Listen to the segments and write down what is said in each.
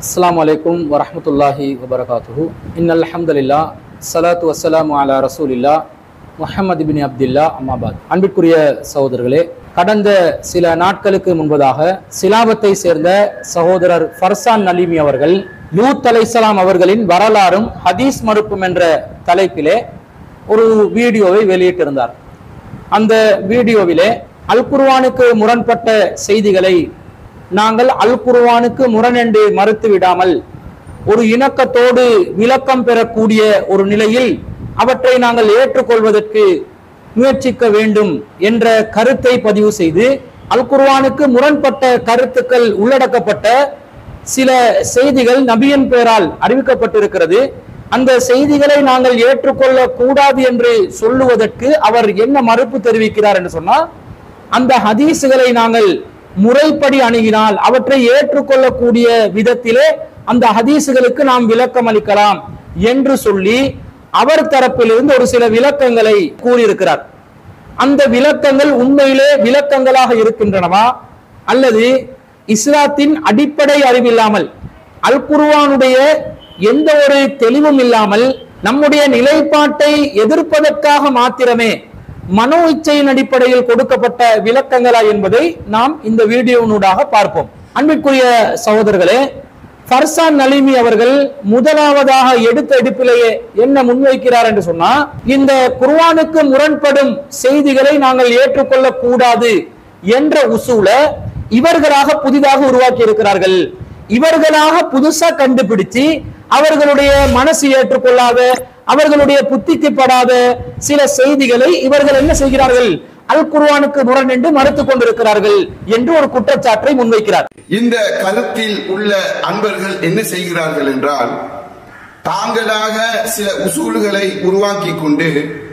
அஸ்ஸலாமு அலைக்கும் வரஹ்மத்துல்லாஹி வபரகாத்துஹு இன்னல் ஹம்துலில்லா ஸலாத்து வஸ்ஸலாமு அலா ரசூலில்லா முஹம்மது பின் அப்துல்லா அம்மாபாத் அன்பிற்குரிய சகோதரர்களே கடந்த சில நாட்களுக்கு முன்பதாக சிலாபத்தை சேர்ந்த சகோதரர் ஃபர்சான் நலீமி அவர்கள் லூத் அலைசலாம் அவர்களின் வரலாறும் ஹதீஸ் மறுப்பும் என்ற தலைப்பிலே ஒரு வீடியோவை வெளியிட்டிருந்தார் அந்த வீடியோவிலே அல் குர்ஆனுக்கு முரண்பட்ட செய்திகளை நாங்கள் அல் குர்ஆனுக்கு முரணென்று மறுத்து விடாமல் ஒரு இணக்கத்தோடு விளக்கம் பெறக்கூடிய ஒரு நிலையில் அவற்றை நாங்கள் ஏற்றுக்கொள்வதற்கு முயற்சிக்க வேண்டும் என்ற கருத்தை பதிவு செய்து அல் குர்ஆனுக்கு முரண்பட்ட கருத்துக்கள் உள்ளடக்கப்பட்ட சில செய்திகள் நபியின் பெயரால் அறிவிக்கப்பட்டிருக்கிறது அந்த செய்திகளை நாங்கள் ஏற்றுக்கொள்ள கூடாது என்று சொல்லுவதற்கு அவர் என்ன மறுப்பு தெரிவிக்கிறார் என்று சொன்னால் அந்த ஹதீஸுகளை நாங்கள் முறைப்படி அணுகினால் அவற்றை ஏற்றுக்கொள்ளக்கூடிய விதத்திலே அந்த ஹதீஸுகளுக்கு நாம் விளக்கம் அளிக்கலாம் என்று சொல்லி அவர் தரப்பிலிருந்து ஒரு சில விளக்கங்களை கூறியிருக்கிறார் அந்த விளக்கங்கள் உண்மையிலே விளக்கங்களாக இருக்கின்றனவா அல்லது இஸ்லாத்தின் அடிப்படை அறிவில்லாமல் அல் குர்ஆனுடைய எந்த ஒரு தெளிவும் இல்லாமல் நம்முடைய நிலைப்பாட்டை எதிர்ப்பதற்காக மாத்திரமே மனோ இச்சையின் அடிப்படையில் கொடுக்கப்பட்ட விளக்கங்களா என்பதை நாம் இந்த வீடியோனூடாக பார்ப்போம் அன்பிற்குரிய சகோதரர்களே ஃபர்சான் நலிமி அவர்கள் முதலாவதாக எடுத்த எடுப்பிலேயே என்ன முன்வைக்கிறார் என்று சொன்னா இந்த குர்ஆனுக்கு முரண்படும் செய்திகளை நாங்கள் ஏற்றுக்கொள்ள கூடாது என்ற உசூல இவர்களாக புதிதாக உருவாக்கி இருக்கிறார்கள் இவர்களாக புதுசா கண்டுபிடிச்சு அவர்களுடைய மனசு ஏற்றுக்கொள்ளாத அவர்களுடைய புத்திக்கு படாத சில செய்திகளை இவர்கள் என்ன செய்கிறார்கள் அல் குர்ஆனுக்கு முரண் என்று மறுத்துக் கொண்டிருக்கிறார்கள் என்று ஒரு குற்றச்சாட்டை முன்வைக்கிறார் இந்த கருத்தில் உள்ள அன்பர்கள் என்ன செய்கிறார்கள் என்றால் தாங்களாக சில உசூல்களை உருவாக்கி கொண்டு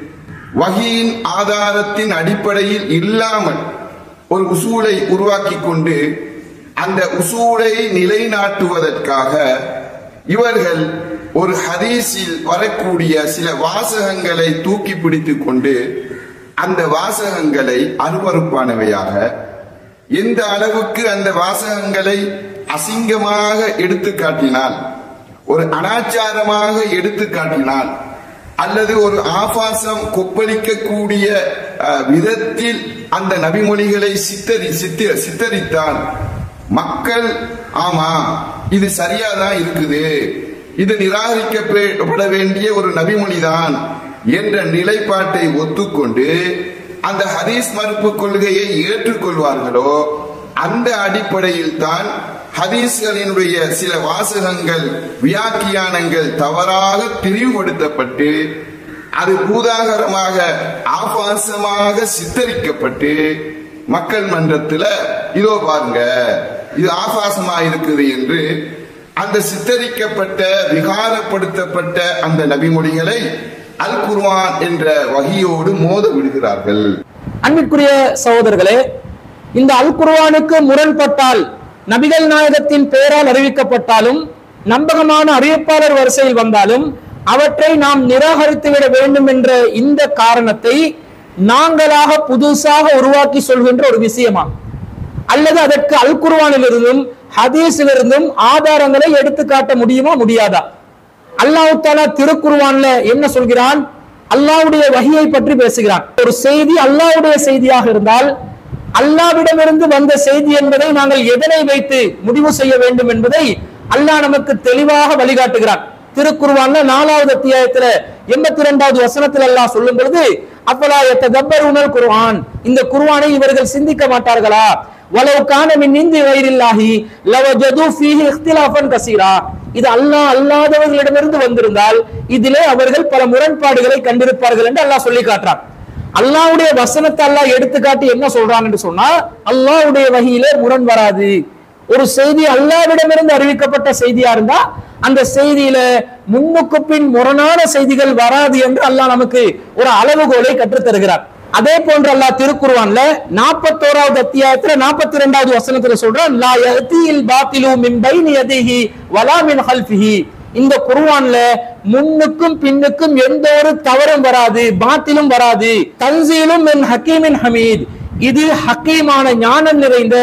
வகையின் ஆதாரத்தின் அடிப்படையில் இல்லாமல் ஒரு உசூலை உருவாக்கி கொண்டு அந்த உசூலை நிலைநாட்டுவதற்காக இவர்கள் ஒரு ஹதீஸில் வரக்கூடிய சில வாசகங்களை தூக்கி பிடித்துக் கொண்டு அந்த வாசகங்களை அருவறுப்பானவையாக எந்த அளவுக்கு அந்த வாசகங்களை அசிங்கமாக எடுத்து காட்டினால் ஒரு அனாச்சாரமாக எடுத்து காட்டினால் அல்லது ஒரு ஆபாசம் கொப்பளிக்கக்கூடிய அஹ், விதத்தில் அந்த நபிமொழிகளை சித்தரி சித்த சித்தரித்தால் மக்கள் ஆமா இது சரியாதான் இருக்குது இது நிராகரிக்கப்பட வேண்டிய ஒரு நபிமொழிதான் என்ற நிலைப்பாட்டை ஒத்துக்கொண்டு அந்த ஹதீஸ் மறுப்பு கொள்கையை ஏற்றுக்கொள்வார்களோ அந்த அடிப்படையில் தான் ஹதீஸ்களினுடைய சில வாசகங்கள் வியாக்கியானங்கள் தவறாக திரிவுபடுத்தப்பட்டு அது பூதாகரமாக ஆபாசமாக சித்தரிக்கப்பட்டு மக்கள் மன்றத்துல இதோ பாருங்க இது ஆபாசமா இருக்குது என்று அந்த சித்தரிக்கப்பட்ட விகாரப்படுத்தப்பட்ட அந்த நபிமொழிகளை அல் குர்ஆன் என்ற வகையோடு மோத விடுகிறார்கள் அன்பிற்குரிய சகோதரர்களே இந்த அல் குர்ஆனுக்கு முரண்பட்டால் நபிகள் நாயகத்தின் பெயரால் அறிவிக்கப்பட்டாலும் நம்பகமான அறிவிப்பாளர் வரிசையில் வந்தாலும் அவற்றை நாம் நிராகரித்து விட வேண்டும் என்ற இந்த காரணத்தை நாங்களாக புதுசாக உருவாக்கி சொல்கின்ற ஒரு விஷயமா அல்லது அதற்கு அல் குர்ஆனிலிருந்தும் ஹதீஸிலிருந்தும் ஆதாரங்களை எடுத்து காட்ட முடியுமா முடியாதா அல்லாஹ் தாலா திருக்குர்ஆன்ல என்ன சொல்கிறான் அல்லாஹ்வுடைய வஹியை பற்றி பேசுகிறான் ஒரு செய்தி அல்லாஹ்வுடைய செய்தியாக இருந்தால் அல்லாவிடமிருந்து வந்த செய்தி என்பதை நாங்கள் எதனை வைத்து முடிவு செய்ய வேண்டும் என்பதை அல்லாஹ் நமக்கு தெளிவாக வழிகாட்டுகிறான் திருக்குர்ஆன்ல நாலாவது அத்தியாயத்துல எண்பத்தி இரண்டாவது வசனத்தில் அல்லாஹ் சொல்லும் பொழுது அப்பலா எத்ததப்பருணல் குர்ஆன் இந்த குர்ஆனை இவர்கள் சிந்திக்க மாட்டார்களா வலவு கான மின் இந்தி வயிறில்லாஹி லவஜது ஃபீஹி இக்திலாஃபன் கசீரா இது அல்லாஹ் அல்லாதவர்களிடமிருந்து வந்திருந்தால் இதிலே அவர்கள் பல முரண்பாடுகளை கண்டிருப்பார்கள் என்று அல்லாஹ் சொல்லி காட்டுறான் அல்லாஹ்வுடைய வசனத்தை அல்லாஹ் எடுத்துக்காட்டி என்ன சொல்றான் என்று சொன்னா அல்லாஹ்வுடைய வகையிலே முரண் வராது ஒரு செய்தி அல்லாவிடமிருந்து அறிவிக்கப்பட்ட செய்தியா இருந்தா அந்த செய்தியில முன்னுக்கு பின் முரணான செய்திகள் வராது என்று அல்லாஹ் நமக்கு ஒரு அளவுகோலை கற்றுத் தருகிறார் அதே போன்று அல்லாஹ் திருக்குர்ஆன்ல நாற்பத்தோராவது அத்தியாயத்துல நாற்பத்தி ரெண்டாவது வசனத்துல சொல்றான் லா யஅதில் பாத்திலு மின் பைனி யதிஹி வலா மின் ஹல்ஃபிஹி இந்த குர்ஆன்ல முன்னுக்கும் பின்னுக்கும் எந்த ஒரு தவறும் வராது பாத்திலும் வராது தன்சீலும் மின் ஹக்கீமின் ஹமீத் இது ஹக்கீமான ஞானம் நிறைந்த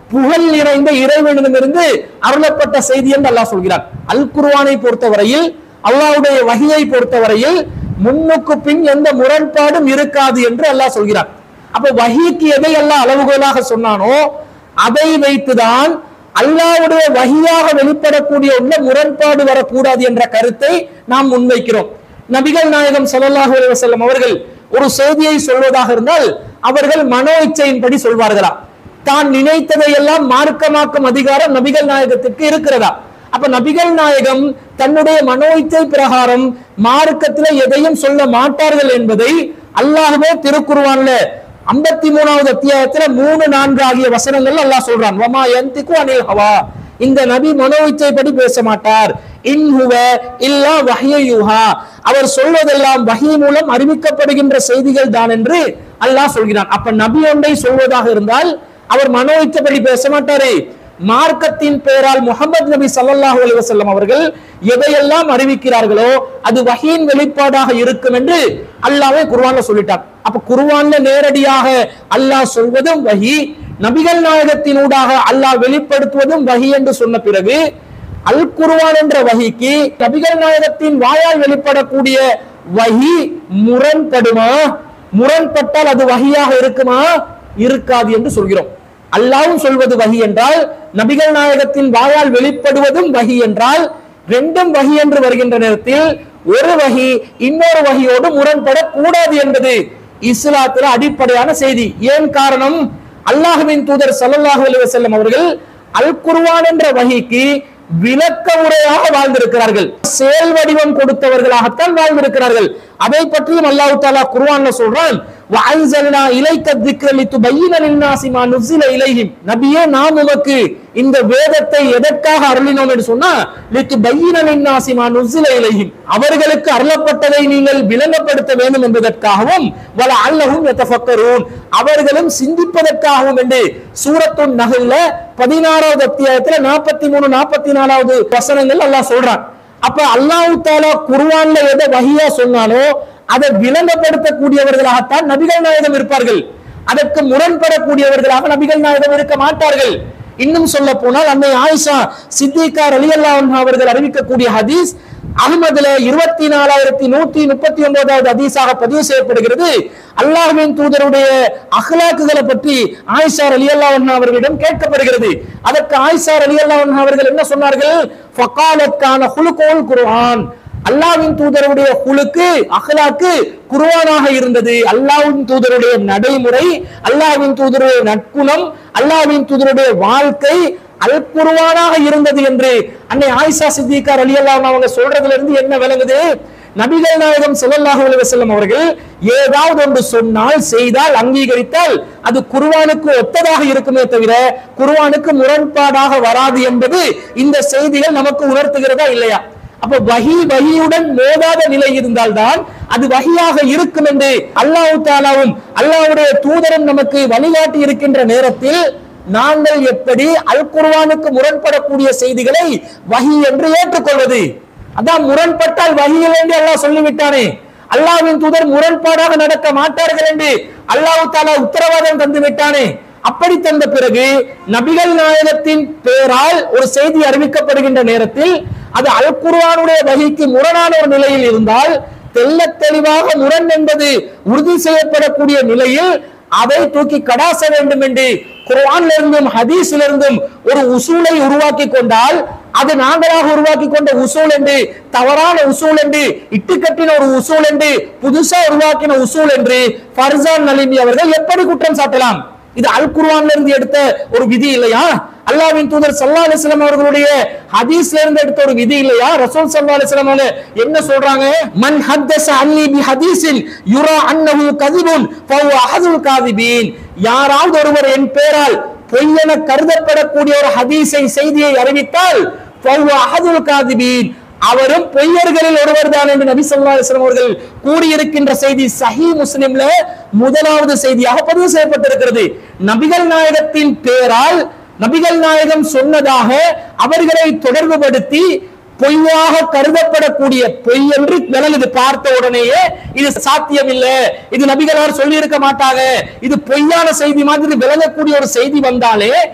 புகழ் நிறைந்த இறைவனிடமிருந்து அருளப்பட்ட செய்தி என்று அல்லாஹ் சொல்கிறார் அல் குர்ஆனை பொறுத்தவரையில் அல்லாஹ்வுடைய வகையை பொறுத்தவரையில் முன்னுக்கு பின் எந்த முரண்பாடும் இருக்காது என்று அல்லாஹ் சொல்கிறார் அப்ப வஹிக்கு எதை அல்லாஹ் அளவுகோலாக சொன்னானோ அதை வைத்துதான் அல்லாஹ்வுடைய வஹியாக வெளிப்படக்கூடிய உள்ள முரண்பாடு வரக்கூடாது என்ற கருத்தை நாம் முன்வைக்கிறோம் நபிகள் நாயகம் ஸல்லல்லாஹு அலைஹி வஸல்லம் அவர்கள் ஒரு செய்தியை சொல்வதாக இருந்தால் அவர்கள் மனோ இச்சையின்படி சொல்வார்களா தான் நினைத்ததை எல்லாம் மார்க்கமாக்கும் அதிகாரம் நபிகள் நாயகத்திற்கு இருக்கிறதா அப்ப நபிகள் நாயகம் தன்னுடைய மனோ இச்சை பிரகாரம் மார்க்கத்துல எதையும் சொல்ல மாட்டார்கள் என்பதை அல்லாஹ்வே திருக்குர்ஆன்ல ஐம்பத்தி மூணாவது அத்தியாயத்துல மூணு நான்கு ஆகிய வசனங்கள் அல்லாஹ் சொல்றான் வமா யந்திகு அனில் ஹவா இந்த நபி மனோ இச்சைப்படி பேச மாட்டார் இன் ஹுவ இல்லா வஹ்யுஹா அவர் சொல்வதெல்லாம் வஹி மூலம் அறிவிக்கப்படுகின்ற செய்திகள் தான் என்று அல்லாஹ் சொல்கிறான் அப்ப நபி ஒன்றை சொல்வதாக இருந்தால் அவர் மனோ இச்சைப்படி பேச மாட்டாரே மார்க்கத்தின் பெயரால் முகமது நபி ஸல்லல்லாஹு அலைஹி வஸல்லம் அவர்கள் எதையெல்லாம் அறிவிக்கிறார்களோ அது வஹீன் வெளிப்பாடாக இருக்கும் என்று அல்லாஹ்வே குர்ஆன்ல சொல்லிட்டார் அப்ப குர்ஆன்ல நேரடியாக அல்லாஹ் சொல்வதும் வஹி நபிகள் நாயகத்தினூடாக அல்லாஹ் வெளிப்படுத்துவதும் வஹி என்று சொன்ன பிறகு அல் குர்ஆன் என்ற வஹிக்கு நபிகள் நாயகத்தின் வாயால் வெளிப்படக்கூடிய வஹி முரண்படுமா முரண்பட்டால் அது வஹியாக இருக்குமா இருக்காது என்று சொல்கிறோம் அல்லாவும் சொல்வது வஹி என்றால் நபிகள் நாயகத்தின் வாயால் வெளிப்படுவதும் வஹி என்றால் ரெண்டும் வஹி என்று வருகின்ற நேரத்தில் ஒரு வஹி இன்னொரு வஹியோடு முரண்படக் கூடாது என்பது இஸ்லாத்துல அடிப்படையான செய்தி ஏன் காரணம் அல்லாஹ்வின் தூதர் ஸல்லல்லாஹு அலைஹி வஸல்லம் அவர்கள் அல் குர்ஆன் என்ற வஹிக்கு விளக்க உரையாக வாழ்ந்திருக்கிறார்கள் செயல் வடிவம் கொடுத்தவர்களாகத்தான் வாழ்ந்திருக்கிறார்கள் அதை பற்றியும் அல்லாஹ் தாலா குர்ஆன்ல சொல்றான் வஅன்சல்னா இலைக்க திக்ர லிதுபையின லின்னாசி மா நுஸில இலைஹிம் நபியே நாம் உமக்கு இந்த வேதத்தை எதற்காக அருளினோம் என்று சொன்னா லிதுபையின லின்னாசி மா நுஸில இலைஹிம் அவர்களுக்கு அருளப்பட்டதை நீங்கள் விளங்கப்படுத்த வேண்டும் என்பதற்காகவும் வல அல்லஹும் யதஃபக்கரூன் அவர்களும் சிந்திப்பதற்காகவும் என்று சூரத்துன் நஹல்ல பதினாறாவது அத்தியாயத்துல நாற்பத்தி மூணு நாற்பத்தி நாலாவது வசனங்கள் அல்லாஹ் சொல்றான் அப்ப அல்லாஹ் தாலா குர்ஆன்ல எதை வஹியா சொன்னானோ அதை விளங்கப்படுத்தக்கூடியவர்களாகத்தான் நபிகள் நாயகம் இருப்பார்கள் அதற்கு முரண்படக்கூடியவர்களாக நபிகள் நாயகம் இருக்க மாட்டார்கள் இன்னும் சொல்ல போனால் அன்னை ஆயிஷா சித்திகா ரலியல்லா அவர்கள் அறிவிக்கக்கூடிய ஹதீஸ் அகமதுல இருபத்தி நாலாயிரத்தி நூத்தி முப்பத்தி ஒன்பதாவது ஹதீஸாக பதிவு செய்யப்படுகிறது அல்லாஹ்வின் தூதருடைய அஹ்லாக்குகளை பற்றி ஆயிஷா ரலியல்லா அவர்களிடம் கேட்கப்படுகிறது அதற்கு ஆயிஷா ரலியல்லா அவர்கள் என்ன சொன்னார்கள் ஃபகாலத்கான ஹுலுகோல் குர்ஆன் அல்லாவின் தூதருடைய குழுக்கு அஹ்லாக்கு குர்ஆனாக இருந்தது அல்லாவின் தூதருடைய நடைமுறை அல்லாவின் தூதருடைய நற்குணம் அல்லாவின் தூதருடைய வாழ்க்கை அல் குர்ஆனாக இருந்தது என்று அன்னை ஆயிஷா சித்திகா ரலியல்லாஹு அவங்க சொல்றதுல இருந்து என்ன விளங்குது நபிகள் நாயகம் ஸல்லல்லாஹு அலைஹி வஸல்லம் அவர்கள் ஏதாவது ஒன்று சொன்னால் செய்தால் அங்கீகரித்தால் அது குர்ஆனுக்கு ஒத்ததாக இருக்குமே தவிர குர்ஆனுக்கு முரண்பாடாக வராது என்பது இந்த செய்திகள் நமக்கு உணர்த்துகிறதா இல்லையா அப்ப வஹி வஹியுடன் மோதாத நிலை இருந்தால்தான் அது வஹியாக இருக்கும் என்று அல்லாஹ் தாலாவும் அல்லாஹ்வுடைய தூதரும் நமக்கு வழிகாட்டி இருக்கின்ற நேரத்தில் நாங்கள் எப்படி அல் குர்ஆனுக்கு முரண்படக்கூடிய செய்திகளை வஹி என்று ஏற்றுக்கொள்வது அதான் முரண்பட்டால் வஹியில் என்று அல்லாஹ் சொல்லிவிட்டானே அல்லாஹ்வின் தூதர் முரண்பாடாக நடக்க மாட்டார்கள் என்று அல்லாஹ் தாலா உத்தரவாதம் தந்து விட்டானே அப்படி தந்த பிறகு நபிகள் நாயகத்தின் பேரால் ஒரு செய்தி அறிவிக்கப்படுகின்ற நேரத்தில் அது அல் குர்ஆனுடைய வகைக்கு முரணான ஒரு நிலையில் இருந்தால் தெல்ல தெளிவாக முரண் என்பது உறுதி செய்யப்படக்கூடிய நிலையில் அதை தூக்கி கடாச வேண்டும் என்று குர்ஆன்ல இருந்தும் ஹதீஸ்ல இருந்தும் ஒரு உசூலை உருவாக்கி கொண்டால் அது நாங்களாக உருவாக்கி கொண்ட உசூல் என்று தவறான உசூல் என்று இட்டுக்கட்டின ஒரு உசூல் என்று புதுசா உருவாக்கின உசூல் என்று ஃபர்சான் நலிமி அவர்கள் எப்படி குற்றம் சாட்டலாம் இது அல் குர்ஆன்ல இருந்து எடுத்த ஒரு விதி இல்லையா அல்லாஹ்வின் தூதர் ஸல்லல்லாஹு அலைஹி வஸல்லம் அவர்களுடைய ஹதீஸ்ல இருந்து எடுத்த ஒரு விதி இல்லையா ரசூல் ஸல்லல்லாஹு அலைஹி வஸல்லம் அவங்க என்ன சொல்றாங்க மன் ஹத்தஸ அன்னி பி ஹதீஸின் யுரா அன்னஹு கதிபுன் ஃபஹுவ அஹதுல் காதிபீன் யாராவது ஒருவர் என் பேரால் பொய்யென கருதப்படக்கூடிய ஒரு ஹதீஸை செய்தியை அறிவித்தால் ஃபஹுவ அஹதுல் காதிபீன் அவரும் பொய்யர்களில் ஒருவர் தான் என்று நபி ஸல்லல்லாஹு அலைஹி வஸல்லம் அவர்கள் கூறியிருக்கின்ற செய்தி சஹி முஸ்லிம்ல முதலாவது செய்தியாக பதிவு செய்யப்பட்டிருக்கிறது நபிகள் நாயகத்தின் பேரால் நபிகள் நாயகம் சொன்னதாக அவர்களை தொடர்புபடுத்தி பொய்யாக கருதப்படக்கூடிய பொய் என்று விலகுது பார்த்த உடனேயே இது சாத்தியம் இல்ல இது நபிகளார் சொல்லி இருக்க மாட்டாங்க இது பொய்யான செய்தி மாதிரி விளங்கக்கூடிய ஒரு செய்தி வந்தாலே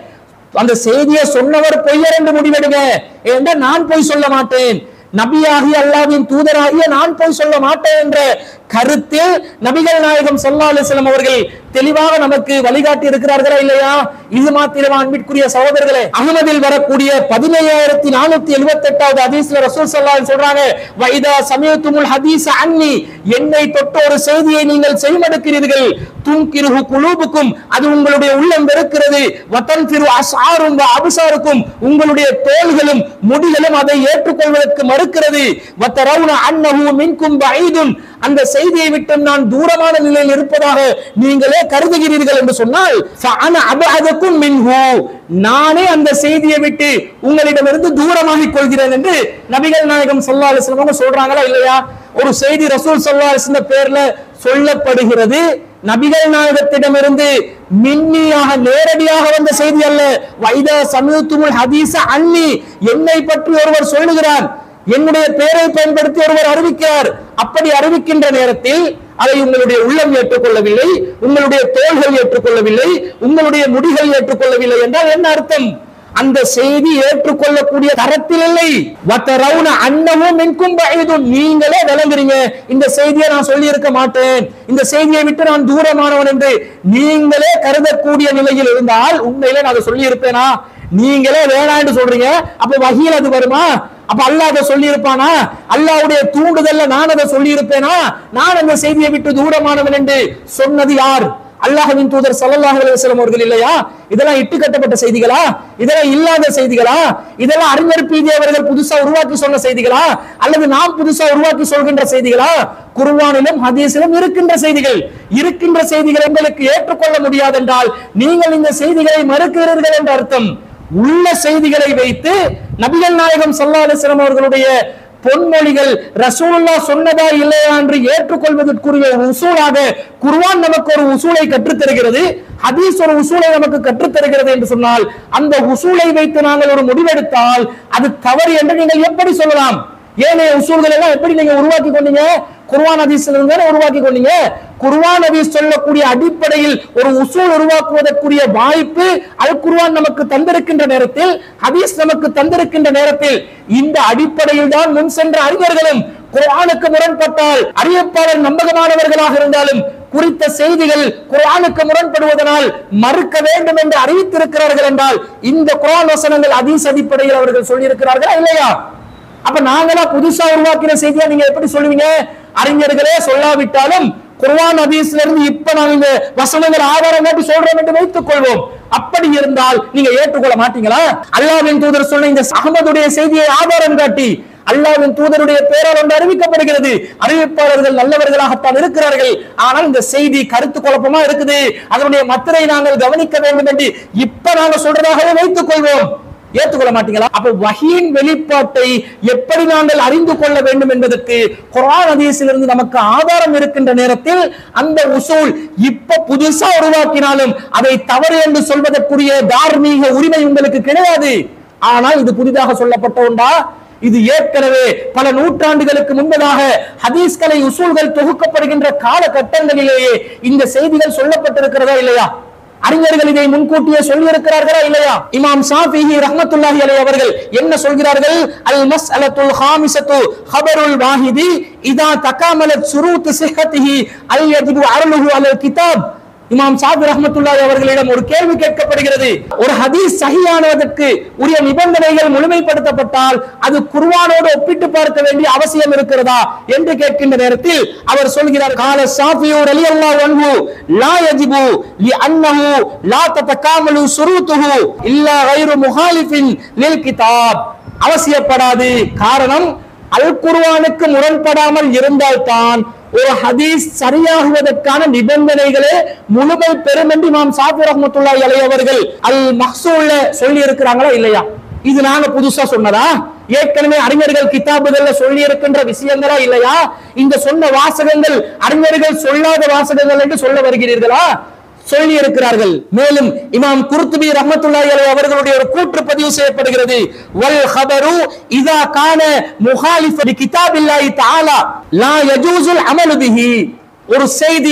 அந்த செய்தியை சொன்னவர் பொய்யர் என்று முடிவெடுங்க ஏன்னா நான் பொய் சொல்ல மாட்டேன் நபியாகிய அல்லாவின் தூதராகிய நான் போய் சொல்ல மாட்டேன் என்ற கருத்தில் நபிகள் நாயகம் ஸல்லல்லாஹு அலைஹி வஸல்லம் அவர்கள் தெளிவாக நமக்கு வழிகாட்டி இருக்கிறார்களா இல்லையா இது மாத்திரமா அன்பிற்குரிய சகோதரர்களே அகமதில் வரக்கூடிய பதினேழாயிரத்தி நானூத்தி எழுபத்தி எட்டாவது ஹதீஸ்ல ரசூல் ஸல்லல்லாஹு அலைஹி சொல்றாங்க வைதா சமயத்துமுல் ஹதீஸ் அன்னி என்னை தொட்ட ஒரு செய்தியை நீங்கள் செய்மடுக்கிறீர்கள் துன்கிருஹு குலூபுக்கும் அது உங்களுடைய உள்ளம் வெறுக்கிறது வத்தன் திரு அசாரும் அபுசாருக்கும் உங்களுடைய தோள்களும் முடிகளும் அதை ஏற்றுக்கொள்வதற்கு மறுக்கிறது வத்தரவுன அன்னஹு மின்கும் பைதுன் அந்த செய்தியை விட்டு நான் தூரமான நிலையில் இருப்பதாக நீங்களே கருதுகிறீர்கள் என்று சொன்னால் ஃபஅன அபஅதக்கும் மின்ஹு நானே அந்த செய்தியை விட்டு உங்களிடமிருந்து தூரமாகிக் கொள்கிறேன் என்று நபிகள் நாயகம் ஸல்லல்லாஹு அலைஹி வஸல்லம் அவங்க சொல்றாங்களா இல்லையா ஒரு செய்தி ரசூல் ஸல்லல்லாஹு அலைஹி வஸல்லம் பேர்ல சொல்லப்படுகிறது நபிகள் நாயகத்திடமிருந்து மின்னியாக நேரடியாக வந்த செய்தி அல்ல வைத சமூத்துமுல் ஹதீஸ அன்னி என்னை பற்றி ஒருவர் சொல்லுகிறார் என்னுடைய பெயரை பயன்படுத்தி ஒருவர் அறிவிக்கிறார் அப்படி அறிவிக்கின்ற நேரத்தில் அதை உங்களுடைய உள்ளம் ஏற்றுக்கொள்ளவில்லை உங்களுடைய தோள்கள் ஏற்றுக்கொள்ளவில்லை உங்களுடைய முடிகள் ஏற்றுக்கொள்ளவில்லை என்றால் என்ன அர்த்தம் அந்த செய்தி ஏற்றுக்கொள்ளக்கூடிய தரத்தில் இல்லை வத்தரவுன அன்னமும் மின்கும் பைதும் நீங்களே விளங்குறீங்க இந்த செய்தியை நான் சொல்லி இருக்க மாட்டேன் இந்த செய்தியை விட்டு நான் தூரமானவன் என்று நீங்களே கருதக்கூடிய நிலையில் இருந்தால் உண்மையிலே நான் அதை சொல்லி இருப்பேனா நீங்களே வேணான்னு சொல்றீங்க அப்ப வகையில் அது வருமா அப்ப அல்லாஹ் அதை சொல்லி இருப்பானா அல்லாஹ்வுடைய தூண்டுதல்ல நான் அதை சொல்லி இருப்பேனா நான் அந்த செய்தியை விட்டு தூரமானவன் என்று சொன்னது யார் அல்லாஹ்வின் தூதர் ஸல்லல்லாஹு அலைஹி வஸல்லம் அவர்கள் இல்லையா இதெல்லாம் இட்டு கட்டப்பட்ட செய்திகளா இதெல்லாம் இல்லாத செய்திகளா இதெல்லாம் அறிஞர் பீதி அவர்கள் புதுசா உருவாக்கி சொன்ன செய்திகளா அல்லது நாம் புதுசா உருவாக்கி சொல்கின்ற செய்திகளா குர்ஆனிலும் ஹதீஸிலும் இருக்கின்ற செய்திகள் இருக்கின்ற செய்திகள் உங்களுக்கு ஏற்றுக்கொள்ள முடியாதென்றால் நீங்கள் இந்த செய்திகளை மறுக்கிறீர்கள் என்ற அர்த்தம் உள்ள செய்திகளை வைத்து நபிகள் நாயகம் ஸல்லல்லாஹு அலைஹி வஸல்லம் அவர்களுடைய பொன்மொழிகள் ரசூலுல்லா சொன்னதா இல்லையா என்று ஏற்றுக்கொள்வதற்குரிய ஒரு உசூலாக குர்ஆன் நமக்கு ஒரு உசூலை கற்றுத் தருகிறது ஹதீஸ் ஒரு உசூலை நமக்கு கற்றுத் தருகிறது என்று சொன்னால் அந்த உசூலை வைத்து நாங்கள் ஒரு முடிவெடுத்தால் அது தவறு என்று நீங்கள் எப்படி சொல்லலாம் ஏனைய உசூல்கள் எல்லாம் எப்படி நீங்க உருவாக்கி கொண்டீங்க குர்ஆன் ஹதீஸ்ல இருந்து தானே உருவாக்கி கொண்டீங்க குர்ஆன் ஹதீஸ் சொல்லக்கூடிய அடிப்படையில் ஒரு உசூல் உருவாக்குவதற்குரிய வாய்ப்பு அல் குர்ஆன் நமக்கு தந்திருக்கின்ற நேரத்தில் ஹதீஸ் நமக்கு தந்திருக்கின்ற நேரத்தில் இந்த அடிப்படையில் தான் முன் சென்ற அறிஞர்களும் குர்ஆனுக்கு முரண்பட்டால் அறிவிப்பாளர் நம்பகமானவர்களாக இருந்தாலும் குறித்த செய்திகள் குர்ஆனுக்கு முரண்படுவதனால் மறுக்க வேண்டும் என்று அறிவித்திருக்கிறார்கள் என்றால் இந்த குர்ஆன் வசனங்கள் ஹதீஸ் அடிப்படையில் அவர்கள் சொல்லியிருக்கிறார்களா இல்லையா அப்ப நாங்களா புதுசா உருவாக்கின செய்தியா நீங்க எப்படி சொல்லுவீங்க அறிஞர்களே சொல்லாவிட்டாலும் குர்ஆன் ஹதீஸ்ல இருந்து இப்ப நாங்க இந்த வசனங்கள் ஆதாரம் காட்டி சொல்றோம் என்று வைத்துக் கொள்வோம் அப்படி இருந்தால் நீங்க ஏற்றுக்கொள்ள மாட்டீங்களா அல்லாஹ்வின் தூதர் சொன்ன இந்த அகமதுடைய செய்தியை ஆதாரம் காட்டி அல்லாஹ்வின் தூதருடைய பெயரால் ஒன்று அறிவிக்கப்படுகிறது அறிவிப்பாளர்கள் நல்லவர்களாகத்தான் இருக்கிறார்கள் ஆனால் இந்த செய்தி கருத்து குழப்பமா இருக்குது அதனுடைய மத்திரை நாங்கள் கவனிக்க வேண்டும் என்று இப்ப நாங்க சொல்றதாகவே வைத்துக் கொள்வோம் ஏற்றுக்கொள்ள மாட்டீங்களா அப்ப வஹீன் வெளிப்பாட்டை எப்படி நாங்கள் அறிந்து கொள்ள வேண்டும் என்பதற்கு குர்ஆன் ஹதீஸிலிருந்து நமக்கு ஆதாரம் இருக்கின்ற நேரத்தில் அந்த உசூல் இப்ப புதுசா உருவாக்கினாலும் அதை தவறு என்று சொல்வதற்குரிய தார்மீக உரிமை உங்களுக்கு கிடையாது ஆனால் இது புதிதாக சொல்லப்பட்ட ஒன்றா இது ஏற்கனவே பல நூற்றாண்டுகளுக்கு முன்பதாக ஹதீஸ்களை உசூல்கள் தொகுக்கப்படுகின்ற காலகட்டங்களிலேயே இந்த செய்திகள் சொல்லப்பட்டிருக்கிறதா இல்லையா அறிஞர்கள் இதை முன்கூட்டியே சொல்லி இருக்கிறார்களா இல்லையா இமாம் ஷாஃபிஹி ரஹ்மத்துல்லாஹி அலைஹி அவர்கள் என்ன சொல்கிறார்கள் அல் மஸ்அலத்துல் ஹாமிசத்து ஹபருல் வாஹிதி இதா தகாமலத் சுரூத் சிஹத்திஹி அல் யஜிபு அருளுஹு அலல் கிதாப் இமாம் சாபி ரஹ்மத்துல்லாஹி அவர்களிடம் ஒரு கேள்வி கேட்கப்படுகிறது ஒரு ஹதீஸ் சஹியானதற்கு உரிய நிபந்தனைகள் முழுமைப்படுத்தப்பட்டால் அது குர்ஆனோடு ஒப்பிட்டு பார்க்க வேண்டிய அவசியம் இருக்கிறதா என்று கேட்கின்ற நேரத்தில் அவர் சொல்கிறார் கால ஷாஃபியூ ரலியல்லாஹு அன்ஹு லா யஜிபு லி அன்னஹு லா ததகாமலு ஷுரூத்துஹு இல்லா கைரு முஹாலிஃபின் லில் கிதாப் அவசியப்படாது காரணம் அல் குர்ஆனுக்கு முரண்படாமல் இருந்தால்தான் ஒரு ஹதீஸ் சரியாகுவதற்கான நிபந்தனைகளே முழுமை பெறும் என்று இமாம் சாஃபி ரஹ்மத்துல்லாஹி அலைஹி அவர்கள் அல் மஹ்சூல்ல சொல்லி இருக்கிறாங்களா இல்லையா இது நாங்க புதுசா சொன்னதா ஏற்கனவே அறிஞர்கள் கிதாபுகள்ல சொல்லி இருக்கின்ற விஷயங்களா இல்லையா இந்த சொன்ன வாசகங்கள் அறிஞர்கள் சொல்லாத வாசகங்கள் என்று சொல்ல வருகிறீர்களா சொல்லி இருக்கிறார்கள் மேலும் இமாம் குர்துபி ரஹ்மத்துல்லாஹி அலைஹி அவர்களுடைய ஒரு கூற்று பதிவு செய்யப்படுகிறது வல் ஹபரு இதா கான முஹாலிஃப லி கிதாபில்லாஹி தஆலா லா யஜூசுல் அமலு பிஹி ஒரு செய்தி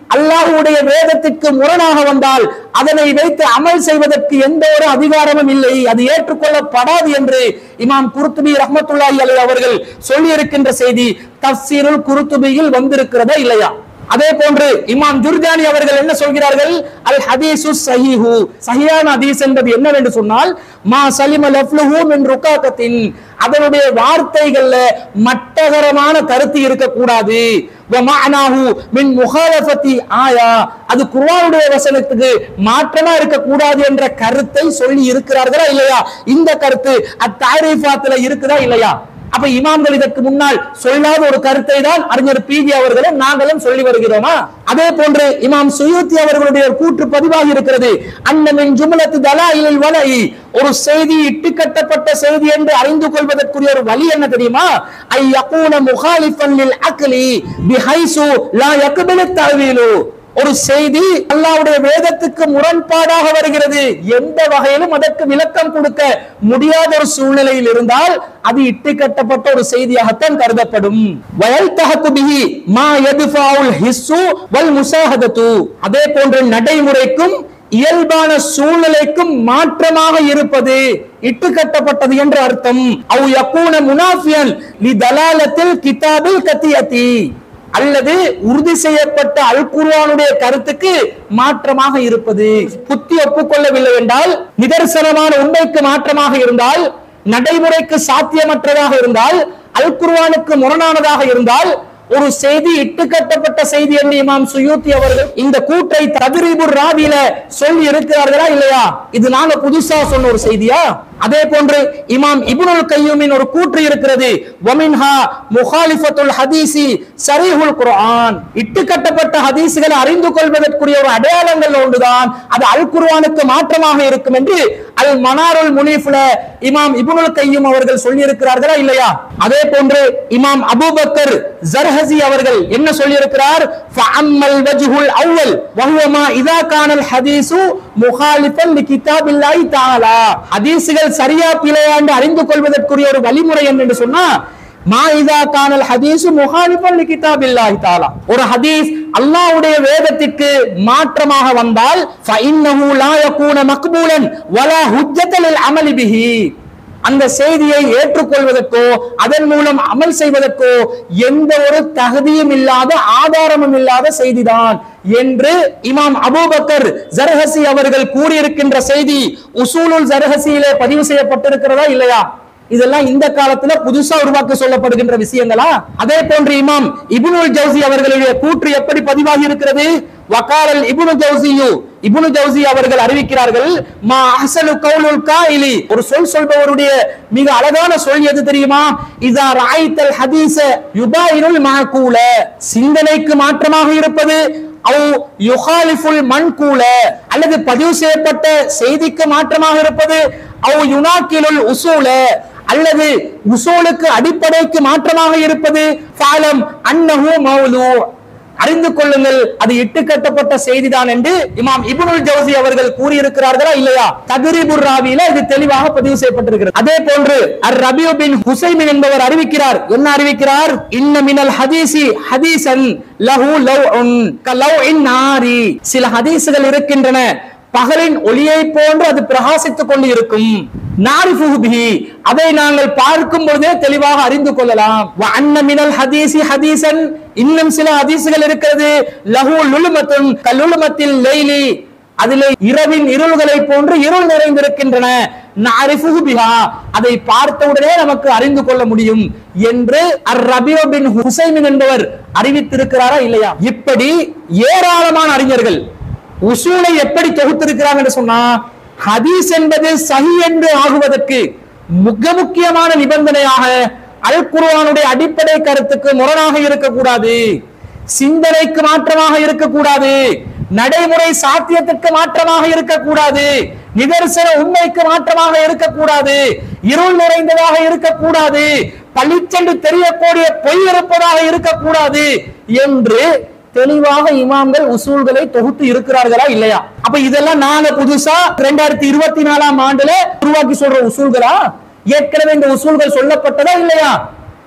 அல்லாஹ்வுடைய வேதத்திற்கு முரணாக வந்தால் அதனை வைத்து அமல் செய்வதற்கு எந்த ஒரு அதிகாரமும் இல்லை அது ஏற்றுக்கொள்ளப்படாது என்று இமாம் குருத்துபி ரஹ்மத்துல்லாஹி அலைஹி அவர்கள் சொல்லி இருக்கின்ற செய்தி தஃசீருல் குருத்துபியில் வந்திருக்கிறதா இல்லையா அதே போன்று இமாம் ஜுர்ஜானி அவர்கள் என்ன சொல்கிறார்கள் அல் ஹதீசு சஹீஹு சஹியான ஹதீஸ் என்பது என்னவென்று சொன்னால் மா சலிம லஃப்லுஹு மின் ருகாகத்தின் அதனுடைய வார்த்தைகள்ல மட்டகரமான கருத்து இருக்கக்கூடாது வ மஅனாஹு மின் முகாலஃபத்தி ஆயா அது குர்ஆனுடைய வசனத்துக்கு மாற்றமா இருக்கக்கூடாது என்ற கருத்தை சொல்லி இருக்கிறார்களா இல்லையா இந்த கருத்து அத்தாரிஃபாத்துல இருக்குதா இல்லையா அப்ப இமாம்கள் இதற்கு முன்னால் சொல்லாத ஒரு கருத்தை தான் அறிஞர் பிஜி அவர்களும் நாங்களும் சொல்லி வருகிறோமா அதே போன்று இமாம் சுயூத்தி அவர்களுடைய ஒரு கூற்று பதிவாகி இருக்கிறது அன்னமின் ஜுமலத்து தலாயில் வலை ஒரு செய்தி இட்டுக்கட்டப்பட்ட செய்தி என்று அறிந்து கொள்வதற்குரிய ஒரு வழி என்ன தெரியுமா ஐ யகூன முகாலிஃபன் லில் அக்லி பிஹைசு லா யக்பிலு தஅவீலு ஒரு செய்தி அல்லாஹ்வுடைய வேதத்துக்கு முரண்பாடாக வருகிறது எந்த வகையிலும் அதற்கு விளக்கம் கொடுக்க முடியாத ஒரு சூழ்நிலையில் இருந்தால் அது இட்டு கட்டப்பட்ட ஒரு செய்தியாகத்தான் கருதப்படும் வயல் தஹக்கு பிஹி மா யதுஃபாவுல் ஹிஸ்ஸு வல் முசாஹதத்து அதே போன்ற நடைமுறைக்கும் இயல்பான சூழ்நிலைக்கும் மாற்றமாக இருப்பது இட்டு கட்டப்பட்டது என்று அர்த்தம் அவு யக்கூன முனாஃபியன் லி தலாலத்தில் கிதாபில் கத்தியத்தி அல்லது உறுதி செய்யப்பட்ட அல் குர்ஆனுடைய கருத்துக்கு மாற்றமாக இருப்பது புத்தி ஒப்புக்கொள்ளவில்லை என்றால் நிதர்சனமான உண்மைக்கு மாற்றமாக இருந்தால் நடைமுறைக்கு சாத்தியமற்றதாக இருந்தால் அல் குர்ஆனுக்கு முரணானதாக இருந்தால் ஒரு செய்தி இட்டுக்கட்டப்பட்ட செய்தி என்று இமாம் சுயூத்தி அவர்கள் இந்த கூற்றை தத்ரீபுர் ராவில சொல்லி இருக்கிறார்களா இல்லையா இது நாங்க புதுசா சொன்ன ஒரு செய்தியா அதே போன்று இமாம் இப்னுல் கையூமின் ஒரு கூற்று இருக்கிறது வமின்ஹா முகாலிஃபத்துல் ஹதீசி சரிஹுல் குர்ஆன் இட்டுக்கட்டப்பட்ட ஹதீஸ்களை அறிந்து கொள்வதற்குரிய ஒரு அடையாளங்கள் ஒன்றுதான் அது அல் குர்ஆனுக்கு மாற்றமாக இருக்கும் என்று அல் மனாருல் முனீஃப்ல இமாம் இப்னுல் கையூம் அவர்கள் சொல்லி இருக்கிறார்களா இல்லையா அதே போன்று இமாம் அபூபக்கர் ஜர்ஹசி அவர்கள் என்ன சொல்லி இருக்கிறார் ஃபஅம்மல் வஜ்ஹுல் அவ்வல் வஹுவ மா இதா கானல் ஹதீஸு முகாலிஃபன் லிகிதாபில்லாஹி தஆலா ஹதீஸ்கள் சரியா பிழையாண்டு அறிந்து கொள்வதற்குரிய ஒரு வழிமுறை என்று சொன்னா மா இதா கானல் ஹதீஸு முகாலிஃபன் லிகிதாபில்லாஹி தஆலா ஒரு ஹதீஸ் அல்லாஹ்வுடைய வேதத்திற்கு மாற்றமாக வந்தால் ஃபஇன்னஹு லா யகூன மக்பூலன் வலா ஹுஜ்ஜத லில் அமலி பிஹி அந்த செய்தியை ஏற்றுக்கொள்வதற்கோ அதன் மூலம் அமல் செய்வதற்கோ எந்த ஒரு தகுதியும் இல்லாத ஆதாரமும் இல்லாத செய்திதான் என்று இமாம் அபூபக்கர் ஜர்ஹசி அவர்கள் கூறியிருக்கின்ற செய்தி உசூலுல் ஜர்ஹசியிலே பதிவு செய்யப்பட்டிருக்கிறதா இல்லையா இதெல்லாம் இந்த காலத்துல புதுசா உருவாக்க சொல்லப்படுகின்ற விஷயங்களா அதே போன்று இமாம் இப்னுல் ஜவுசி அவர்களுடைய கூற்று எப்படி பதிவாகி இருக்கிறது வகாலல் இப்னு ஜவுசியு இப்னு ஜவுசி அவர்கள் அறிவிக்கிறார்கள் மா அஹ்சனு கவுலுல் காயிலி ஒரு சொல் சொல்பவருடைய மிக அழகான சொல் எது தெரியுமா இதா ராய்த்தல் ஹதீஸ யுபாயினுல் மாகூல சிந்தனைக்கு மாற்றமாக இருப்பது அவ் யுகாலிஃபுல் மன்கூல அல்லது பதிவு செய்யப்பட்ட செய்திக்கு மாற்றமாக இருப்பது அவ் யுனாக்கிலுல் உசூல அல்லது உசூலுக்கு அடிப்படைக்கு மாற்றமாக இருப்பது ஃபாலம் அன்னஹு மௌலு அறிந்து கொள்ளுங்கள் அது இட்டுக்கட்டப்பட்ட செய்திதான் என்று இமாம் இப்னுல் ஜவுசி அவர்கள் கூறியிருக்கிறார்களா இல்லையா தக்ரீபுர் ராவியில இது தெளிவாக பதிவு செய்யப்பட்டிருக்கிறது அதே போன்று அர் ரபியு பின் ஹுசைமின் என்பவர் அறிவிக்கிறார் என்ன அறிவிக்கிறார் இன்ன மினல் ஹதீசி ஹதீசன் லஹு லவ் கலவ் இன் நாரி சில ஹதீசுகள் இருக்கின்றன பகலின் ஒளியை போன்று அது பிரகாசித்துக் கொண்டு இருக்கும் நாரிஃபுஹு பிஹி அதை நாங்கள் பார்க்கும் பொழுதே தெளிவாக அறிந்து கொள்ளலாம் வ அன்ன மினல் ஹதீசி ஹதீசன் இன்னும் சில ஹதீசுகள் இருக்கிறது லஹு லுலுமத்துன் கலுலுமத்தில் லைலி அதிலே இரவின் இருள்களை போன்று இருள் நிறைந்திருக்கின்றன நாரிஃபுஹு பிஹா அதை பார்த்தவுடனே நமக்கு அறிந்து கொள்ள முடியும் என்று அர் ரபியோ பின் ஹுசைமின் என்பவர் அறிவித்திருக்கிறாரா இல்லையா இப்படி ஏராளமான அறிஞர்கள் உசூலை எப்படி தொகுத்திருக்கிறாங்க என்று சொன்னா ஹதீஸ் என்பது சஹி என்று ஆகுவதற்கு மிக முக்கியமான நிபந்தனையாக அல் குர்ஆனுடைய அடிப்படை கருத்துக்கு முரணாக இருக்கக்கூடாது சிந்தனைக்கு மாற்றமாக இருக்கக்கூடாது நடைமுறை சாத்தியத்துக்கு மாற்றமாக இருக்கக்கூடாது நிதர்சன உண்மைக்கு மாற்றமாக இருக்கக்கூடாது இருள் நிறைந்ததாக இருக்கக்கூடாது பளிச்சென்று தெரியக்கூடிய பொய் இருப்பதாக இருக்கக்கூடாது என்று தெளிவாக இமாம்கள் உசூல்களை தொகுத்து இருக்கிறார்களா இல்லையா அப்ப இதெல்லாம் நாங்க புதுசா ரெண்டாயிரத்தி இருபத்தி நாலாம் ஆண்டுல உருவாக்கி சொல்ற உசூல்களா ஏற்கனவே இந்த உசூல்கள் சொல்லப்பட்டதா இல்லையா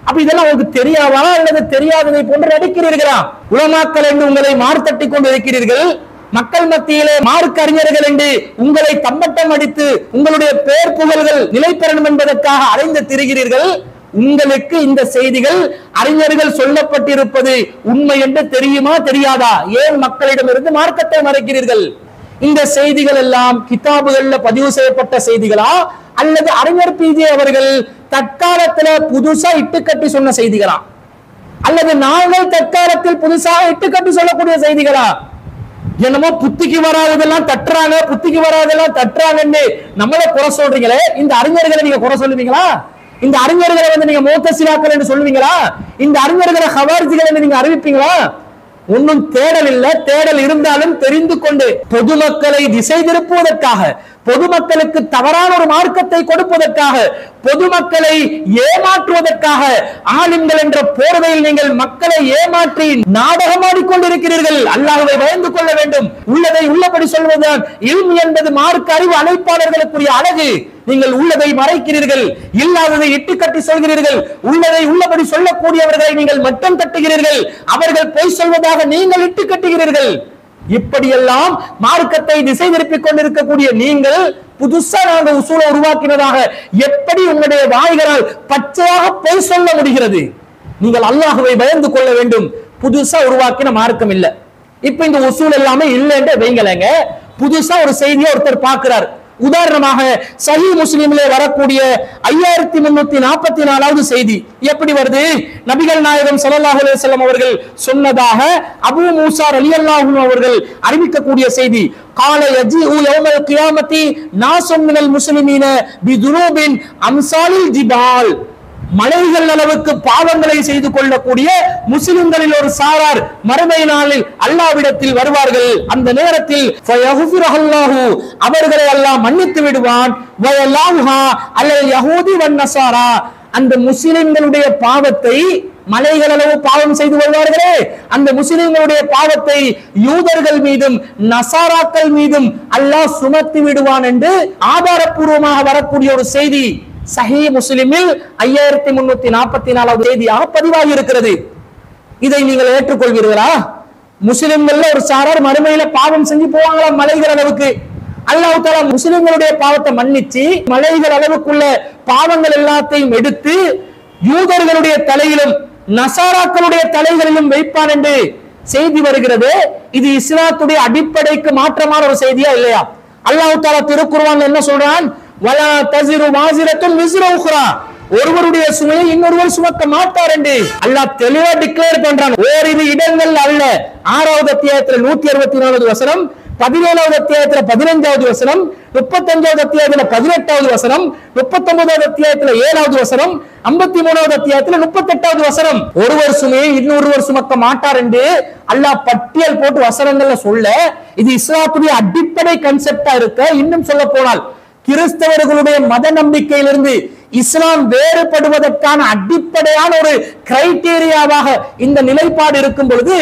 அப்ப இதெல்லாம் உங்களுக்கு தெரியாதா அல்லது தெரியாததை போன்று நடிக்கிறீர்களா உலமாக்கள் என்று உங்களை மார்த்தட்டி கொண்டு இருக்கிறீர்கள் மக்கள் மத்தியிலே மார்க்க அறிஞர்கள் என்று உங்களை தம்பட்டம் அடித்து உங்களுடைய பேர் புகழ்கள் நிலை பெறணும் என்பதற்காக அலைந்து திரிகிறீர்கள் உங்களுக்கு இந்த செய்திகள் அறிஞர்கள் சொல்லப்பட்டிருப்பது உண்மை என்று தெரியுமா தெரியாதா ஏன் மக்களிடமிருந்து மார்க்கத்தை மறைக்கிறீர்கள் இந்த செய்திகள் எல்லாம் கிதாபுகள்ல பதிவு செய்யப்பட்ட செய்திகளா அல்லது அறிஞர் பிஜே அவர்கள் தற்காலத்துல புதுசா இட்டுக்கட்டி சொன்ன செய்திகளா அல்லது நாங்கள் தற்காலத்தில் புதுசாக இட்டுக்கட்டி சொல்லக்கூடிய செய்திகளா என்னமோ புத்திக்கு வராததெல்லாம் தட்டுறாங்க புத்திக்கு வராததெல்லாம் தட்டுறாங்கன்னு நம்மள குறை சொல்றீங்களே இந்த அறிஞர்களை நீங்க குறை சொல்லுவீங்களா இந்த அறிஞர்களை வந்து நீங்க மூத்தசிலாக்கள் என்று சொல்லுவீங்களா இந்த அறிஞர்களை ஹவாரிஜிகள் என்று நீங்க அறிவிப்பீங்களா ஒன்னும் தேடல் இல்ல தேடல் இருந்தாலும் தெரிந்து கொண்டு பொதுமக்களை திசை திருப்புவதற்காக பொதுமக்களுக்கு தவறான ஒரு மார்க்கத்தை கொடுப்பதற்காக பொதுமக்களை ஏமாற்றுவதற்காக ஆளுங்கள் என்ற போர்வையில் நீங்கள் மக்களை ஏமாற்றி நாடகமாடிக்கொண்டிருக்கிறீர்கள் அல்லாஹ்வை பயந்து கொள்ள வேண்டும் உள்ளதை உள்ளபடி சொல்வதுதான் இல்ம் என்பது மார்க்க அறிவு அழைப்பாளர்களுக்குரிய அழகு நீங்கள் உள்ளதை மறைக்கிறீர்கள் இல்லாததை இட்டு கட்டி சொல்கிறீர்கள் உள்ளதை உள்ளபடி சொல்லக்கூடியவர்களை நீங்கள் மட்டம் தட்டுகிறீர்கள் அவர்கள் பொய் சொல்வதாக நீங்கள் இட்டு கட்டுகிறீர்கள் இப்படியெல்லாம் மார்க்கத்தை திசை திருப்பிக் கொண்டிருக்கக்கூடிய நீங்கள் புதுசா நாங்க உசூலை உருவாக்கினதாக எப்படி உங்களுடைய வாய்களால் பச்சையாக பொய் சொல்ல முடிகிறது நீங்கள் அல்லாஹுவை பயந்து கொள்ள வேண்டும் புதுசா உருவாக்கின மார்க்கம் இல்ல இப்ப இந்த உசூல் எல்லாமே இல்லைன்னு வைங்களேங்க புதுசா ஒரு செய்தியை ஒருத்தர் பார்க்கிறார் உதாரணமாக சஹி முஸ்லிமிலே வரக்கூடிய ஐயாயிரத்தி முன்னூத்தி நாற்பத்தி நாலாவது செய்தி எப்படி வருது நபிகள் நாயகம் ஸல்லல்லாஹு அலைஹி வஸல்லம் அவர்கள் சொன்னதாக அபூ மூசா ரலியல்லாஹு அவர்கள் அறிவிக்கக்கூடிய செய்தி கால யஜிஉ யௌமல் கியாமத்தி நாசும் மினல் முஸ்லிமீன பிதுனூபின் அம்சாலில் ஜிபால் மலைகள் அளவுக்கு பாவங்களை செய்து கொள்ளக்கூடிய முஸ்லிம்களில் ஒரு சாரார் மறுமை நாளில் அல்லாவிடத்தில் வருவார்கள் அந்த நேரத்தில் ஃபயகுஃபிரஹல்லாஹு அவர்களை அல்லாஹ் மன்னித்து விடுவான் வயல்லாஹா அல்லது யஹூதி வன் நசாரா அந்த முஸ்லிம்களுடைய பாவத்தை மலைகள் அளவு பாவம் செய்து வருவார்களே அந்த முஸ்லிம்களுடைய பாவத்தை யூதர்கள் மீதும் நசாராக்கள் மீதும் அல்லாஹ் சுமத்தி விடுவான் என்று ஆதாரப்பூர்வமாக வரக்கூடிய ஒரு செய்தி சஹீ முஸ்லிமில் ஐயாயிரத்தி முன்னூத்தி நாற்பத்தி நாலாவது செய்தியாக பதிவாகி இருக்கிறது இதை நீங்கள் ஏற்றுக்கொள்வீர்களா முஸ்லிம்கள்ல ஒரு சாரார் மறுமையில பாவம் செஞ்சு போவாங்களாம் மலைகள் அளவுக்கு அல்லாஹ் தாலா முஸ்லிம்களுடைய பாவத்தை மன்னிச்சு மலைகள் அளவுக்குள்ள பாவங்கள் எல்லாத்தையும் எடுத்து யூதர்களுடைய தலையிலும் நசாராக்களுடைய தலைகளிலும் வைப்பான் என்று செய்தி வருகிறது இது இஸ்லாத்துடைய அடிப்படைக்கு மாற்றமான ஒரு செய்தியா இல்லையா அல்லாஹ் தாலா திருக்குர்ஆன்ல என்ன சொல்றான் வலா தசிரு வாசிரத்தும் விஸ்ர உக்ரா ஒருவருடைய சுமையை இன்னொருவர் சுமக்க மாட்டார் என்று அல்லாஹ் தெளிவா டிக்ளேர் பண்றான் ஓரிரு இடங்கள் அல்ல ஆறாவது அத்தியாயத்துல நூத்தி அறுபத்தி நாலாவது வசனம் பதினேழாவது அத்தியாயத்துல பதினைஞ்சாவது வசனம் முப்பத்தஞ்சாவது அத்தியாயத்துல பதினெட்டாவது வசனம் முப்பத்தொன்பதாவது அத்தியாயத்துல ஏழாவது வசனம் ஐம்பத்தி மூணாவது அத்தியாயத்துல முப்பத்தெட்டாவது வசனம் ஒருவர் சுமையை இன்னொருவர் சுமக்க மாட்டார் என்று அல்லாஹ் பட்டியல் போட்டு வசனங்கள்ல சொல்ல இது இஸ்லாத்துடைய அடிப்படை கன்செப்டா இருக்க இன்னும் சொல்ல போனால் கிறிஸ்தவர்களுடைய மத நம்பிக்கையிலிருந்து இஸ்லாம் வேறுபடுவதற்கான அடிப்படையான ஒரு கிரைட்டீரியாவாக இந்த நிலைப்பாடு இருக்கும் பொழுது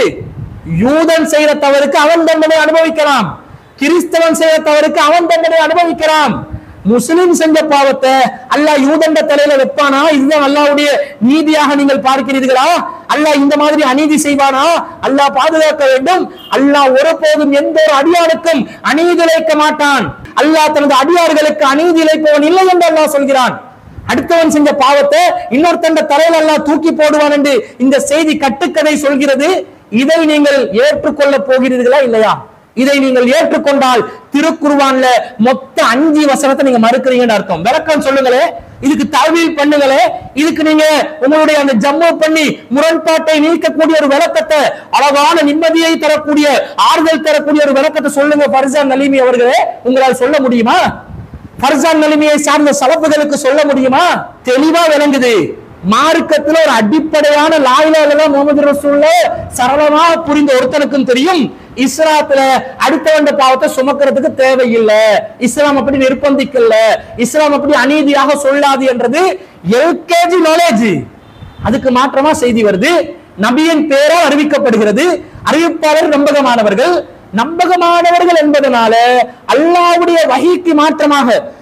யூதன் செய்யற தவறுக்கு அவன் தண்டனை அனுபவிக்கலாம் கிறிஸ்தவன் செய்யற தவறுக்கு அவன் தண்டனை அனுபவிக்கலாம் முஸ்லிம் செஞ்ச பாவத்தை அல்லாஹ் யூதண்ட தலையில வைப்பானா இதுதான் அல்லாஹ்வுடைய நீதியாக நீங்கள் பார்க்கிறீர்களா அல்லாஹ் இந்த மாதிரி அநீதி செய்வானா அல்லாஹ் பாதுகாக்க வேண்டும் அல்லாஹ் ஒருபோதும் எந்த ஒரு அடியானுக்கும் அநீதி இழைக்க மாட்டான் அல்லாஹ் தனது அடியார்களுக்கு அநீதி இழைப்பவன் இல்லை என்று அல்லாஹ் சொல்கிறான் அடுத்தவன் செஞ்ச பாவத்தை இன்னொருத்தண்ட தலையில எல்லாம் தூக்கி போடுவான் என்று இந்த செய்தி கட்டுக்கதை சொல்கிறது இதை நீங்கள் ஏற்றுக்கொள்ள போகிறீர்களா இல்லையா இதை நீங்கள் ஏற்றுக்கொண்டால் திருக்குர்வான்ல மொத்த அஞ்சு வசனத்தை நீங்க மறுக்கிறீங்கன்னு அர்த்தம் விளக்கம் சொல்லுங்களே இதுக்கு தவிழ் பண்ணுங்களே இதுக்கு நீங்க உங்களுடைய அந்த ஜம்மு பண்ணி முரண்பாட்டை நீக்கக்கூடிய ஒரு விளக்கத்தை அழகான நிம்மதியை தரக்கூடிய ஆறுதல் தரக்கூடிய ஒரு விளக்கத்தை சொல்லுங்க பரிசான் நலிமி அவர்களே உங்களால் சொல்ல முடியுமா பர்சான் நிலைமையை சார்ந்த சலப்புகளுக்கு சொல்ல முடியுமா தெளிவா விளங்குது மார்க்கத்துல ஒரு அடிப்படையான லாயிலால முகமது ரசூல்ல சரளமா புரிந்த ஒருத்தனுக்கும் தெரியும் இஸ்லாத்துல அடுத்தவண்ட பாவத்தை சுமக்கிறதுக்கு தேவையில்லை இஸ்லாம் அப்படி நிர்பந்திக்கல இஸ்லாம் அப்படி அநீதியாக சொல்லாது என்றது எல்கேஜி நாலேஜ் அதுக்கு மாற்றமா செய்தி வருது நபியின் பேரால் அறிவிக்கப்படுகிறது அறிவிப்பாளர் நம்பகமானவர்கள் நம்பகமானவர்கள் என்பதனால அல்லாஹ்வுடைய வஹீக்கு மாற்றமாக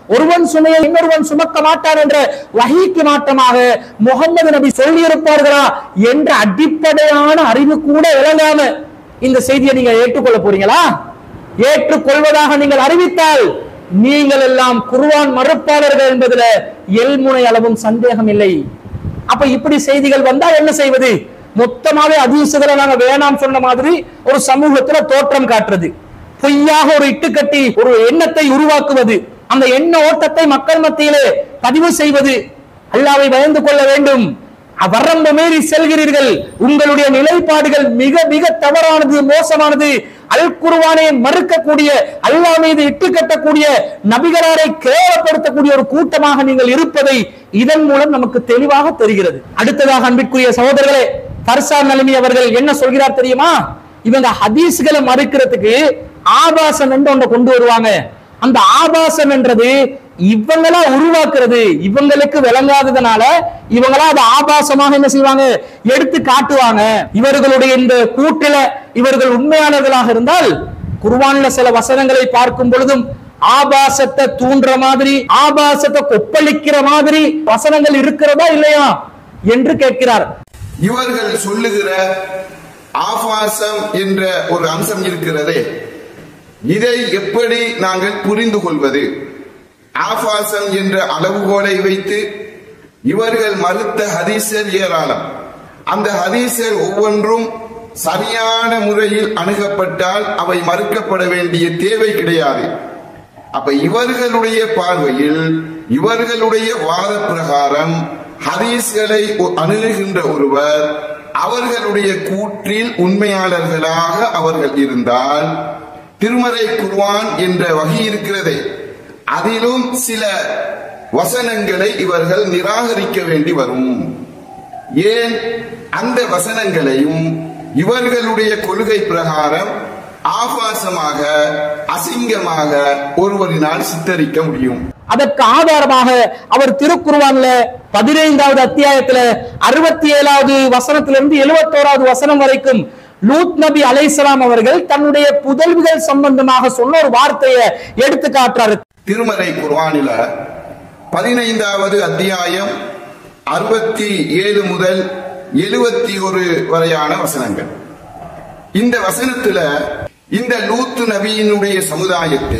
ஒருவன் சுமையை இன்னொருவன் சுமக்க மாட்டான் என்ற வகைக்கு மாற்றமாக முகமது நபி சொல்லியிருப்பார்களா என்ற அடிப்படையான அறிவு கூட விளங்காம இந்த செய்தியை நீங்க ஏற்றுக்கொள்ள போறீங்களா ஏற்றுக்கொள்வதாக நீங்கள் அறிவித்தால் நீங்கள் எல்லாம் குர்ஆன் மறுப்பாளர்கள் என்பதுல எல்முனை அளவும் சந்தேகம் இல்லை அப்ப இப்படி செய்திகள் வந்தா என்ன செய்வது மொத்தமாவே அதீசுகளை நாங்க வேணாம் சொன்ன மாதிரி ஒரு சமூகத்துல தோற்றம் காட்டுறது பொய்யாக ஒரு இட்டுக்கட்டி ஒரு எண்ணத்தை உருவாக்குவது அந்த எண்ண ஓட்டத்தை மக்கள் மத்தியிலே பதிவு செய்வது அல்லாவை பயந்து கொள்ள வேண்டும் வரம்பு மீறி செல்கிறீர்கள் உங்களுடைய நிலைப்பாடுகள் மிக மிக தவறானது மோசமானது அல் குருவானை மறுக்கக்கூடிய அல்லாஹ் மீது இட்டு கட்டக்கூடிய நபிகளாரை கேவலப்படுத்தக்கூடிய ஒரு கூட்டமாக நீங்கள் இருப்பதை இதன் மூலம் நமக்கு தெளிவாக தெரிகிறது அடுத்ததாக அன்பிற்குரிய சகோதரர்களே பர்சார் நலிமி அவர்கள் என்ன சொல்கிறார் தெரியுமா இவங்க ஹதீஸ்களை மறுக்கிறதுக்கு ஆபாசம் என்று ஒன்றை கொண்டு வருவாங்க அந்த ஆபாசம் என்றது இவங்களா உருவாக்குறது இவங்களுக்கு விளங்காததுனால இவங்களா அதை ஆபாசமாக என்ன செய்வாங்க எடுத்து காட்டுவாங்க இவர்களுடைய இந்த கூட்டில இவர்கள் உண்மையாளர்களாக இருந்தால் குர்வான்ல சில வசனங்களை பார்க்கும் பொழுதும் ஆபாசத்தை தூண்டுற மாதிரி ஆபாசத்தை கொப்பளிக்கிற மாதிரி வசனங்கள் இருக்கிறதா இல்லையா என்று கேட்கிறார் இவர்கள் சொல்லுகிற ஆபாசம் என்ற ஒரு அம்சம் இருக்கிறதே இதை எப்படி நாங்கள் புரிந்து கொள்வது ஆபாசம் என்ற அளவுகோலை வைத்து இவர்கள் மறுத்த ஹதீசர் ஏராளம் அந்த ஹதீசர் ஒவ்வொன்றும் சரியான முறையில் அணுகப்பட்டால் அவை மறுக்கப்பட வேண்டிய தேவை கிடையாது அப்ப இவர்களுடைய பார்வையில் இவர்களுடைய வாத பிரகாரம் ஹதீஸ்களை ஒ- அணுகுகின்ற ஒருவர் அவர்களுடைய கூற்றில் உண்மையாளர்களாக அவர்கள் இருந்தால் திருமறை குர்ஆன் என்ற வகை இருக்கிறதே அதிலும் சில வசனங்களை இவர்கள் நிராகரிக்க வேண்டி வரும் ஏன் அந்த வசனங்களையும் இவர்களுடைய கொள்கை பிரகாரம் ஆபாசமாக அசிங்கமாக ஒருவரினால் சித்தரிக்க முடியும் அதற்கு ஆதாரமாக அவர் திருக்குர்ஆன்ல பதினைந்தாவது அத்தியாயத்துல அறுபத்தி ஏழாவது வசனத்திலிருந்து எழுபத்தோராவது வசனம் வரைக்கும் லூத் நபி அலைஹிஸ்ஸலாம் அவர்கள் தன்னுடைய புதல்விகள் சம்பந்தமாக சொன்ன ஒரு வார்த்தையை எடுத்து காட்டுறாரு திருமறை குர்ஆனில பதினைந்தாவது அத்தியாயம் அறுபத்தி ஏழு முதல் எழுபத்தி ஒரு வரையான வசனங்கள் இந்த வசனத்துல இந்த லூத்து நபியினுடைய சமுதாயத்தை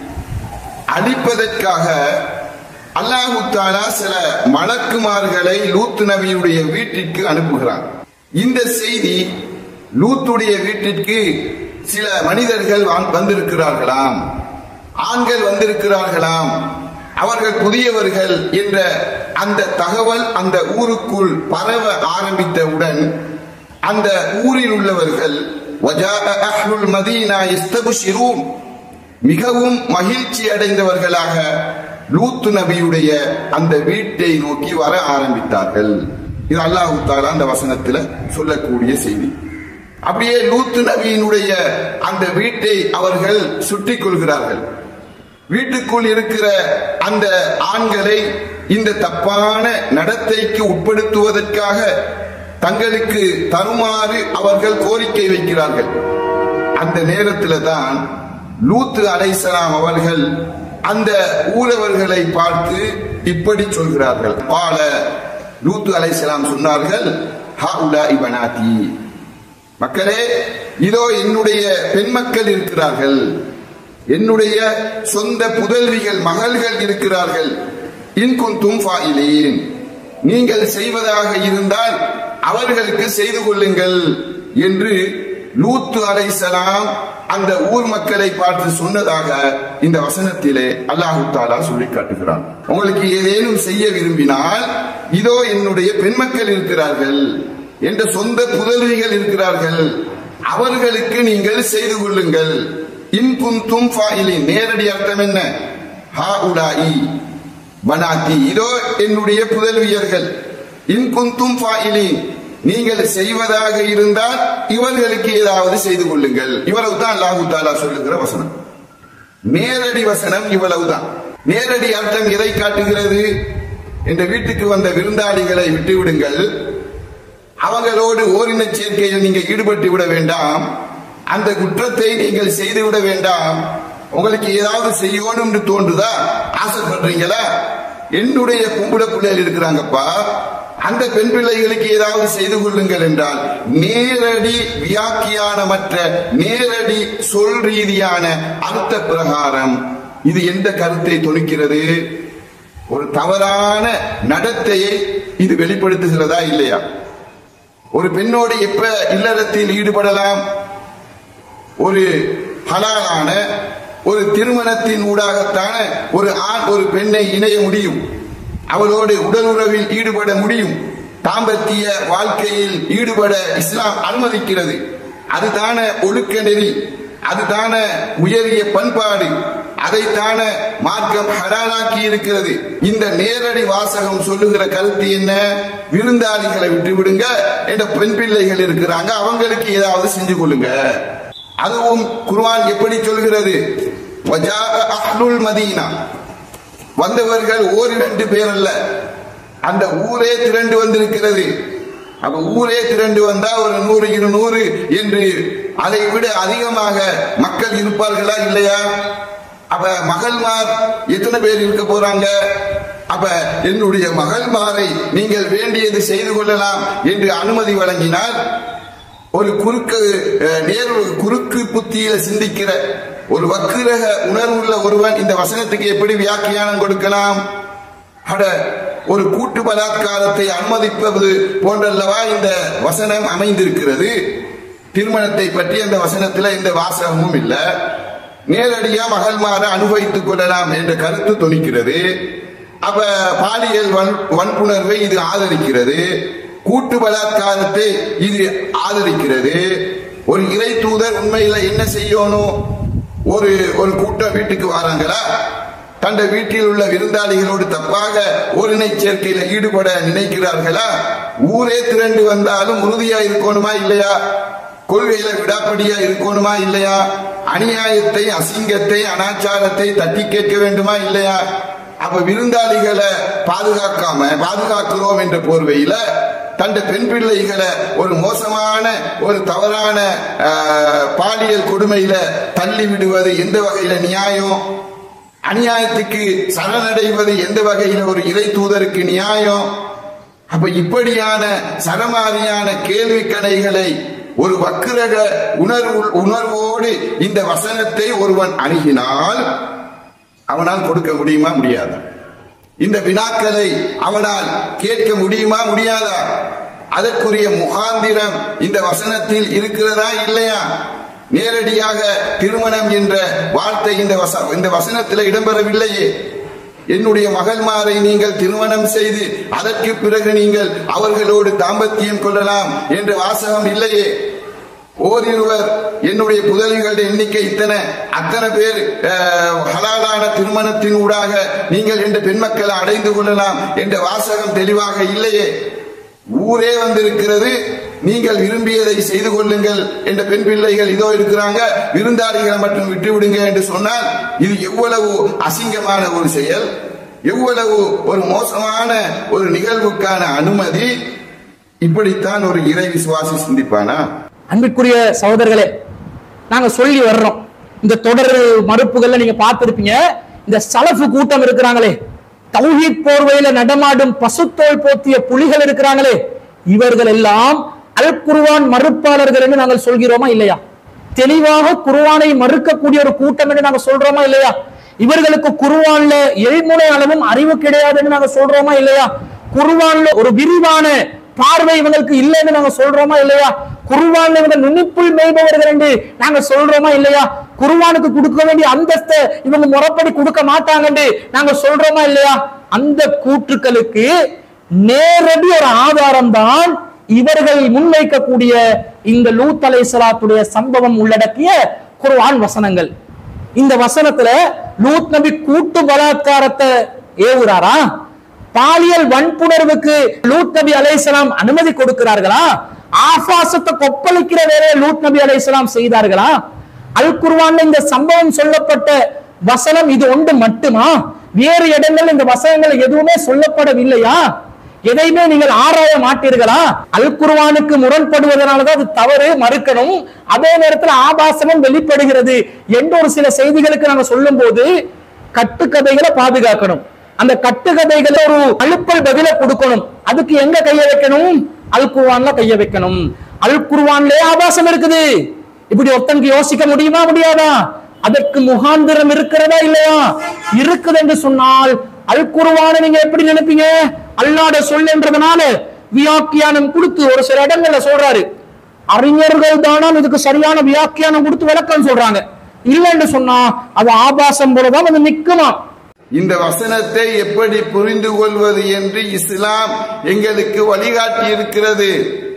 அழிப்பதற்காக அல்லாஹு தாலா சில மலக்குமார்களை லூத்து நபியுடைய வீட்டிற்கு அனுப்புகிறான் இந்த செய்தி லூத்துடைய வீட்டிற்கு சில மனிதர்கள் வந்- வந்திருக்கிறார்களாம் ஆண்கள் வந்திருக்கிறார்களாம் அவர்கள் புதியவர்கள் என்ற அந்த தகவல் அந்த ஊருக்குள் பரவ ஆரம்பித்தவுடன் அந்த ஊரில் உள்ளவர்கள் وَجَاءَ أَهْلُ الْمَدِينَةِ يَسْتَبْشِرُونَ மிகவும் மகிழ்ச்சி அடைந்தவர்களாக லூத்து நபியுடைய அந்த வீட்டை நோக்கி வர ஆரம்பித்தார்கள் இது அல்லாஹு தாலா அந்த வசனத்துல சொல்லக்கூடிய செய்தி அப்படியே லூத்து நபியினுடைய அந்த வீட்டை அவர்கள் சுற்றி கொள்கிறார்கள் வீட்டுக்குள் இருக்கிற அந்த ஆண்களை இந்த தப்பான நடத்தைக்கு உட்படுத்துவதற்காக தங்களுக்கு தருமாறு அவர்கள் கோரிக்கை வைக்கிறார்கள் அந்த நேரத்தில் தான் லூத்து அலைசலாம் அவர்கள் அந்த ஊரவர்களை பார்த்து இப்படி சொல்கிறார்கள் பால லூத்து அலைசலாம் சொன்னார்கள் ஹாஉலா இபனாதி மக்களே இதோ என்னுடைய பெண் மக்கள் இருக்கிறார்கள் என்னுடைய சொந்த புதல்விகள் மகள்கள் இருக்கிறார்கள் இன்குந்தும் ஃபாயிலீன் நீங்கள் செய்வதாக இருந்தால் அவர்களுக்கு செய்து கொள்ளுங்கள் என்று லூத்து அலைசலாம் அந்த ஊர் மக்களை பார்த்து சொன்னதாக இந்த வசனத்திலே அல்லாஹு தாலா சொல்லி காட்டுகிறான் உங்களுக்கு ஏதேனும் செய்ய விரும்பினால் இதோ என்னுடைய பெண் மக்கள் இருக்கிறார்கள் என்ற சொந்த புதல்விகள் இருக்கிறார்கள் அவர்களுக்கு நீங்கள் செய்து கொள்ளுங்கள் இன்குந்தும் ஃபாயிலின் நேரடி அர்த்தம் என்ன ஹா உலாஇ பனாத்தி இதோ என்னுடைய புதல்வியர்கள் இன்குந்தும் ஃபாயிலின் நீங்கள் செய்வதாக இருந்தால் இவர்களுக்கு ஏதாவது செய்து கொள்ளுங்கள் இவ்வளவு தான் அல்லாஹு தாலா சொல்லுகிற வசனம் நேரடி வசனம் இவ்வளவுதான் நேரடி அர்த்தம் எதை காட்டுகிறது என்ற வீட்டுக்கு வந்த விருந்தாளிகளை விட்டுவிடுங்கள் அவங்களோடு ஓரின சேர்க்கையில் நீங்க ஈடுபட்டு விட வேண்டாம் அந்த குற்றத்தை நீங்கள் செய்து விட வேண்டாம் உங்களுக்கு ஏதாவது செய்யணும்னு தோன்றுதா ஆசைப்படுறீங்களா என்னுடைய பொம்பளை பிள்ளைகள் இருக்கிறாங்கப்பா அந்த பெண் பிள்ளைகளுக்கு ஏதாவது செய்து கொள்ளுங்கள் என்றால் நேரடி வியாக்கியானமற்ற நேரடி சொல் ரீதியான அர்த்த பிரகாரம் இது எந்த கருத்தை தொனிக்கிறது ஒரு தவறான நடத்தையை இது வெளிப்படுத்துகிறதா இல்லையா ஒரு பெண்ணோடு எப்ப இல்லறத்தில் ஈடுபடலாம் ஒரு ஹலாலான ஒரு திருமணத்தின் ஊடாகத்தான ஒரு ஆண் ஒரு பெண்ணை இணைய முடியும் அவளோடு உடல் உறவில் ஈடுபட முடியும் தாம்பத்திய வாழ்க்கையில் ஈடுபட இஸ்லாம் அனுமதிக்கிறது அதுதான ஒழுக்க நெறி அதுதான உயரிய பண்பாடு அதைத்தான மார்க்கம் ஹரானாக்கி இருக்கிறது இந்த நேரடி வாசகம் சொல்லுகிற கருத்து என்ன விருந்தாளிகளை விட்டு விடுங்க என்ற பெண் பிள்ளைகள் இருக்கிறாங்க அவங்களுக்கு ஏதாவது செஞ்சு கொள்ளுங்க அதுவும் குர்ஆன் எப்படி சொல்கிறது வஜாஅ அஹ்லுல் மதீனா வந்தவர்கள் ஓரிரண்டு பேர் அல்ல அந்த ஊரே திரண்டு வந்திருக்கிறது அப்ப ஊரே திரண்டு வந்தா ஒரு நூறு இருநூறு என்று அதை விட அதிகமாக மக்கள் இருப்பார்களா இல்லையா அப்ப மகள்மார் எத்தனை பேர் இருக்க போறாங்க அப்ப என்னுடைய மகள்மாரை நீங்கள் வேண்டியது செய்து கொள்ளலாம் என்று அனுமதி வழங்கினால் ஒரு குறுக்கு அஹ், நேரு குறுக்கு புத்தியில சிந்திக்கிற ஒரு வக்கிரக உணர்வுள்ள ஒருவன் இந்த வசனத்துக்கு எப்படி வியாக்கியானம் கொடுக்கலாம் அட ஒரு கூட்டு பலாத்காரத்தை அனுமதிப்பது போன்றல்லவா இந்த வசனம் அமைந்திருக்கிறது திருமணத்தை பற்றி அந்த வசனத்துல எந்த வாசகமும் இல்ல நேரடியா மகள்மார அனுபவித்துக் கொள்ளலாம் என்ற கருத்து தொனிக்கிறது அப்ப பாலியல் வன்- வன்புணர்வை இது ஆதரிக்கிறது கூட்டு பலாத்காரத்தை இது ஆதரிக்கிறது ஒரு இறை தூதர் உண்மையில என்ன செய்யணும் ஒரு ஒரு கூட்டம் வீட்டுக்கு வராங்களா தந்த வீட்டில் உள்ள விருந்தாளிகளோடு தப்பாக ஓரினை சேர்க்கையில ஈடுபட நினைக்கிறார்களா ஊரே திரண்டு வந்தாலும் உறுதியா இருக்கணுமா இல்லையா கொள்கையில விடாப்படியா இருக்கணுமா இல்லையா அநியாயத்தை அசிங்கத்தை அனாச்சாரத்தை தட்டி கேட்க வேண்டுமா இல்லையா அப்ப விருந்தாளிகளை பாதுகாக்காம பாதுகாக்கிறோம் என்ற போர்வையில தந்த பெண் பிள்ளைகளை ஒரு மோசமான ஒரு தவறான ஆஹ், பாலியல் கொடுமையில தள்ளி விடுவது எந்த வகையில நியாயம் அநியாயத்துக்கு சரணடைவது எந்த வகையில ஒரு இறை தூதருக்கு நியாயம் அப்ப இப்படியான சரமாரியான கேள்வி கணைகளை ஒரு வக்கிரக உணர்வு உணர்வோடு இந்த வசனத்தை ஒருவன் அணுகினால் அவனால் கொடுக்க முடியுமா முடியாதா இந்த வினாக்களை அவனால் கேட்க முடியுமா முடியாதா அதற்குரிய முகாந்திரம் இந்த வசனத்தில் இருக்கிறதா இல்லையா நேரடியாக திருமணம் என்ற வார்த்தை இந்த வச இந்த வசனத்தில் இடம்பெறவில்லையே என்னுடைய மகள்மாரை நீங்கள் திருமணம் செய்து அதற்கு பிறகு நீங்கள் அவர்களோடு தாம்பத்தியம் கொள்ளலாம் என்ற வாசகம் இல்லையே ஓரிருவர் என்னுடைய புதல்விகளுடைய எண்ணிக்கை இத்தனை அத்தனை பேர் அஹ், ஹலாலான திருமணத்தின் ஊடாக நீங்கள் என்ற பெண்மக்களை அடைந்து கொள்ளலாம் என்ற வாசகம் தெளிவாக இல்லையே ஊரே வந்திருக்கிறது நீங்கள் விரும்பியதை செய்து கொள்ளுங்கள் என்ற பெண் பிள்ளைகள் இதோ இருக்கிறாங்க விருந்தாளிகளை மட்டும் விட்டு விடுங்க என்று சொன்னால் இது எவ்வளவு அசிங்கமான ஒரு செயல் எவ்வளவு ஒரு மோசமான ஒரு நிகழ்வுக்கான அனுமதி இப்படித்தான் ஒரு இறை விசுவாசி சிந்திப்பானா அன்பிற்குரிய சகோதரர்களே நாங்க சொல்லி வர்றோம் இந்த தொடர் மறுப்புகள்ல நீங்க பார்த்திருப்பீங்க இந்த சலஃபு கூட்டம் இருக்கிறாங்களே தௌஹீத் போர்வையில நடமாடும் பசுத்தோல் போத்திய புலிகள் இருக்கிறாங்களே இவர்கள் எல்லாம் அல் குர்ஆன் மறுப்பாளர்கள் என்று நாங்கள் சொல்கிறோமா இல்லையா தெளிவாக குர்ஆனை மறுக்கக்கூடிய ஒரு கூட்டம் என்று நாங்க சொல்றோமா இல்லையா இவர்களுக்கு குர்ஆன்ல எழுமுறை அளவும் அறிவு கிடையாது என்று நாங்க சொல்றோமா இல்லையா குர்ஆன்ல ஒரு விரிவான பார்வை இவங்களுக்கு இல்லைன்னு நாங்க சொல்றோமா இல்லையா குருவான் இவங்க நுண்ணிப்புள் மேய்பவர்கள் என்று நாங்க சொல்றோமா இல்லையா குருவானுக்கு கொடுக்க வேண்டிய அந்தஸ்தை இவங்க முறைப்படி கொடுக்க மாட்டாங்க என்று நாங்க சொல்றோமா இல்லையா அந்த கூற்றுக்களுக்கு நேரடி ஒரு ஆதாரம் தான் இவர்கள் முன்வைக்கக்கூடிய இந்த லூத் அலைஹிஸ்ஸலாத்துடைய சம்பவம் உள்ளடக்கிய குர்ஆன் வசனங்கள் இந்த வசனத்துல லூத் நபி கூட்டு பலாத்காரத்தை ஏவுறாரா பாலியல் வன்புணர்வுக்கு லூத் நபி அலைஹிஸ்ஸலாம் அனுமதி கொடுக்கிறார்களா ஆபாசத்தை கொப்பளிக்கிற வேலையை லூத் நபி அலைஹிஸ்ஸலாம் செய்தார்களா அல் குர்ஆன்ல இந்த சம்பவம் சொல்லப்பட்ட வசனம் இது ஒன்று மட்டுமா வேறு இடங்கள் இந்த வசனங்கள் எதுவுமே சொல்லப்படவில்லையா எதையுமே நீங்கள் ஆராய மாட்டீர்களா அல் குர்ஆனுக்கு முரண்படுவதனாலதான் அது தவறு மறுக்கணும் அதே நேரத்தில் ஆபாசமும் வெளிப்படுகிறது என்ற ஒரு சில செய்திகளுக்கு நாங்க சொல்லும் போது கட்டுக்கதைகளை பாதுகாக்கணும் அந்த கட்டுக்கதைகளை ஒரு அழுப்பல் பதில கொடுக்கணும் அதுக்கு எங்க கைய வைக்கணும் அல் குர்ஆன்ல கைய வைக்கணும் அல் குர்ஆன்லயே ஆபாசம் இருக்குது இப்படி ஒருத்தனுக்கு யோசிக்க முடியுமா முடியாதா அதற்கு முகாந்திரம் இருக்கிறதா இல்லையா இருக்குது என்று சொன்னால் அல் குர்ஆனை நீங்க எப்படி நினைப்பீங்க அல்லாட சொல் என்றதுனால வியாக்கியானம் கொடுத்து ஒரு சில இடங்கள்ல சொல்றாரு அறிஞர்கள் தானால் இதுக்கு சரியான வியாக்கியானம் கொடுத்து விளக்கம் சொல்றாங்க இல்லைன்னு சொன்னா அது ஆபாசம் போலதான் அது நிக்குமா இந்த வசனத்தை எப்படி புரிந்து கொள்வது என்று இஸ்லாம் எங்களுக்கு வழிகாட்டி இருக்கிறது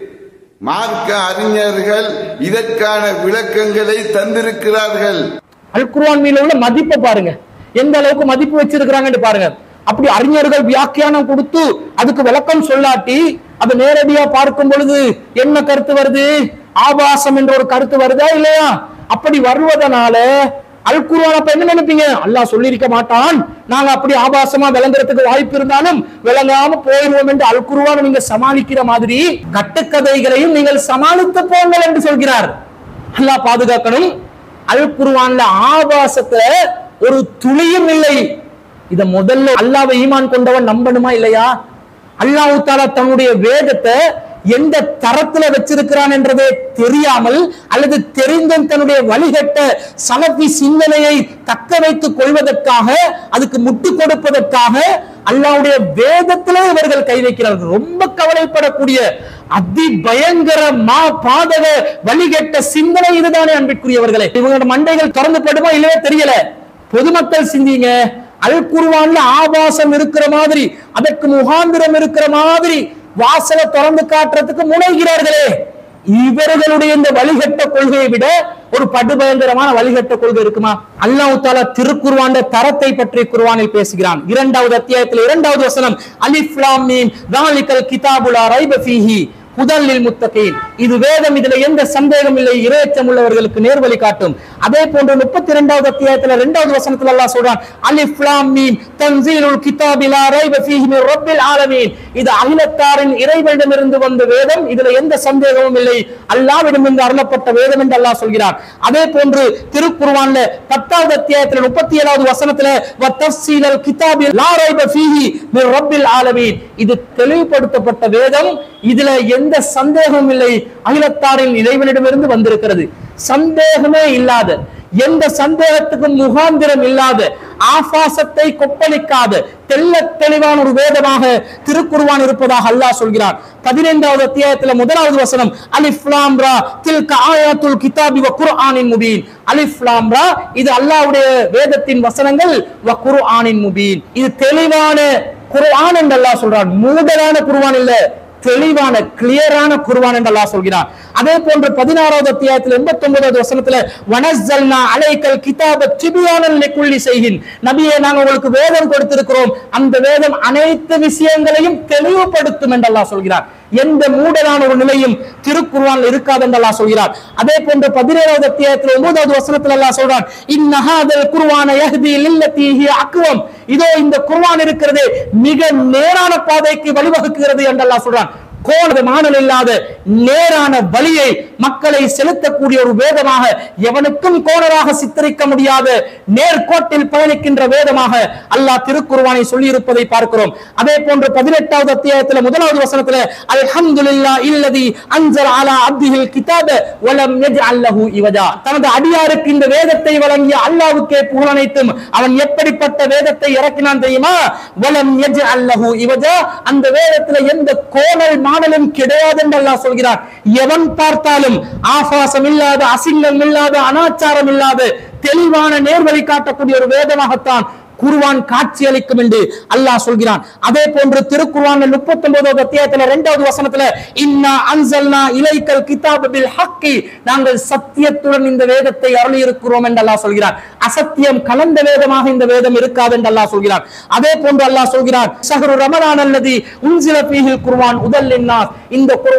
மார்க்க அறிஞர்கள் இதற்கான விளக்கங்களை தந்திருக்கிறார்கள் அல் குர்ஆன் மீது உள்ள மதிப்பை பாருங்க எந்த அளவுக்கு மதிப்பு வச்சிருக்கிறாங்கன்னு பாருங்க அப்படி அறிஞர்கள் வியாக்கியானம் கொடுத்து அதுக்கு விளக்கம் சொல்லாட்டி அது நேரடியா பார்க்கும் பொழுது என்ன கருத்து வருது ஆபாசம் என்ற ஒரு கருத்து வருதா இல்லையா அப்படி வருவதனால அல் குர்ஆன் அப்ப என்ன நினைப்பீங்க அல்லாஹ் சொல்லியிருக்க மாட்டான் நாங்க அப்படி ஆபாசமா விளங்குறதுக்கு வாய்ப்பு இருந்தாலும் விளங்காம போயிடுவோம் என்று அல் குர்ஆனை நீங்க சமாளிக்கிற மாதிரி கட்டுக்கதைகளையும் நீங்கள் சமாளித்து போங்கள் என்று சொல்கிறார் அல்லாஹ் பாதுகாக்கணும் அல் குர்ஆன்ல ஆபாசத்துல ஒரு துளியும் இல்லை இத முதல்ல அல்லாஹ்வை ஈமான் கொண்டவன் நம்பணுமா இல்லையா அல்லாஹ் தாலா தன்னுடைய வேதத்தை எந்த தரத்துல வச்சிருக்கிறான் என்றதே தெரியாமல் அல்லது தெரிந்தும் தன்னுடைய வழிகட்ட சலபி சிந்தனையை தக்க வைத்துக் கொள்வதற்காக அதுக்கு முட்டு கொடுப்பதற்காக அல்லாஹ்வுடைய வேதத்திலே இவர்கள் கை வைக்கிறார்கள் ரொம்ப கவலைப்படக்கூடிய அதி பயங்கர மா பாதக வழிகட்ட சிந்தனை இதுதானே அன்பிற்குரியவர்களே இவங்களோட மண்டைகள் திறந்து படுமா இல்லையே தெரியல பொதுமக்கள் சிந்திங்க அல் குர்ஆன்ல ஆபாசம் இருக்கிற மாதிரி அதற்கு முகாந்திரம் இருக்கிற மாதிரி வாசலை திறந்து காட்டுறதுக்கு முனைகிறார்களே இவர்களுடைய இந்த வழிகட்ட கொள்கையை விட ஒரு படுபயங்கரமான வழிகட்ட கொள்கை இருக்குமா அல்லாஹ் தாலா திருக்குர்ஆன் தரத்தை பற்றி குர்ஆனில் பேசுகிறான் இரண்டாவது அத்தியாயத்தில் இரண்டாவது வசனம் அலிஃப் லாம் மீம் தாலிகல் கிதாபுலா ரைப ஃபீஹி முதலில் முத்தகீன் இது வேதம் இதுல எந்த சந்தேகம் இல்லை இரையச்சம் உள்ளவர்களுக்கு நேர்வழி காட்டும் அதே போன்று முப்பத்தி இரண்டாவது அத்தியாயத்துல இரண்டாவது வசனத்துல அல்லாஹ் சொல்றான் அலிஃப் லாம் மீம் தன்சீலுல் கிதாபி லா ரைப ஃபீஹி மின் ரப்பில் ஆலமீன் இது அகிலத்தாரின் இறைவனிடமிருந்து வந்த வேதம் இதுல எந்த சந்தேகமும் இல்லை அல்லாஹ்விடமிருந்து அருளப்பட்ட வேதம் என்று அல்லாஹ் சொல்கிறான் அதே போன்று திருக்குர்ஆன்ல பத்தாவது அத்தியாயத்துல முப்பத்தி ஏழாவது வசனத்துல வ தஃசீலல் கிதாபி லா ரைப ஃபீஹி மின் ரப்பில் ஆலமீன் இது தெளிவுபடுத்தப்பட்ட வேதம் இதுல எந்த சந்தேகமும் இல்லை அகிலத்தாரின் இறைவனிடமிருந்து வந்திருக்கிறது சந்தேகமே இல்லாத எந்த சந்தேகத்துக்கும் முகாந்திரம் இல்லாத ஆபாசத்தை கொப்பளிக்காத தெள்ள தெளிவான ஒரு வேதமாக திருக்குர்ஆன் இருப்பதாக அல்லாஹ் சொல்கிறான் பதினைந்தாவது அத்தியாயத்துல முதலாவது வசனம் அலிஃப் லாம் ரா தில்க ஆயாத்துல் கிதாபி வ குர்ஆனின் முபீன் அலிஃப் லாம் ரா இது அல்லாஹ்வுடைய வேதத்தின் வசனங்கள் வ குர்ஆனின் முபீன் இது தெளிவான குர்ஆன் என்று அல்லாஹ் சொல்றான் மூடலான குர்ஆன் இல்ல தெளிவான கிளியரான குர்ஆன் என்று அல்லாஹ் சொல்கிறான் அதே போன்று பதினாறாவது அத்தியாயத்தில் எண்பத்தி ஒன்பதாவது வசனத்துல வனஸ்ஸல்னா அலைக்கல் கிதாப திபியானல் லிக்குல்லி செய்கின் நபியே நாங்க உங்களுக்கு வேதம் கொடுத்திருக்கிறோம் அந்த வேதம் அனைத்து விஷயங்களையும் தெளிவுபடுத்தும் என்று அல்லாஹ் சொல்கிறார் எந்த மூடலான ஒரு நிலையும் திருக்குர்ஆன்ல இருக்காது என்று அல்லாஹ் சொல்கிறார் அதே போன்று பதினேழாவது அத்தியாயத்தில் ஒன்பதாவது வசனத்தில் அல்லாஹ் சொல்றான் இன்னஹாதல் குர்ஆன யஹ்தி லில்லதி ஹிய அக்வம் இதோ இந்த குர்ஆன் இருக்கிறது மிக நேரான பாதைக்கு வழிவகுக்கிறது என்று அல்லாஹ் சொல்றான் கோண மானல் இல்லாத நேரான வழியை மக்களை செலுத்தக்கூடிய ஒரு வேதமாக எவனுக்கும் கோணராக சித்தரிக்க முடியாத நேர்கோட்டில் பயணிக்கின்ற வேதமாக அல்லாஹ் திருக்குர்ஆனை சொல்லி இருப்பதை பார்க்கிறோம் அதே போன்று பதினெட்டாவது அத்தியாயத்துல முதலாவது வசனத்துல அல்ஹம்துலில்லா இல்லதி அன்சல் அலா அப்திஹில் கிதாப வலம் யஜ்அல் லஹு இவஜா தனது அடியாருக்கு இந்த வேதத்தை வழங்கிய அல்லாஹ்வுக்கே புகழ் அனைத்தும் அவன் எப்படிப்பட்ட வேதத்தை இறக்கினான் தெரியுமா வலம் யஜ்அல் லஹு இவஜா அந்த வேதத்துல எந்த கோணல் மாடலும் கிடையாது என்று அல்லாஹ் சொல்கிறார் எவன் பார்த்தாலும் ஆபாசம் இல்லாத அசிங்கம் இல்லாத அனாச்சாரம் இல்லாத தெளிவான நேர்வழி காட்டக்கூடிய ஒரு வேதமாகத்தான் குர்ஆன் காட்சி அளிக்கும் என்று அல்லாஹ் சொல்கிறான் அதே போன்று திருக்குர்ஆன் முப்பத்தி ஒன்பதாவது அத்தியாயத்துல இரண்டாவது வசனத்துல இன்னா அன்சல்னா இலைக்கல் கிதாப பில் ஹக்கி நாங்கள் சத்தியத்துடன் இந்த வேதத்தை அருளி இருக்கிறோம் என்று அல்லாஹ் சொல்கிறான் அசத்தியம் கலந்த வேதமாக இந்த வேதம் இருக்காது என்று அல்லாஹ் சொல்கிறான் அதே போன்று அல்லாஹ் சொல்கிறான் ஷஹ்ரு ரமலான் அல்லதி உன்சில ஃபீஹில் குர்ஆன் உதல் லின்னாஸ் இந்த குர்ஆன்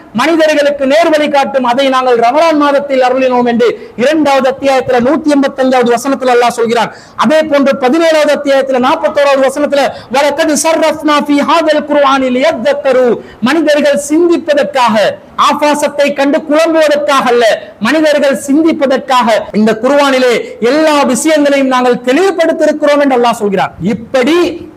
மனிதர்களுக்கு நேர்வழி காட்டும் அதை நாங்கள் ரமலான் மாதத்தில் அருளினோம் என்று இரண்டாவது அத்தியாயத்துல நூத்தி எண்பத்தி அஞ்சாவது வசனத்துல அல்லாஹ் சொல்கிறான் அதே போன்று பதினேழாவது அத்தியாயத்துல நாற்பத்தோராவது வசனத்துல வலக்கது சர்ரஃப்னா ஃபீ ஹாதல் குர்ஆனில் யத்தக்கரு மனிதர்கள் சிந்திப்பதற்காக ஆபாசத்தை கண்டு குழம்புவதற்காக அல்ல மனிதர்கள் சிந்திப்பதற்காக இந்த குர்ஆனிலே எல்லா விஷயங்களையும் நாங்கள் தெளிவுபடுத்தியிருக்கிறோம் என்று அல்லாஹ் சொல்கிறான் இப்படி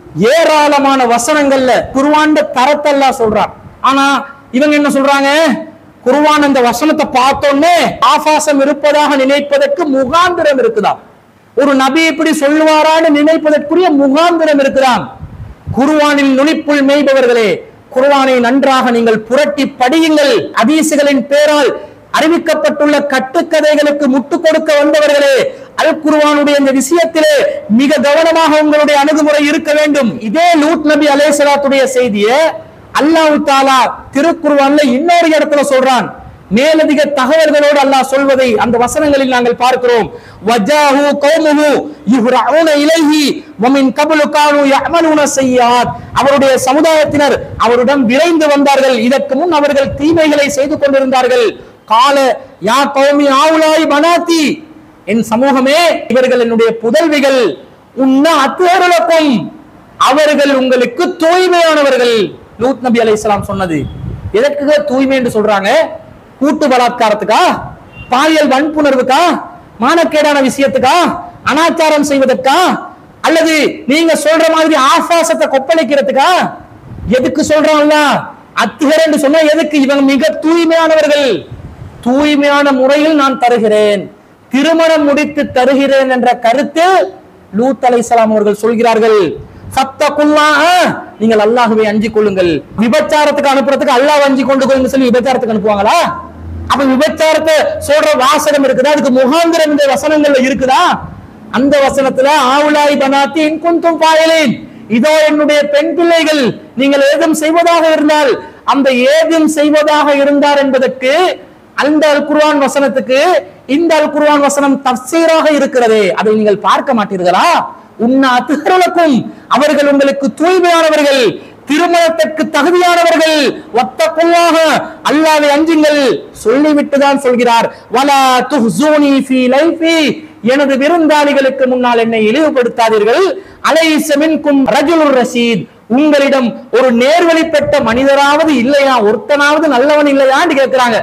ஏராளமான வசனங்கள்ல குர்ஆன் தரத்தை அல்லாஹ் சொல்றான் ஆனா இவங்க என்ன சொல்றாங்க குர்ஆன் அந்த வசனத்தை பார்த்தோன்னே ஆபாசம் இருப்பதாக நினைப்பதற்கு முகாந்திரம் இருக்குதாம் ஒரு நபி இப்படி சொல்லுவாரான்னு நினைப்பதற்குரிய முகாந்திரம் இருக்கிறான் குர்ஆனில் நுனிப்புள் மேய்பவர்களே குர்ஆனை நன்றாக நீங்கள் புரட்டி படியுங்கள் அதீசுகளின் பேரால் அறிவிக்கப்பட்டுள்ள கட்டுக்கதைகளுக்கு முட்டு கொடுக்க வந்தவர்களே அல் குர்ஆனுடைய இந்த விஷயத்திலே மிக கவனமாக உங்களுடைய அணுகுமுறை இருக்க வேண்டும் இதே லூத் நபி அலைஹிஸ்ஸலாத்துடைய செய்தியை அல்லாஹ் தாலா திருக்குர்ஆன்ல இன்னொரு இடத்துல சொல்றான் மேலதிக தகவல்களோடு அல்லாஹ் சொல்வதை அந்த வசனங்களில் நாங்கள் பார்க்கிறோம் வஜாஹு கௌமுஹு யுஹ்ரஊன இலைஹி வமின் கப்லு கானு யஅமலூன ஸய்யாத் அவருடைய சமுதாயத்தினர் அவரிடம் விரைந்து வந்தார்கள் இதற்கு முன் அவர்கள் தீமைகளை செய்து கொண்டிருந்தார்கள் கால யா கௌமி ஆவுலாய் பனாத்தி என் சமூகமே இவர்கள் என்னுடைய புதல்விகள் உன்ன அத்துவர்களுக்கும் அவர்கள் உங்களுக்கு தூய்மையானவர்கள் லூத் நபி அலைஹிஸ்ஸலாம் சொன்னது எதற்கு தூய்மை என்று சொல்றாங்க கூட்டு பலாத்காரத்துக்கா பாலியல் வன்புணர்வுக்கா மானக்கேடான விஷயத்துக்கா அனாச்சாரம் செய்வதற்கா அல்லது நீங்க சொல்ற மாதிரி ஆபாசத்தை கொப்பளிக்கிறதுக்கா எதுக்கு சொல்றான்ல அத்துகர் என்று சொன்னா எதுக்கு இவங்க மிக தூய்மையானவர்கள் தூய்மையான முறையில் நான் தருகிறேன் திருமணம் முடித்து தருகிறேன் என்ற கருத்து லூத் அலைஹிஸ்ஸலாம் அவர்கள் சொல்கிறார்கள் ஃபத்தகுல்லாஹ நீங்கள் அல்லாஹ்வை அஞ்சிக் கொள்ளுங்கள் விபச்சாரத்துக்கு அனுப்புறதுக்கு அல்லாஹ் அஞ்சி கொண்டு கொள்ளுங்க சொல்லி விபச்சாரத்துக்கு அனுப்புவாங்களா அப்ப விபச்சாரத்தை சொல்ற வாசகம் இருக்குதா அதுக்கு முகாந்திரம் இந்த வசனங்கள்ல இருக்குதா அந்த வசனத்துல ஆவுலாய் பனாத்தி இன் குந்தும் பாயலேன் இதோ என்னுடைய பெண் பிள்ளைகள் நீங்கள் ஏதும் செய்வதாக இருந்தால் அந்த ஏதும் செய்வதாக இருந்தார் என்பதற்கு அந்த அல் குர்ஆன் வசனத்துக்கு இந்த அல் குர்ஆன் வசனம் தப்சீராக இருக்கிறதே அதை நீங்கள் பார்க்க மாட்டீர்களா உன்ன அத்துகளுக்கும் அவர்கள் உங்களுக்கு தூய்மையானவர்கள் திருமணத்திற்கு தகுதியானவர்கள் ஒத்தக்குள்ளாக அல்லாவை அஞ்சுங்கள் சொல்லிவிட்டு தான் சொல்கிறார் வலா துஹ்சூனி ஃபீ லைஃபி எனது விருந்தாளிகளுக்கு முன்னால் என்னை இழிவுபடுத்தாதீர்கள் அலைஸ மின்கும் ரஜுலுர் ரஷீத் உங்களிடம் ஒரு நேர்வழி பெற்ற மனிதராவது இல்லையா ஒருத்தனாவது நல்லவன் இல்லையான்னு கேட்கிறாங்க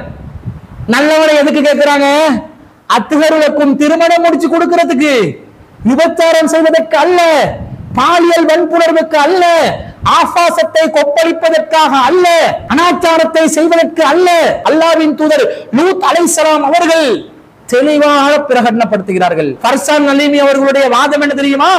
நல்லவனை எதுக்கு கேட்கிறாங்க அத்துகருளுக்கும் திருமணம் முடிச்சு கொடுக்கிறதுக்கு விபச்சாரம் செய்வதற்கு அல்ல பாலியல் வன்புணர்வுக்கு அல்ல ஆபாசத்தை கொப்பளிப்பதற்காக அல்ல அனாச்சாரத்தை செய்வதற்கு அல்ல அல்லாவின் தூதர் லூத் அலைஹிஸ்ஸலாம் அவர்கள் தெளிவாக பிரகடனப்படுத்துகிறார்கள் ஃபர்சான் நலீமி அவர்களுடைய வாதம் என்ன தெரியுமா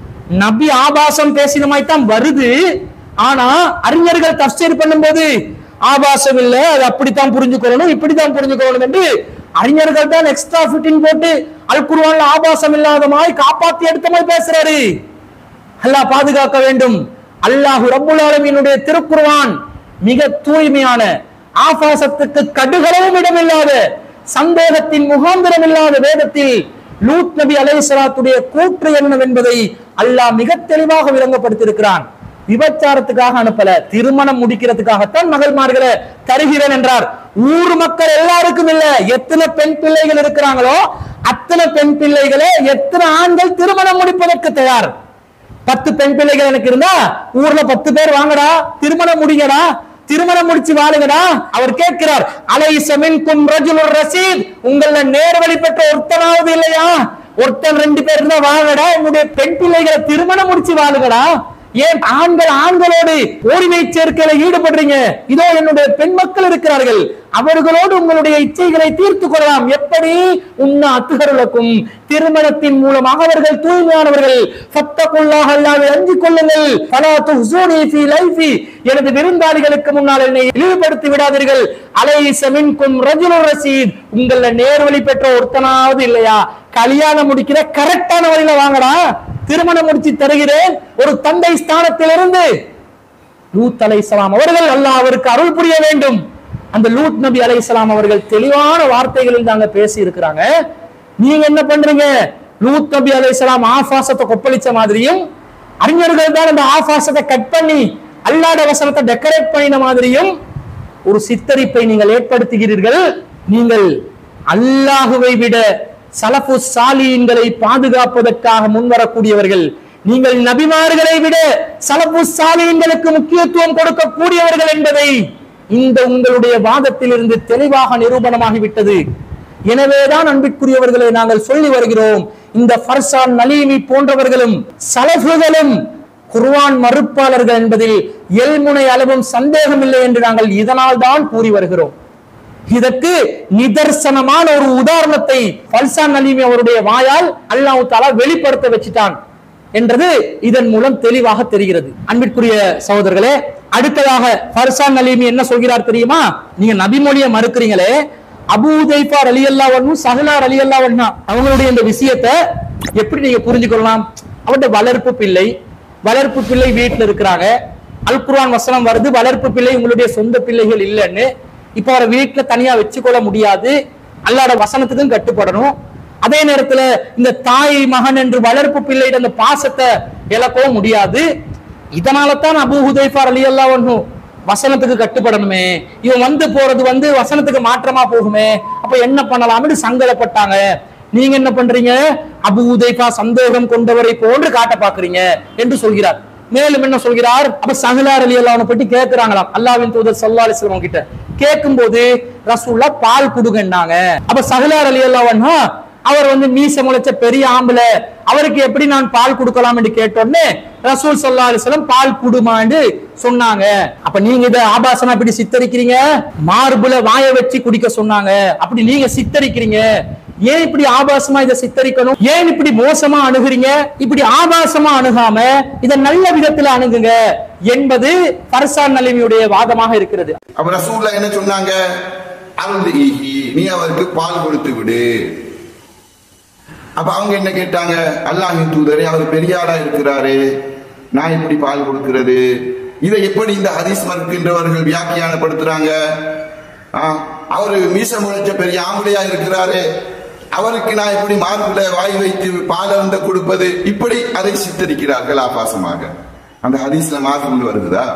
நபி ஆபாசம் பேசினமாய் தான் வருது ஆனா அறிஞர்கள் தஃசீர் பண்ணும்போது ஆபாசம் இல்ல அது அப்படித்தான் புரிஞ்சுக்கணும் இப்படித்தான் புரிஞ்சுக்கணும் என்று அறிஞர்கள் தான் எக்ஸ்ட்ரா ஃபிட்டிங் போட்டு அல் குர்ஆன்ல ஆபாசம் இல்லாத மாதிரி காப்பாத்தி எடுத்த மாதிரி பேசுறாரு அல்லாஹ் பாதுகாக்க வேண்டும் அல்லாஹ் ரப்புல் ஆலமீனுடைய திருக்குர்ஆன் மிக தூய்மையான ஆபாசத்துக்கு கடுகளவும் இடமில்லாத சந்தேகத்தின் முகாந்திரம் இல்லாத வேதத்தில் லூத் நபி அலைஹிஸ்ஸலாத்துடைய கூற்று என்னவென்பதை அல்லாஹ் மிக தெளிவாக விளங்கப்படுத்தியிருக்கிறான் விபச்சாரத்துக்காக அனுப்பல திருமணம் முடிக்கிறதுக்காகத்தான் மகள்மார்களை தருகிறேன் என்றார் ஊர் மக்கள் எல்லாருக்கும் இல்ல எத்தனை பெண் பிள்ளைகள் இருக்கிறாங்களோ அத்தனை பெண் பிள்ளைகளே எத்தனை ஆண்கள் திருமணம் முடிப்பதற்கு தயார் பத்து பெண் பிள்ளைகள் எனக்கு இருந்தா ஊர்ல பத்து பேர் வாங்கடா திருமணம் முடிங்கடா திருமணம் முடிச்சு வாழுங்கடா அவர் கேட்கிறார் அலை சமின்கும் ரஜுலுர் ரசீத் உங்கள நேர்வழி பெற்ற ஒருத்தனாவது இல்லையா ஒருத்தன் ரெண்டு பேர் இருந்தா வாங்கடா உங்களுடைய பெண் பிள்ளைகளை திருமணம் முடிச்சு வாழுங்கடா ஏன் ஆண்கள் ஆண்களோடு ஓரிமை சேர்க்கையில ஈடுபடுறீங்க இதோ என்னுடைய பெண் மக்கள் இருக்கிறார்கள் அவர்களோடு உங்களுடைய இச்சைகளை தீர்த்து கொள்ளலாம் எப்படி உன்ன அத்துகர்களுக்கும் திருமணத்தின் மூலமாக அவர்கள் தூய்மையானவர்கள் ஃபத்தகுல்லாஹ் அல்லாஹ்வை அஞ்சிக் கொள்ளுங்கள் ஃபலா துஹ்சூனி ஃபீ லைஃபி எனது விருந்தாளிகளுக்கு முன்னால் என்னை இழிவுபடுத்தி விடாதீர்கள் அலைஸ மின்கும் ரஜுலுர் ரசீத் உங்கள நேர்வழி பெற்ற ஒருத்தனாவது இல்லையா கல்யாணம் முடிக்கிற கரெக்டான வழியில வாங்கடா திருமணம் முடிச்சு தருகிறேன் ஒரு தந்தை ஸ்தானத்திலிருந்து லூத் அலைஹிஸ்ஸலாம் அவர்கள் அல்லாஹ் அவருக்கு அருள் புரிய வேண்டும் அந்த லூத் நபி அலைஹிஸ்ஸலாம் அவர்கள் தெளிவான வார்த்தைகளில் தாங்க பேசி இருக்கிறாங்க நீங்க என்ன பண்றீங்க லூத் நபி அலைஹிஸ்ஸலாம் ஆபாசத்தை கொப்பளிச்ச மாதிரியும் அறிஞர்கள் தான் அந்த ஆபாசத்தை கட் பண்ணி அல்லாத வசனத்தை டெக்கரேட் பண்ணின மாதிரியும் ஒரு சித்தரிப்பை நீங்கள் ஏற்படுத்துகிறீர்கள் நீங்கள் அல்லாஹுவை விட சலஃபு சாலியன்களை பாதுகாப்பதற்காக முன்வரக்கூடியவர்கள் நீங்கள் நபிமார்களை விட சலஃபு சாலியன்களுக்கு முக்கியத்துவம் கொடுக்கக்கூடியவர்கள் என்பதை இந்த உங்களுடைய வாதத்திலிருந்து தெளிவாக நிரூபணமாகிவிட்டது எனவேதான் அன்பிற்குரியவர்களை நாங்கள் சொல்லி வருகிறோம் இந்த ஃபர்சான் நலீமி போன்றவர்களும் சலஃபுகளும் குர்ஆன் மறுப்பாளர்கள் என்பதில் எல்முனை அளவும் சந்தேகம் இல்லை என்று நாங்கள் இதனால் தான் கூறி வருகிறோம் இதற்கு நிதர்சனமான ஒரு உதாரணத்தை ஃபல்சான் நலீமி அவருடைய வாயால் அல்லாஹ் தாலா வெளிப்படுத்த வச்சிட்டான் என்றது இதன் மூலம் தெளிவாக தெரிகிறது அன்பிற்குரிய சகோதரர்களே அடுத்ததாக ஃபர்சான் நலீமி என்ன சொல்கிறார் தெரியுமா நீங்க நபிமொழியை மறுக்கிறீங்களே அபூதைஃபார் அலி அல்லா சஹலார் அலி அல்லா அவங்களுடைய இந்த விஷயத்தை எப்படி நீங்க புரிஞ்சுக்கொள்ளலாம் அவருடைய வளர்ப்பு பிள்ளை வளர்ப்பு பிள்ளை வீட்டுல இருக்கிறாங்க அல் குர்ஆன் வசனம் வருது வளர்ப்பு பிள்ளை உங்களுடைய சொந்த பிள்ளைகள் இல்லைன்னு இப்ப அவரை வீட்டுல தனியா வச்சுக்கொள்ள முடியாது அல்லாட வசனத்துக்கும் கட்டுப்படணும் அதே நேரத்துல இந்த தாய் மகன் என்று வளர்ப்பு பிள்ளையிட அந்த பாசத்தை இழக்கவும் முடியாது இதனால தான் அபூ ஹுதைஃபார் அலி அல்லா வசனத்துக்கு கட்டுப்படணுமே இவன் வந்து போறது வந்து வசனத்துக்கு மாற்றமா போகுமே அப்ப என்ன பண்ணலாம்னு சங்கடப்பட்டாங்க நீங்க என்ன பண்றீங்க அபு உதைஃபா சந்தேகம் கொண்டவரை போன்று காட்ட பாக்குறீங்க என்று சொல்கிறார் மேலும் என்ன சொல்கிறார் அப்ப சஹலார் அலி அல்லாஹ் பற்றி கேட்கிறாங்களாம் அல்லாவின் தூதர் சல்லா அலிஸ்லாம் கிட்ட கேட்கும் போது ரசூல்லா பால் குடுங்கன்னாங்க அப்ப சஹலார் அலி அல்லாஹ் அவர் வந்து மீச முளைச்ச பெரிய ஆம்பளை அவருக்கு எப்படி நான் பால் கொடுக்கலாம் என்று கேட்டோடனே ரசூல் சல்லா அலிஸ்லாம் பால் குடுமான்னு சொன்னாங்க அப்ப நீங்க இதை ஆபாசமா இப்படி சித்தரிக்கிறீங்க மார்புல வாய வச்சு குடிக்க சொன்னாங்க அப்படி நீங்க சித்தரிக்கிறீங்க ஏன் இப்படி ஆபாசமா இதை சித்தரிக்கணும் ஏன் இப்படி மோசமா அணுகுறீங்க இப்படி ஆபாசமா அணுகாம இதை நல்ல விதத்துல அணுகுங்க என்பது பர்சான் நலிமியுடைய வாதமாக இருக்கிறது அப்ப ரசூல்லா என்ன சொன்னாங்க அருள் ஈஹி நீ அவருக்கு பால் கொடுத்து விடு அப்ப அவங்க என்ன கேட்டாங்க அல்லாஹின் தூதரே அவர் பெரியாரா இருக்கிறாரு நான் எப்படி பால் கொடுக்கிறது இதை எப்படி இந்த ஹதீஸ் மறுக்கின்றவர்கள் வியாக்கியானப்படுத்துறாங்க ஆ, அவரு மீச முளைச்ச பெரிய ஆம்பளையா இருக்கிறாரு அவருக்கு நான் எப்படி மார்புல வாய் வைத்து பால் அருந்த கொடுப்பது இப்படி அதை சித்தரிக்கிறார்கள் ஆபாசமாக அந்த ஹதீஸ்ல மார்புல வருகிறதா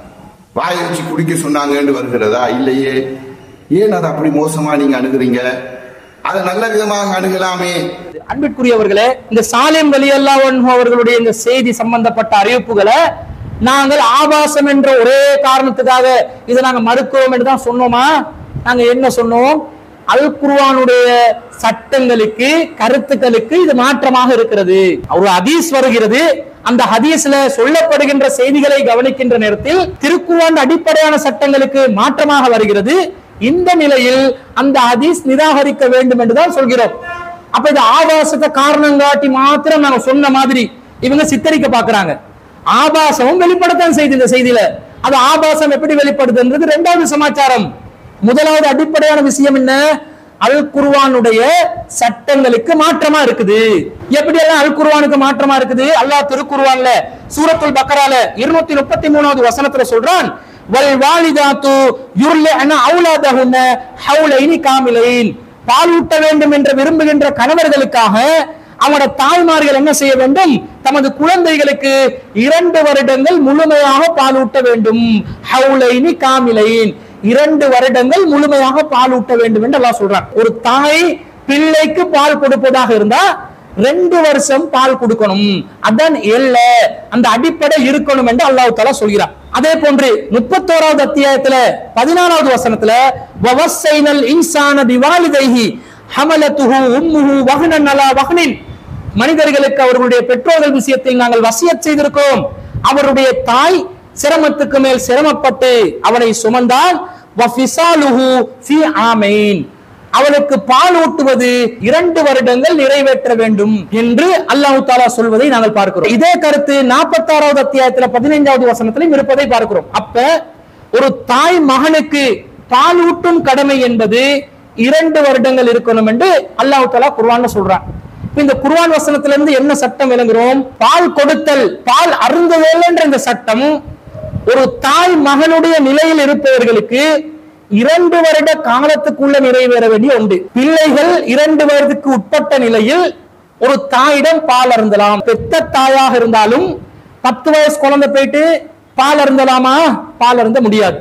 வாயை வச்சு குடிக்க சொன்னாங்கன்னு வருகிறதா இல்லையே ஏன் அதை அப்படி மோசமா நீங்க அணுகுறீங்க அதை நல்ல விதமாக அணுகலாமே அன்பிற்குரியவர்களே இந்த சாலேம் வலி அவர்களுடைய இந்த செய்தி சம்பந்தப்பட்ட அறிவிப்புகளை நாங்கள் ஆபாசம் என்ற ஒரே காரணத்துக்காக இதை நாங்க மறுக்கிறோம் என்று தான் சொன்னோமா நாங்க என்ன சொன்னோம் அல் குர்ஆனுடைய சட்டங்களுக்கு கருத்துக்களுக்கு இது மாற்றமாக இருக்கிறது ஒரு ஹதீஸ் வருகிறது அந்த ஹதீஸ்ல சொல்லப்படுகின்ற செய்திகளை கவனிக்கின்ற நேரத்தில் திருக்குர்ஆன் அடிப்படையான சட்டங்களுக்கு மாற்றமாக வருகிறது இந்த நிலையில் அந்த ஹதீஸ் நிராகரிக்க வேண்டும் என்றுதான் சொல்கிறோம் அப்ப இது ஆபாசத்தை காரணம் காட்டி மாத்திரம் நாங்க சொன்ன மாதிரி இவங்க சித்தரிக்க பாக்குறாங்க ஆபாசமும் வெளிப்படத்தான் செய்து இந்த செய்தியில அது ஆபாசம் எப்படி வெளிப்படுதுன்றது ரெண்டாவது சமாச்சாரம் முதலாவது அடிப்படையான விஷயம் என்ன அல் குர்ஆனுடைய சட்டங்களுக்கு மாற்றமா இருக்குது எப்படி எல்லாம் அல் குர்ஆனுக்கு மாற்றமா இருக்குது அல்லாஹ் திருக்குர்ஆன்ல சூரத்துல் பக்கரால இருநூத்தி முப்பத்தி மூணாவது வசனத்துல சொல்றான் வல் வாலிதாத்து யுர்லிஅன அவுலாதஹுன்ன ஹவுலைனி காமிலைன் பாலூட்ட வேண்டும் என்று விரும்புகின்ற கணவர்களுக்காக அவங்களோட தாய்மார்கள் என்ன செய்ய வேண்டும் தமது குழந்தைகளுக்கு இரண்டு வருடங்கள் முழுமையாக பாலூட்ட வேண்டும் ஹவுலைனி காமிலைன் இரண்டு வருடங்கள் முழுமையாக பாலூட்ட வேண்டும் என்று அல்லாஹ் சொல்றான் ஒரு தாய் பிள்ளைக்கு பால் கொடுப்பதாக இருந்தா ரெண்டு வருஷம் பால் கொடுக்கணும் அதான் எல்ல அந்த அடிப்படை இருக்கணும் என்று அல்லாஹ் தஆலா சொல்கிறார் அதே போன்று முப்பத்தோராவது அத்தியாயத்துல பதினாறாவது வசனத்துல வவஸ்ஸைனல் இன்சான பிவாலிதைஹி ஹமலத்துஹு உம்முஹு வஹ்னன் அலா வஹ்னின் மனிதர்களுக்கு அவர்களுடைய பெற்றோர்கள் விஷயத்தில் நாங்கள் வசியத் செய்திருக்கிறோம் அவருடைய தாய் சிரமத்துக்கு மேல் சிரமப்பட்டு அவனை சுமந்தால் வஃபிசாலுஹு ஃபீ ஆமைன் அவனுக்கு பால் ஊட்டுவது இரண்டு வருடங்கள் நிறைவேற்ற வேண்டும் என்று அல்லாஹ் தாலா சொல்வதை நாங்கள் பார்க்கிறோம் இதே கருத்து நாற்பத்தாறாவது அத்தியாயத்துல பதினைஞ்சாவது வசனத்திலும் இருப்பதை பார்க்கிறோம் அப்ப ஒரு தாய் மகனுக்கு பால் ஊட்டும் கடமை என்பது இரண்டு வருடங்கள் இருக்கணும் என்று அல்லாஹ் தாலா குர்ஆன்ல சொல்றான் இப்ப இந்த குர்ஆன் வசனத்துல இருந்து என்ன சட்டம் விளங்குறோம் பால் கொடுத்தல் பால் அருந்துதல் என்ற இந்த சட்டம் ஒரு தாய் மகனுடைய நிலையில் இருப்பவர்களுக்கு இரண்டு வருட காலத்துக்குள்ள நிறைவேற வேண்டிய உண்டு பிள்ளைகள் இரண்டு வருடத்துக்கு உட்பட்ட நிலையில் ஒரு தாயிடம் பால் அருந்தலாம் பெத்த தாயாக இருந்தாலும் பத்து வயசு குழந்தை போயிட்டு பால் அருந்தலாமா பால் அருந்த முடியாது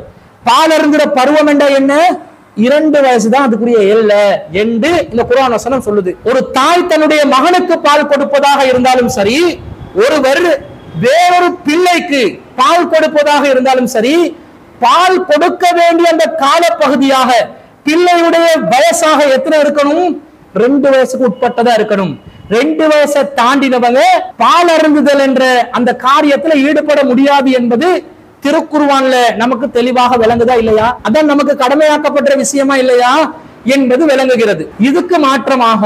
பால் அருந்துற பருவம் என்ற என்ன இரண்டு வயசு தான் அதுக்குரிய எல்லை என்று இந்த குர்ஆன் வசனம் சொல்லுது ஒரு தாய் தன்னுடைய மகனுக்கு பால் கொடுப்பதாக இருந்தாலும் சரி ஒருவர் வேறொரு பிள்ளைக்கு பால் கொடுப்பதாக இருந்தாலும் சரி பால் கொடுக்க வேண்டிய அந்த காலப்பகுதியாக பிள்ளையுடைய வயசாக எத்தனை இருக்கணும் ரெண்டு வயசுக்கு உட்பட்டதா இருக்கணும் ரெண்டு வயசை தாண்டினவங்க பால் அருந்துதல் என்ற அந்த காரியத்துல ஈடுபட முடியாது என்பது திருக்குர்ஆன்ல நமக்கு தெளிவாக விளங்குதா இல்லையா அதான் நமக்கு கடமையாக்கப்பட்ட விஷயமா இல்லையா என்பது விளங்குகிறது இதுக்கு மாற்றமாக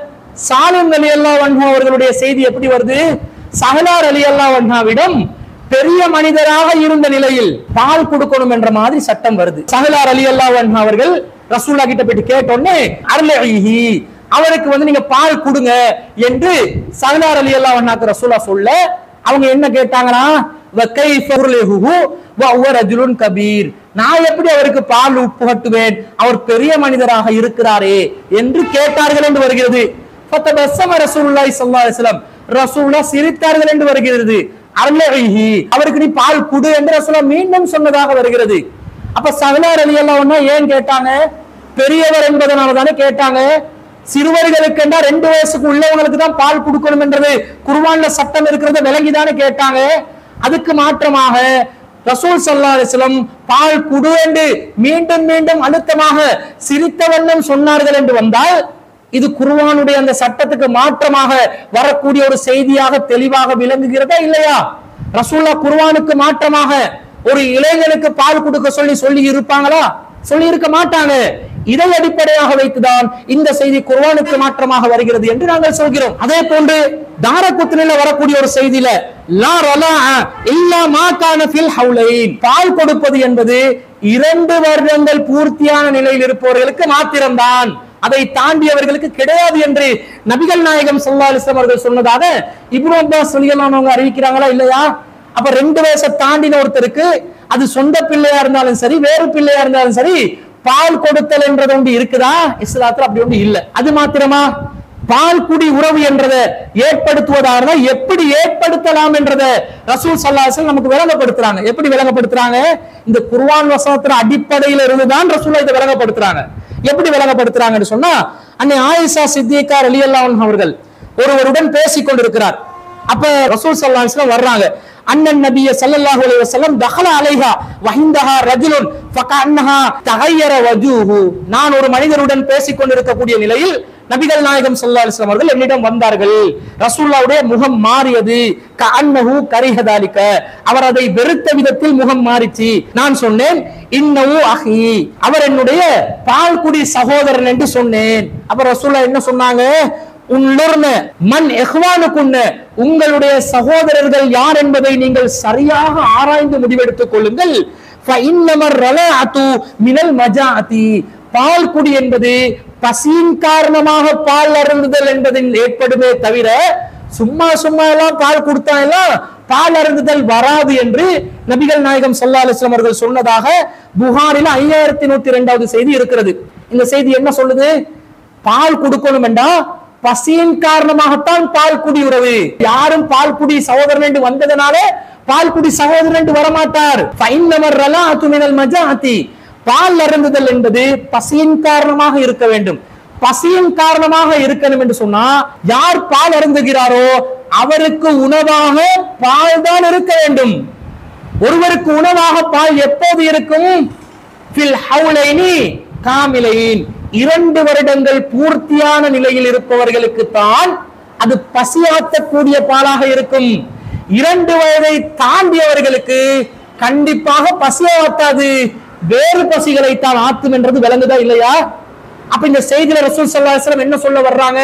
சாலிம் அலி அல்லா வன்ஹா அவர்களுடைய செய்தி எப்படி வருது சஹலார் அலி அல்லா வன்ஹாவிடம் பெரிய மனிதராக இருந்த நிலையில் பால் கொடுக்கணும் என்ற மாதிரி சட்டம் வருது சஹலார் அலி அல்லா வன்ஹா அவர்கள் ரசூல்லா கிட்ட போயிட்டு கேட்டோன்னே அருளஹி அவருக்கு வந்து நீங்க பால் கொடுங்க என்று சஹலார் அலி அல்லா வன்ஹாக்கு ரசூல்லா சொல்ல அவங்க என்ன கேட்டாங்கன்னா وَكَيْفَ أُرْلِهُ وَهُوَ رَجُلٌ கபீர் நான் எப்படி அவருக்கு பால் புகட்டுவேன் அவர் பெரிய மனிதராக இருக்கிறாரே என்று கேட்டார்கள் என்று வருகிறது ஃபத்தபஸ்ஸம ரசூலுல்லாஹி ஸல்லல்லாஹு அலைஹி வஸல்லம் ரசூலுல்லாஹ் சிரித்தார்கள் என்று வருகிறது அர்லஹி அவருக்கு நீ பால் குடு என்று ரசூலுல்லாஹ் மீண்டும் சொன்னதாக வருகிறது அப்ப சகலார் அலி அல்லாஹ் ஏன் கேட்டாங்க பெரியவர் என்பதனால தானே கேட்டாங்க சிறுவர்களுக்கு என்றா ரெண்டு வயசுக்கு உள்ளவங்களுக்கு தான் பால் கொடுக்கணும் என்றது குர்ஆன்ல சட்டம் இருக்கிறத விளங்கிதானே கேட்டாங்க அதுக்கு மாற்றமாக ரசூல் சல்லா அலிஸ்லம் பால் குடு என்று மீண்டும் மீண்டும் அழுத்தமாக சிரித்த வண்ணம் சொன்னார்கள் என்று வந்தால் இது குர்ஆனுடைய அந்த சட்டத்துக்கு மாற்றமாக வரக்கூடிய ஒரு செய்தியாக தெளிவாக விளங்குகிறதா இல்லையா ரசூல்லா குர்ஆனுக்கு மாற்றமாக ஒரு இளைஞனுக்கு பால் கொடுக்க சொல்லி சொல்லி இருப்பாங்களா சொல்லி இருக்க மாட்டாங்க இதை அடிப்படையாக வைத்துதான் இந்த செய்தி குர்ஆனுக்கு மாற்றமாக வருகிறது என்று நாங்கள் சொல்கிறோம் அதே போன்று தாரகுத்னில வரக்கூடிய ஒரு செய்தியில லா ரலா இல்லா மா கான ஃபில் ஹவுலைன் பால் கொடுப்பது என்பது இரண்டு வருடங்கள் பூர்த்தியான நிலையில் இருப்பவர்களுக்கு மாத்திரம்தான் அதை தாண்டியவர்களுக்கு கிடையாது என்று நபிகள் நாயகம் ஸல்லல்லாஹு அலைஹி வஸல்லம் அவர்கள் சொன்னதாக இப்னு அப்பாஸ் ரலியல்லாஹு அன்ஹு அறிவிக்கிறாங்களா இல்லையா அப்ப ரெண்டு வயசை தாண்டின ஒருத்தருக்கு அது சொந்த பிள்ளையா இருந்தாலும் சரி வேறு பிள்ளையா இருந்தாலும் சரி பால் கொடுத்தல் என்றது ஒன்று இருக்குதா இஸ்லாத்துல அப்படி ஒன்று இல்ல அது மாத்திரமா பால் குடி உறவு என்றதை ஏற்படுத்துவதாக இருந்தா எப்படி ஏற்படுத்தலாம் என்றதை ரசூல் சல்லாசல் நமக்கு விளங்கப்படுத்துறாங்க எப்படி விளங்கப்படுத்துறாங்க இந்த குர்ஆன் வசனத்தின் அடிப்படையில இருந்துதான் ரசூலா இதை விளங்கப்படுத்துறாங்க எப்படி விளங்கப்படுத்துறாங்கன்னு சொன்னா அன்னை ஆயிஷா சித்திகா அலியல்லான் அவர்கள் ஒருவருடன் பேசிக் கொண்டிருக்கிறார் அப்ப ரசூல் சல்லா அலிஸ்லாம் வர்றாங்க அண்ணன் நபிய ஸல்லல்லாஹு அலைஹி வஸல்லம் தஹல அலைஹா வஹிந்தஹா ரஜுலுன் ஃபகஅன்னஹா தகய்யர வஜூஹு நான் ஒரு மனிதருடன் பேசிக் கொண்டிருக்கக்கூடிய நிலையில் நபிகள் நாயகம் ஸல்லல்லாஹு அலைஹி வஸல்லம் அவர்கள் என்னிடம் வந்தார்கள் ரசூலுல்லாஹ்வுடைய முகம் மாறியது கஅன்னஹு கரிஹதாலிக அவர் அதை வெறுத்த விதத்தில் முகம் மாறிச்சு நான் சொன்னேன் இன்னவு அஹி அவர் என்னுடைய பால்குடி சகோதரன் என்று சொன்னேன் அப்ப ரசூலுல்லாஹ் என்ன சொன்னாங்க உன்னுர்ன மண் எஹ்வானுக்குன்ன உங்களுடைய சகோதரர்கள் யார் என்பதை நீங்கள் சரியாக ஆராய்ந்து முடிவெடுத்துக் கொள்ளுங்கள் ஃபஇன்னமர் ரலஅத்து மினல் மஜாஅதி பால் குடி என்பது பசியின் காரணமாக பால் அருந்துதல் என்பதில் ஏற்படுமே தவிர சும்மா சும்மா எல்லாம் பால் கொடுத்தா எல்லாம் பால் அருந்துதல் வராது என்று நபிகள் நாயகம் ஸல்லல்லாஹு அலைஹி வஸல்லம் அவர்கள் சொன்னதாக புகாரில ஐயாயிரத்தி நூத்தி இரண்டாவது செய்தி இருக்கிறது இந்த செய்தி என்ன சொல்லுது பால் கொடுக்கணும் என்றா பசியின் காரணமாகத்தான் பால் குடி உறவு யாரும் பால் குடி சகோதரன் என்று வந்ததனால பால் குடி சகோதரன் என்று வரமாட்டார் ஃபைன்னமர் ரலாத்து மினல் மஜாத்தி பால் அருந்துதல் என்பது பசியின் காரணமாக இருக்க வேண்டும் பசியின் காரணமாக இருக்கணும் என்று சொன்னா யார் பால் அருந்துகிறாரோ அவருக்கு உணவாக பால் தான் இருக்க வேண்டும் ஒருவருக்கு உணவாக பால் எப்போது இருக்கும் ஃபில் ஹவுலைனி காமிலையின் இரண்டு வருடங்கள் பூர்த்தியான நிலையில் இருப்பவர்களுக்கு தான் அது பசியாற்றக்கூடிய பாலாக இருக்கும் இரண்டு வயதை தாண்டியவர்களுக்கு கண்டிப்பாக பசியாத்தாது வேறு பசிகளை தான் ஆத்தும் என்றது விளங்குதா இல்லையா அப்ப இந்த செய்தியில ரசூல் ஸல்லல்லாஹு அலைஹி வஸல்லம் என்ன சொல்ல வர்றாங்க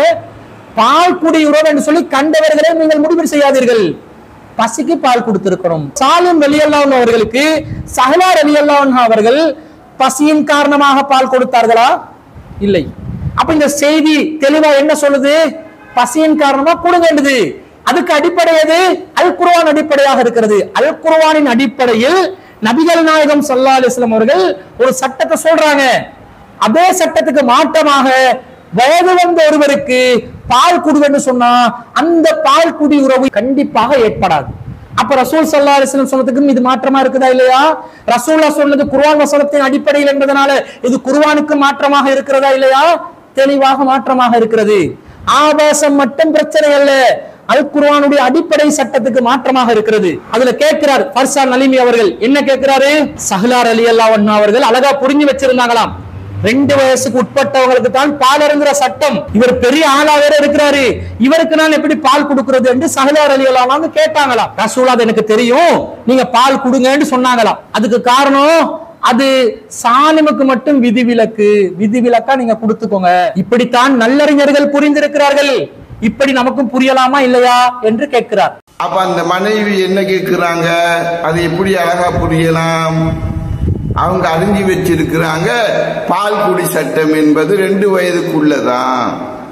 பால் குடியுறவு என்று சொல்லி கண்டவர்களே நீங்கள் முடிவு செய்யாதீர்கள் பசிக்கு பால் கொடுத்திருக்கிறோம் சாலிம் வெளியல்லான் அவர்களுக்கு சஹலார் அலியல்லான் அவர்கள் பசியின் காரணமாக பால் கொடுத்தார்களா இல்லை அப்ப இந்த செய்தி தெளிவா என்ன சொல்லுது பசியின் காரணமா கொடுங்க வேண்டுது அதுக்கு அடிப்படை எது அல் குர்ஆன் அடிப்படையாக இருக்கிறது அல் குர்ஆனின் அடிப்படையில் நபிகள் நாயகம் ஸல்லல்லாஹு அலைஹி வஸல்லம் அவர்கள் ஒரு சட்டத்தை சொல்றாங்க அதே சட்டத்துக்கு மாற்றமாக வயது வந்த ஒருவருக்கு பால் குடுவன்னு சொன்னா அந்த பால் குடி உறவு கண்டிப்பாக ஏற்படாது அப்ப ரசூல் சல்லா அலிஸ்லம் சொன்னதுக்கும் இது மாற்றமா இருக்குதா இல்லையா ரசூல்லா சொன்னது குர்ஆன் வசனத்தின் அடிப்படையில் என்பதனால இது குர்ஆனுக்கு மாற்றமாக இருக்கிறதா இல்லையா தெளிவாக மாற்றமாக இருக்கிறது ஆபாசம் மட்டும் பிரச்சனை அல்ல அல் குர்ஆனுடைய அடிப்படை சட்டத்துக்கு மாற்றமாக இருக்கிறது அதுல கேட்கிறார் ஃபர்சான் நலிமி அவர்கள் என்ன கேட்கிறாரு சஹலார் அலி அல்லாஹ் அவர்கள் அழகா புரிஞ்சு வச்சிருந்தாங்களாம் ரெண்டு வயசுக்கு உட்பட்டவங்களுக்கு தான் பால் அருந்துற சட்டம் இவர் பெரிய ஆளா வேற இருக்கிறாரு இவருக்கு நான் எப்படி பால் கொடுக்கிறது என்று சஹலார் அலி அல்லாஹ் கேட்டாங்களாம் ரசூலா அது எனக்கு தெரியும் நீங்க பால் கொடுங்கன்னு சொன்னாங்களாம் அதுக்கு காரணம் அது சாலிமுக்கு மட்டும் விதிவிலக்கு விதிவிலக்கா நீங்க கொடுத்துக்கோங்க இப்படித்தான் நல்லறிஞர்கள் புரிந்திருக்கிறார்கள் இப்படி நமக்கும் புரியலாமா இல்லையா என்று கேட்கிறார் அப்ப அந்த மனைவி என்ன கேட்கிறாங்க அது எப்படி அழகா புரியலாம் அவங்க அறிஞ்சு வச்சிருக்கிறாங்க பால் குடி சட்டம் என்பது ரெண்டு வயதுக்குள்ளதான்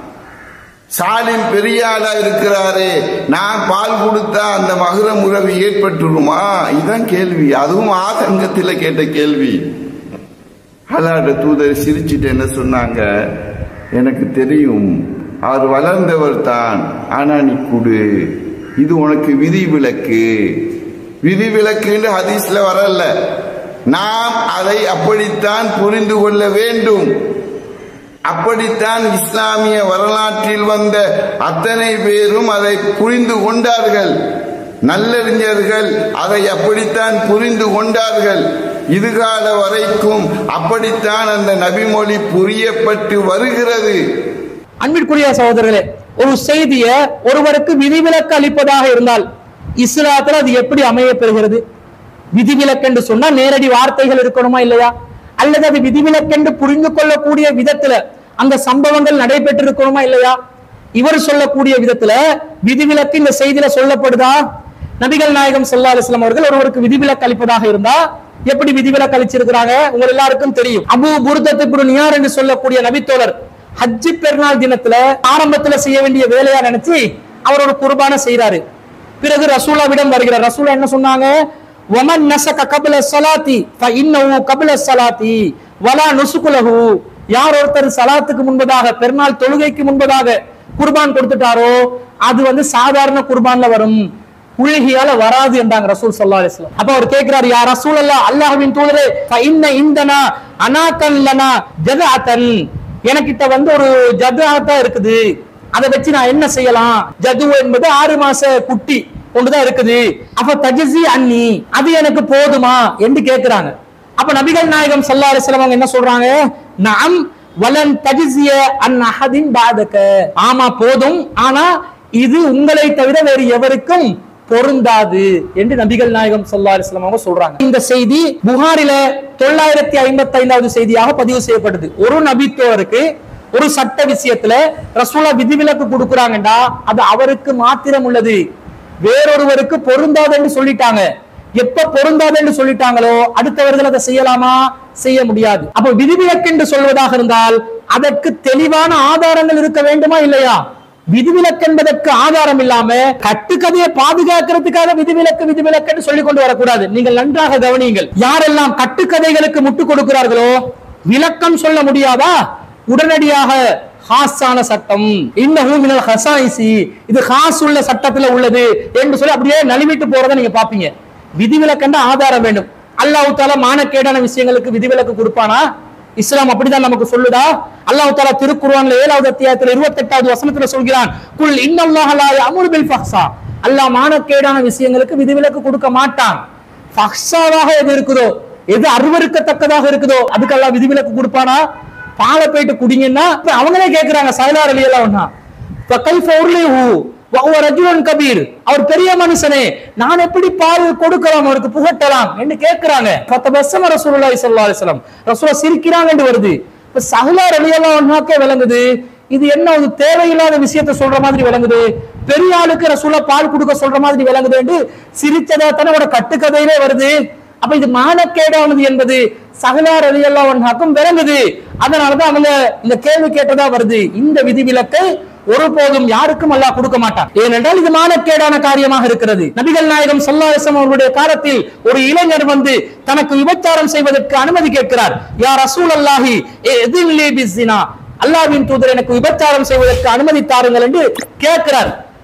சாலிம் பெரிய ஆளா இருக்கிறாரு நான் பால் கொடுத்தா அந்த மகரம் உறவு ஏற்பட்டுருமா இதுதான் கேள்வி அதுவும் ஆதங்கத்தில் கேட்ட கேள்வி அல்லாட தூதர் சிரிச்சிட்டு என்ன சொன்னாங்க எனக்கு தெரியும் அவர் வளர்ந்தவர் தான் ஆனா நீ குடு இது உனக்கு விதி விலக்கு விதி விலக்குன்னு ஹதீஸ்ல வரல நாம் அதை அப்படித்தான் புரிந்து கொள்ள வேண்டும் அப்படித்தான் இஸ்லாமிய வரலாற்றில் வந்த அத்தனை பேரும் அதை புரிந்து கொண்டார்கள் நல்லறிஞர்கள் அதை அப்படித்தான் புரிந்து கொண்டார்கள் இதுகால வரைக்கும் அப்படித்தான் அந்த நபிமொழி புரியப்பட்டு வருகிறது அன்பிற்குரிய சகோதரர்களே ஒரு செய்திய ஒருவருக்கு விதிவிலக்கு அளிப்பதாக இருந்தால் இஸ்லாத்துல அது எப்படி அமைய பெறுகிறது விதிவிலக்கு என்று சொன்னா நேரடி வார்த்தைகள் இருக்கணுமா இல்லையா அல்லது அது விதிவிலக்கென்று புரிந்து கொள்ளக்கூடிய விதத்துல அந்த சம்பவங்கள் நடைபெற்று இருக்கணுமா இல்லையா இவர் சொல்லக்கூடிய விதத்துல விதிவிலக்கு இந்த செய்தியில சொல்லப்படுதா நபிகள் நாயகம் ஸல்லல்லாஹு அலைஹி வஸல்லம் அவர்கள் ஒருவருக்கு விதிவிலக்கு அளிப்பதாக இருந்தா எப்படி விதிவிலக்கு அளிச்சிருக்கிறாங்க உங்க எல்லாருக்கும் தெரியும் அபு புர்தத் இப்னு நியார் என்று சொல்லக்கூடிய நபித்தோழர் ஹஜ்ஜி பெருநாள் தினத்துல ஆரம்பத்துல செய்ய வேண்டிய வேலையா நினைச்சு அவர் ஒரு குர்பான செய்யறாரு பிறகு ரசூலாவிடம் வருகிறார் ரசூலா என்ன சொன்னாங்க ஒமன் நசக கபில சலாத்தி இன்னஹு கபில சலாத்தி வலா நுசுகுலஹு யார் ஒருத்தர் சலாத்துக்கு முன்பதாக பெருநாள் தொழுகைக்கு முன்பதாக குர்பான் கொடுத்துட்டாரோ அது வந்து சாதாரண குர்பான்ல வரும் உலகியால வராது என்றாங்க ரசூல் ஸல்லல்லாஹு அலைஹி வஸல்லம் அப்ப அவர் கேக்குறாரு யா ரசூல் அல்லாஹ் அல்லாஹ்வின் தூதரே ஃப இன்ன இந்தனா அனாகன் லனா ஜதஅத்தன் எனக்கிட்ட வந்து ஒரு ஜதுஆத்தா இருக்குது அதை வச்சு நான் என்ன செய்யலாம் ஜது என்பது ஆறு மாச குட்டி ஒன்றுதான் இருக்குது அப்ப தஜசி அன்னி அது எனக்கு போதுமா என்று கேக்குறாங்க அப்ப நபிகள் நாயகம் ஸல்லல்லாஹு அலைஹி வஸல்லம் அவங்க என்ன சொல்றாங்க நாம் வலன் தஜிசிய அன் அஹதின் பாதக ஆமா போதும் ஆனா இது உங்களை தவிர வேறு எவருக்கும் பொருந்தாது என்று நபிகள் நாயகம் ஸல்லல்லாஹு அலைஹி வஸல்லம் அவங்க சொல்றாங்க இந்த செய்தி புகாரில தொள்ளாயிரத்தி ஐம்பத்தி ஐந்தாவது செய்தியாக பதிவு செய்யப்பட்டது ஒரு நபித்தோருக்கு ஒரு சட்ட விஷயத்துல ரசூலா விதிவிலக்கு கொடுக்குறாங்கடா அது அவருக்கு மாத்திரம் உள்ளது வேறொருவருக்கு பொருந்தாதுன்னு சொல்லிட்டாங்க எப்ப பொருந்தாதுன்னு சொல்லிட்டாங்களோ அடுத்தவர்கள் அதை செய்யலாமா செய்ய முடியாது அப்ப விதிவிலக்கு என்று சொல்வதாக இருந்தால் அதற்கு தெளிவான ஆதாரங்கள் இருக்க வேண்டுமா இல்லையா விதிவிலக்கு என்பதற்கு ஆதாரம் இல்லாம கட்டுக்கதையை பாதுகாக்கிறதுக்காக விதிவிலக்கு விதிவிலக்குன்னு சொல்லிக் கொண்டு வரக்கூடாது நீங்கள் நன்றாக கவனியுங்கள் யாரெல்லாம் கட்டுக்கதைகளுக்கு முட்டு கொடுக்கிறார்களோ விளக்கம் சொல்ல முடியாதா உடனடியாக ஹாஸான சட்டம் இன்னஹு மினல் ஹசாயிசி இது ஹாஸ் உள்ள சட்டத்துல உள்ளது என்று சொல்லி அப்படியே நழுவிட்டு போறதை நீங்க பாப்பீங்க விதிவிலக்கண்ட ஆதாரம் வேண்டும் அல்லாஹ் தாலா மானக்கேடான விஷயங்களுக்கு விதிவிலக்கு கொடுப்பானா இஸ்லாம் அப்படிதான் நமக்கு சொல்லுதா அல்லாஹ் தாலா திருக்குர்ஆன்ல ஏழாவது அத்தியாயத்துல இருபத்தி எட்டாவது வசனத்துல சொல்கிறான் குல் இன்னல்லாஹ லா யஅமுரு பில் ஃபஹ்ஸா அல்லாஹ் மானக்கேடான விஷயங்களுக்கு விதிவிலக்கு கொடுக்க மாட்டான் ஃபஹ்ஸாவாக எது இருக்குதோ எது அருவருக்கத்தக்கதாக இருக்குதோ அதுக்கு அல்லாஹ் விதிவிலக்கு கொடுப்பானா பாலை போயிட்டு குடிங்கன்னா இப்ப அவங்களே கேக்குறாங்க சைலார் அலி எல்லாம் ஒண்ணா கபீர் அவர் பெரிய மனுஷனே நான் எப்படி பால் கொடுக்கலாம் அவருக்கு புகட்டலாம் என்று கேட்கிறாங்க பத்து வருஷம் ரசூலுல்லாஹி ஸல்லல்லாஹு அலைஹி வஸல்லம் ரசூலா சிரிக்கிறாங்க என்று வருது இப்ப சஹலார் அலி எல்லாம் ஒண்ணாக்கே விளங்குது இது என்ன ஒரு தேவையில்லாத விஷயத்தை சொல்ற மாதிரி விளங்குது பெரிய ஆளுக்கு ரசூலா பால் கொடுக்க சொல்ற மாதிரி விளங்குது என்று சிரிச்சதா தானே கட்டுக்கதையிலே வருது அப்ப இது மானக்கேடானது என்பது சகலார் அலி அல்லாஹ்க்கும் விளங்குது அதனாலதான் அவங்க இந்த கேள்வி கேட்டதா வருது இந்த விதிவிலக்கை ஒருபோதும் யாருக்கும் அல்லாஹ் கொடுக்க மாட்டான் ஏனென்றால் இது மானக்கேடான காரியமாக இருக்கிறது நபிகள் நாயகம் சல்லாசம் அவர்களுடைய காலத்தில் ஒரு இளைஞர் வந்து தனக்கு விபச்சாரம் செய்வதற்கு அனுமதி கேட்கிறார் யார் ரசூல் அல்லாஹி எதின் அல்லாவின் தூதர் எனக்கு விபச்சாரம் செய்வதற்கு அனுமதி தாருங்கள் என்று கேட்கிறார்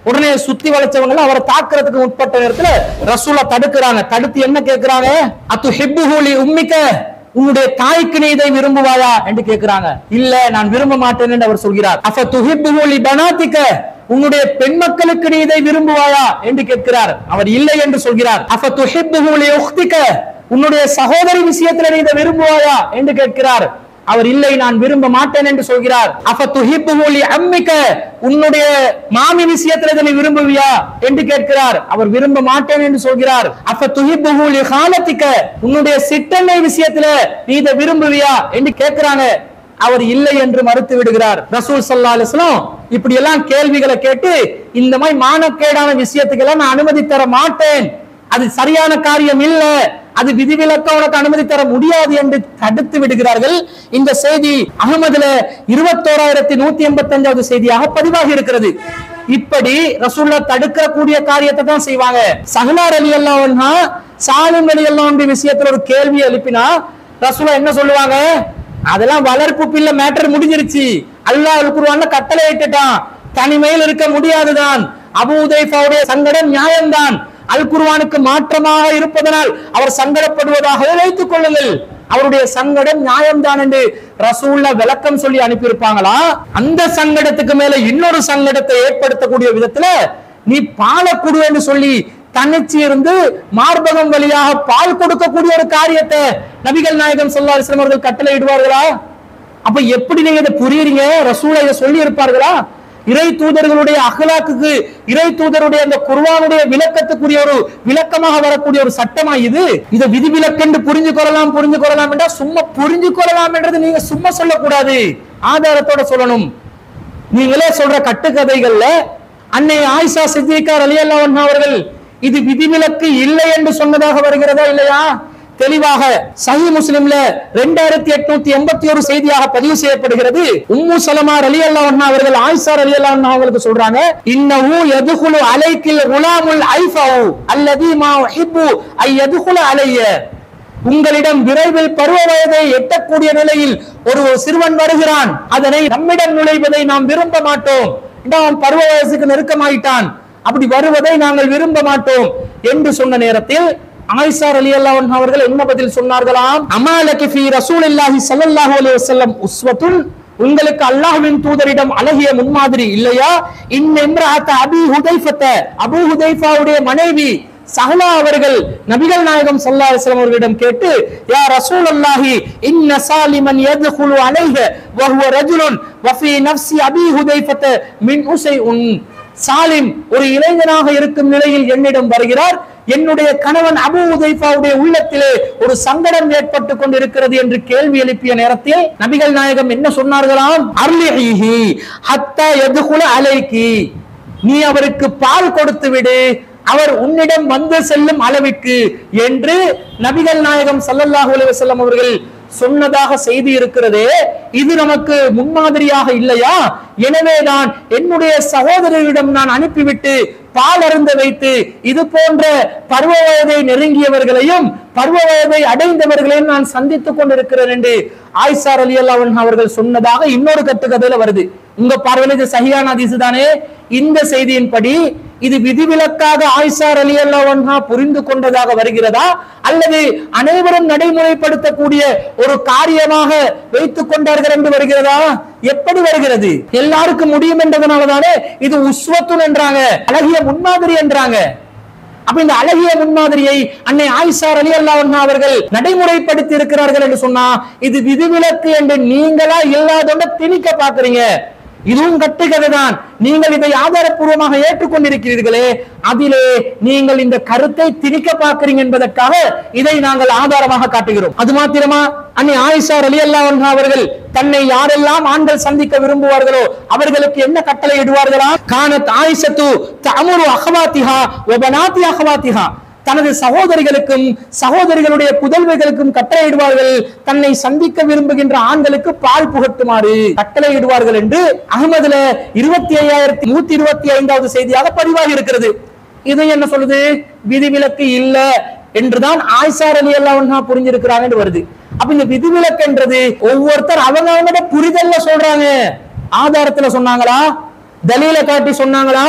உடனே சுத்தி வளைச்சவங்க எல்லாம் அவரை தாக்குறதுக்கு உட்பட்ட நேரத்துல ரசூலா தடுக்கிறாங்க தடுத்து என்ன கேக்குறாங்க அத்து ஹிப்புஹூலி உம்மிக்க உன்னுடைய தாய்க்கு நீ இதை விரும்புவாயா என்று கேட்கிறாங்க இல்ல நான் விரும்ப மாட்டேன் என்று அவர் சொல்கிறார் அஃப துஹிப்புஹூலி பனாத்திக்க உன்னுடைய பெண் மக்களுக்கு நீ இதை விரும்புவாயா என்று கேட்கிறார் அவர் இல்லை என்று சொல்கிறார் அஃப துஹிப்புஹூலி உக்திக்க உன்னுடைய சகோதரி விஷயத்துல நீ இதை விரும்புவாயா என்று கேட்கிறார் அவர் இல்லை நான் விரும்ப மாட்டேன் என்று சொல்கிறார் அஃப துஹிப்புஹூலி அம்மிக்க உன்னுடைய மாமி விஷயத்துல இதை நீ விரும்புவியா என்று கேட்கிறார் அவர் விரும்ப மாட்டேன் என்று சொல்கிறார் அஃப துஹிப்புஹூலி காலத்திக்க உன்னுடைய சிற்றன்னை விஷயத்துல நீ இதை விரும்புவியா என்று கேட்கிறாங்க அவர் இல்லை என்று மறுத்து விடுகிறார் ரசூல் சல்லா அலிஸ்லாம் இப்படி எல்லாம் கேள்விகளை கேட்டு இந்த மாதிரி மானக்கேடான விஷயத்துக்கெல்லாம் நான் அனுமதி தர மாட்டேன் அது சரியான காரியம் இல்ல அது விதிவிலக்க உனக்கு அனுமதி தர முடியாது என்று தடுத்து விடுகிறார்கள் இந்த செய்தி அகமதுல இருபத்தோராயிரத்தி நூத்தி எண்பத்தி அஞ்சாவது செய்தியாக பதிவாகி இருக்கிறது இப்படி ரசூல்லா தடுக்கக்கூடிய காரியத்தை தான் செய்வாங்க சஹனார் அலி அல்லாஹ்னா சாலிம் அலி அல்லாஹ் விஷயத்துல ஒரு கேள்வி எழுப்பினா ரசூலா என்ன சொல்லுவாங்க அதெல்லாம் வளர்ப்பு பிள்ளை மேட்டர் முடிஞ்சிருச்சு அல்லாஹ் குருவான கட்டளை இட்டுட்டான் தனிமையில் இருக்க முடியாதுதான் அபு உதைஃபாவுடைய சங்கடம் நியாயம்தான் அல் குர்ஆனுக்கு மாற்றமாக இருப்பதனால் அவர் சங்கடப்படுவதாக வைத்துக் கொள்ளுங்கள் அவருடைய சங்கடம் நியாயம்தான் என்று ரசூல்லா விளக்கம் சொல்லி அனுப்பியிருப்பாங்களா அந்த சங்கடத்துக்கு மேல இன்னொரு சங்கடத்தை ஏற்படுத்தக்கூடிய விதத்துல நீ பாலை குடுன்னு சொல்லி தனிச்சு இருந்து மார்பகம் வழியாக பால் கொடுக்கக்கூடிய ஒரு காரியத்தை நபிகள் நாயகம் ஸல்லல்லாஹு அலைஹி வஸல்லம் அவர்கள் கட்டளை இடுவார்களா அப்ப எப்படி நீங்க இதை புரியுறீங்க ரசூலா இதை சொல்லி இருப்பார்களா இறை தூதர்களுடைய அகலாக்குக்கு இறை தூதருடைய அந்த குர்ஆனுடைய விளக்கத்துக்குரிய ஒரு விளக்கமாக வரக்கூடிய ஒரு சட்டமா இது இதை விதி விலக்கென்று புரிஞ்சு கொள்ளலாம் புரிஞ்சு கொள்ளலாம் என்றா சும்மா புரிஞ்சு கொள்ளலாம் என்றது நீங்க சும்மா சொல்லக்கூடாது ஆதாரத்தோட சொல்லணும் நீங்களே சொல்ற கட்டுக்கதைகள்ல அன்னை ஆயிஷா சித்திகார் அலி அல்லாஹ் அவர்கள் இது விதிவிலக்கு இல்லை என்று சொன்னதாக வருகிறதா இல்லையா தெளிவாக சஹி முஸ்லிம்ல ரெண்டாயிரத்தி எட்நூத்தி எண்பத்தி ஒரு செய்தியாக பதிவு செய்யப்படுகிறது உம்மு சலமார் அலி அல்லாஹ் அவர்கள் ஆயிஷார் அலி அல்லாஹ் அவர்களுக்கு சொல்றாங்க இன்னஹு யதுகுலு அலைக்கில் குலாமுல் ஐஃபவு அல்லதி மா உஹிப்பு ஐ யதுகுல அலைய உங்களிடம் விரைவில் பருவ வயதை எட்டக்கூடிய நிலையில் ஒரு சிறுவன் வருகிறான் அதனை நம்மிடம் நுழைவதை நாம் விரும்ப மாட்டோம் ஏன்னா அவன் பருவ வயசுக்கு நெருக்கமாயிட்டான் அப்படி வருவதை நாங்கள் விரும்ப மாட்டோம் என்று சொன்ன நேரத்தில் ஆயிஷார் அலி அல்லாஹ் அவர்கள் என்ன பதில் சொன்னார்களாம் அமாலகி ஃபீ ரசூலில்லாஹி ஸல்லல்லாஹு அலைஹி வஸல்லம் உஸ்வத்துன் உங்களுக்கு அல்லாஹ்வின் தூதரிடம் அழகிய முன்மாதிரி இல்லையா இம்ராத்த அபி ஹுதைஃபத்த அபூ ஹுதைஃபாவுடைய மனைவி சஹலா அவர்கள் நபிகள் நாயகம் ஸல்லல்லாஹு அலைஹி வஸல்லம் அவர்களிடம் கேட்டு யா ரசூலல்லாஹி இன்ன சாலிமன் யத்குலு அலைஹ வ ஹுவ ரஜுலுன் வ ஃபீ நஃப்ஸி அபி ஹுதைஃபத்த மின் உஸைஉன் சாலிம் ஒரு இளைஞனாக இருக்கும் நிலையில் என்னிடம் வருகிறார் என்னுடைய கணவன் அபு உதைஃபாவுடைய உள்ளத்திலே ஒரு சங்கடம் ஏற்பட்டு கொண்டிருக்கிறது என்று கேள்வி எழுப்பிய நேரத்தில் நபிகள் நாயகம் என்ன சொன்னார்களாம் அர்லிஹி ஹத்தா எதுகுல அலைக்கி நீ அவருக்கு பால் கொடுத்து விடு அவர் உன்னிடம் வந்து செல்லும் அளவிற்கு என்று நபிகள் நாயகம் ஸல்லல்லாஹு அலைஹி வஸல்லம் அவர்கள் சொன்னதாக செய்தி இருக்கிறதே இது நமக்கு முன்மாதிரியாக இல்லையா எனவேதான் என்னுடைய சகோதரரிடம் நான் அனுப்பிவிட்டு பால் அருந்த வைத்து இது போன்ற பருவ வயதை நெருங்கியவர்களையும் பருவ வயதை அடைந்தவர்களையும் நான் சந்தித்துக் கொண்டிருக்கிறேன் என்று ஆயிஷார் அலி அல்லாஹ் அவர்கள் சொன்னதாக இன்னொரு கட்டுக்கதையில வருது உங்க பார்வையில் இது சஹியான ஹதீஸ் தானே இந்த செய்தியின்படி இது விதிவிலக்காக ஆயிஷார் அலி அல்லாஹ் புரிந்து கொண்டதாக வருகிறதா அல்லது அனைவரும் நடைமுறைப்படுத்தக்கூடிய ஒரு காரியமாக வைத்துக் கொண்டார்கள் என்று வருகிறதா எப்படி வருகிறது எல்லாருக்கும் முடியும் என்றதனாலதானே இது உஸ்வத்துன் என்றாங்க அழகிய முன்மாதிரி என்றாங்க அப்ப இந்த அழகிய முன்மாதிரியை அன்னை ஆயிஷார் அலி அல்லாஹ் அவர்கள் நடைமுறைப்படுத்தி இருக்கிறார்கள் என்று சொன்னா இது விதிவிலக்கு என்று நீங்களா இல்லாதொண்ட திணிக்க பாக்குறீங்க இதுவும் கட்டுக்கதை தான் நீங்கள் இதை ஆதாரப்பூர்வமாக ஏற்றுக்கொண்டிருக்கிறீர்களே அதிலே நீங்கள் இந்த கருத்தை திணிக்க பார்க்கிறீங்க என்பதற்காக இதை நாங்கள் ஆதாரமாக காட்டுகிறோம் அது மாத்திரமா அன்னை ஆயிஷா அலி அல்லாஹ் அவர்கள் தன்னை யாரெல்லாம் ஆண்கள் சந்திக்க விரும்புவார்களோ அவர்களுக்கு என்ன கட்டளை இடுவார்களா கானத் ஆயிஷத்து தமுரு அகவாத்திஹா ஒபனாத்தி அகவாத்திஹா தனது சகோதரிகளுக்கும் சகோதரிகளுடைய புதல்வர்களுக்கும் கட்டளையிடுவார்கள் தன்னை சந்திக்க விரும்புகின்ற ஆண்களுக்கு பால் புகட்டுமாறு கட்டளையிடுவார்கள் என்று அகமதுல இருபத்தி ஐயாயிரத்தி நூத்தி இருபத்தி ஐந்தாவது செய்தியாக பதிவாகி இருக்கிறது இது என்ன சொல்லுது விதிவிலக்கு இல்ல என்றுதான் ஆயிஷார் அலி அல்லாஹ் புரிஞ்சிருக்கிறாங்க வருது அப்ப இந்த விதிவிலக்கு என்றது ஒவ்வொருத்தர் அவங்க அவங்களோட புரிதல்ல சொல்றாங்க ஆதாரத்துல சொன்னாங்களா தலீல காட்டி சொன்னாங்களா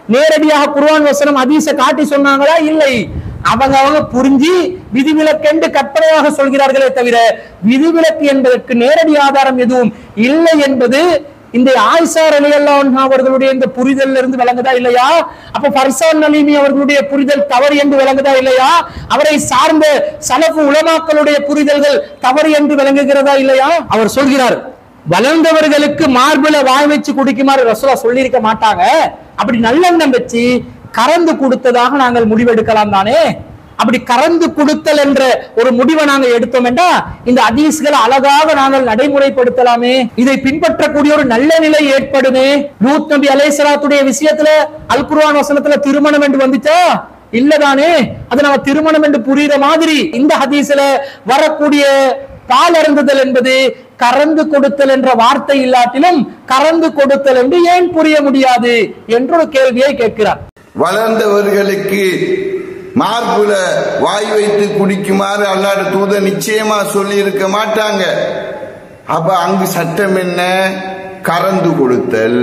நேரடியாக குர்ஆன் வசனம் ஹதீஸை காட்டி சொன்னாங்களா இல்லை அவங்க அவங்க புரிஞ்சு விதிவிலக்கென்று கற்பனையாக சொல்கிறார்களே தவிர விதிவிலக்கு என்பதற்கு நேரடி ஆதாரம் எதுவும் இல்லை என்பது இந்த ஆயிஷார் அலி அவர்களுடைய இந்த புரிதல் இருந்து விளங்குதா இல்லையா அப்ப ஃபர்சான் நலீமி அவர்களுடைய புரிதல் தவறு என்று விளங்குதா இல்லையா அவரை சார்ந்த சலஃபு உலமாக்களுடைய புரிதல்கள் தவறு என்று விளங்குகிறதா இல்லையா அவர் சொல்கிறார் வளர்ந்தவர்களுக்கு மார்பில வாய் வச்சு குடிக்குமாறு ரசூலா சொல்லியிருக்க மாட்டாங்க அப்படி நல்லெண்ணம் வச்சு கறந்து கொடுத்ததாக நாங்கள் முடிவெடுக்கலாம் தானே அப்படி கறந்து கொடுத்தல் என்ற ஒரு முடிவை நாங்க எடுத்தோம் என்றா இந்த அதீஸ்களை அழகாக நாங்கள் நடைமுறைப்படுத்தலாமே இதை பின்பற்றக்கூடிய ஒரு நல்ல நிலை ஏற்படுமே லூத் நபி அலைசலாத்துடைய விஷயத்துல அல் குர்ஆன் வசனத்துல திருமணம் என்று வந்துச்சா இல்லதானே அது நம்ம திருமணம் என்று புரியுற மாதிரி இந்த ஹதீஸ்ல வரக்கூடிய பால் அருந்துதல் என்பது கறந்து கொடுத்தல் என்ற வார்த்தை இல்லாட்டிலும் கறந்து கொடுத்தல் என்று ஏன் புரிய முடியாது என்ற ஒரு கேள்வியை கேட்கிறார் வளர்ந்தவர்களுக்கு மார்புல வாய் வைத்து குடிக்குமாறு அல்லாட தூதர் நிச்சயமா சொல்லி இருக்க மாட்டாங்க அப்ப அங்கு சட்டம் என்ன கறந்து கொடுத்தல்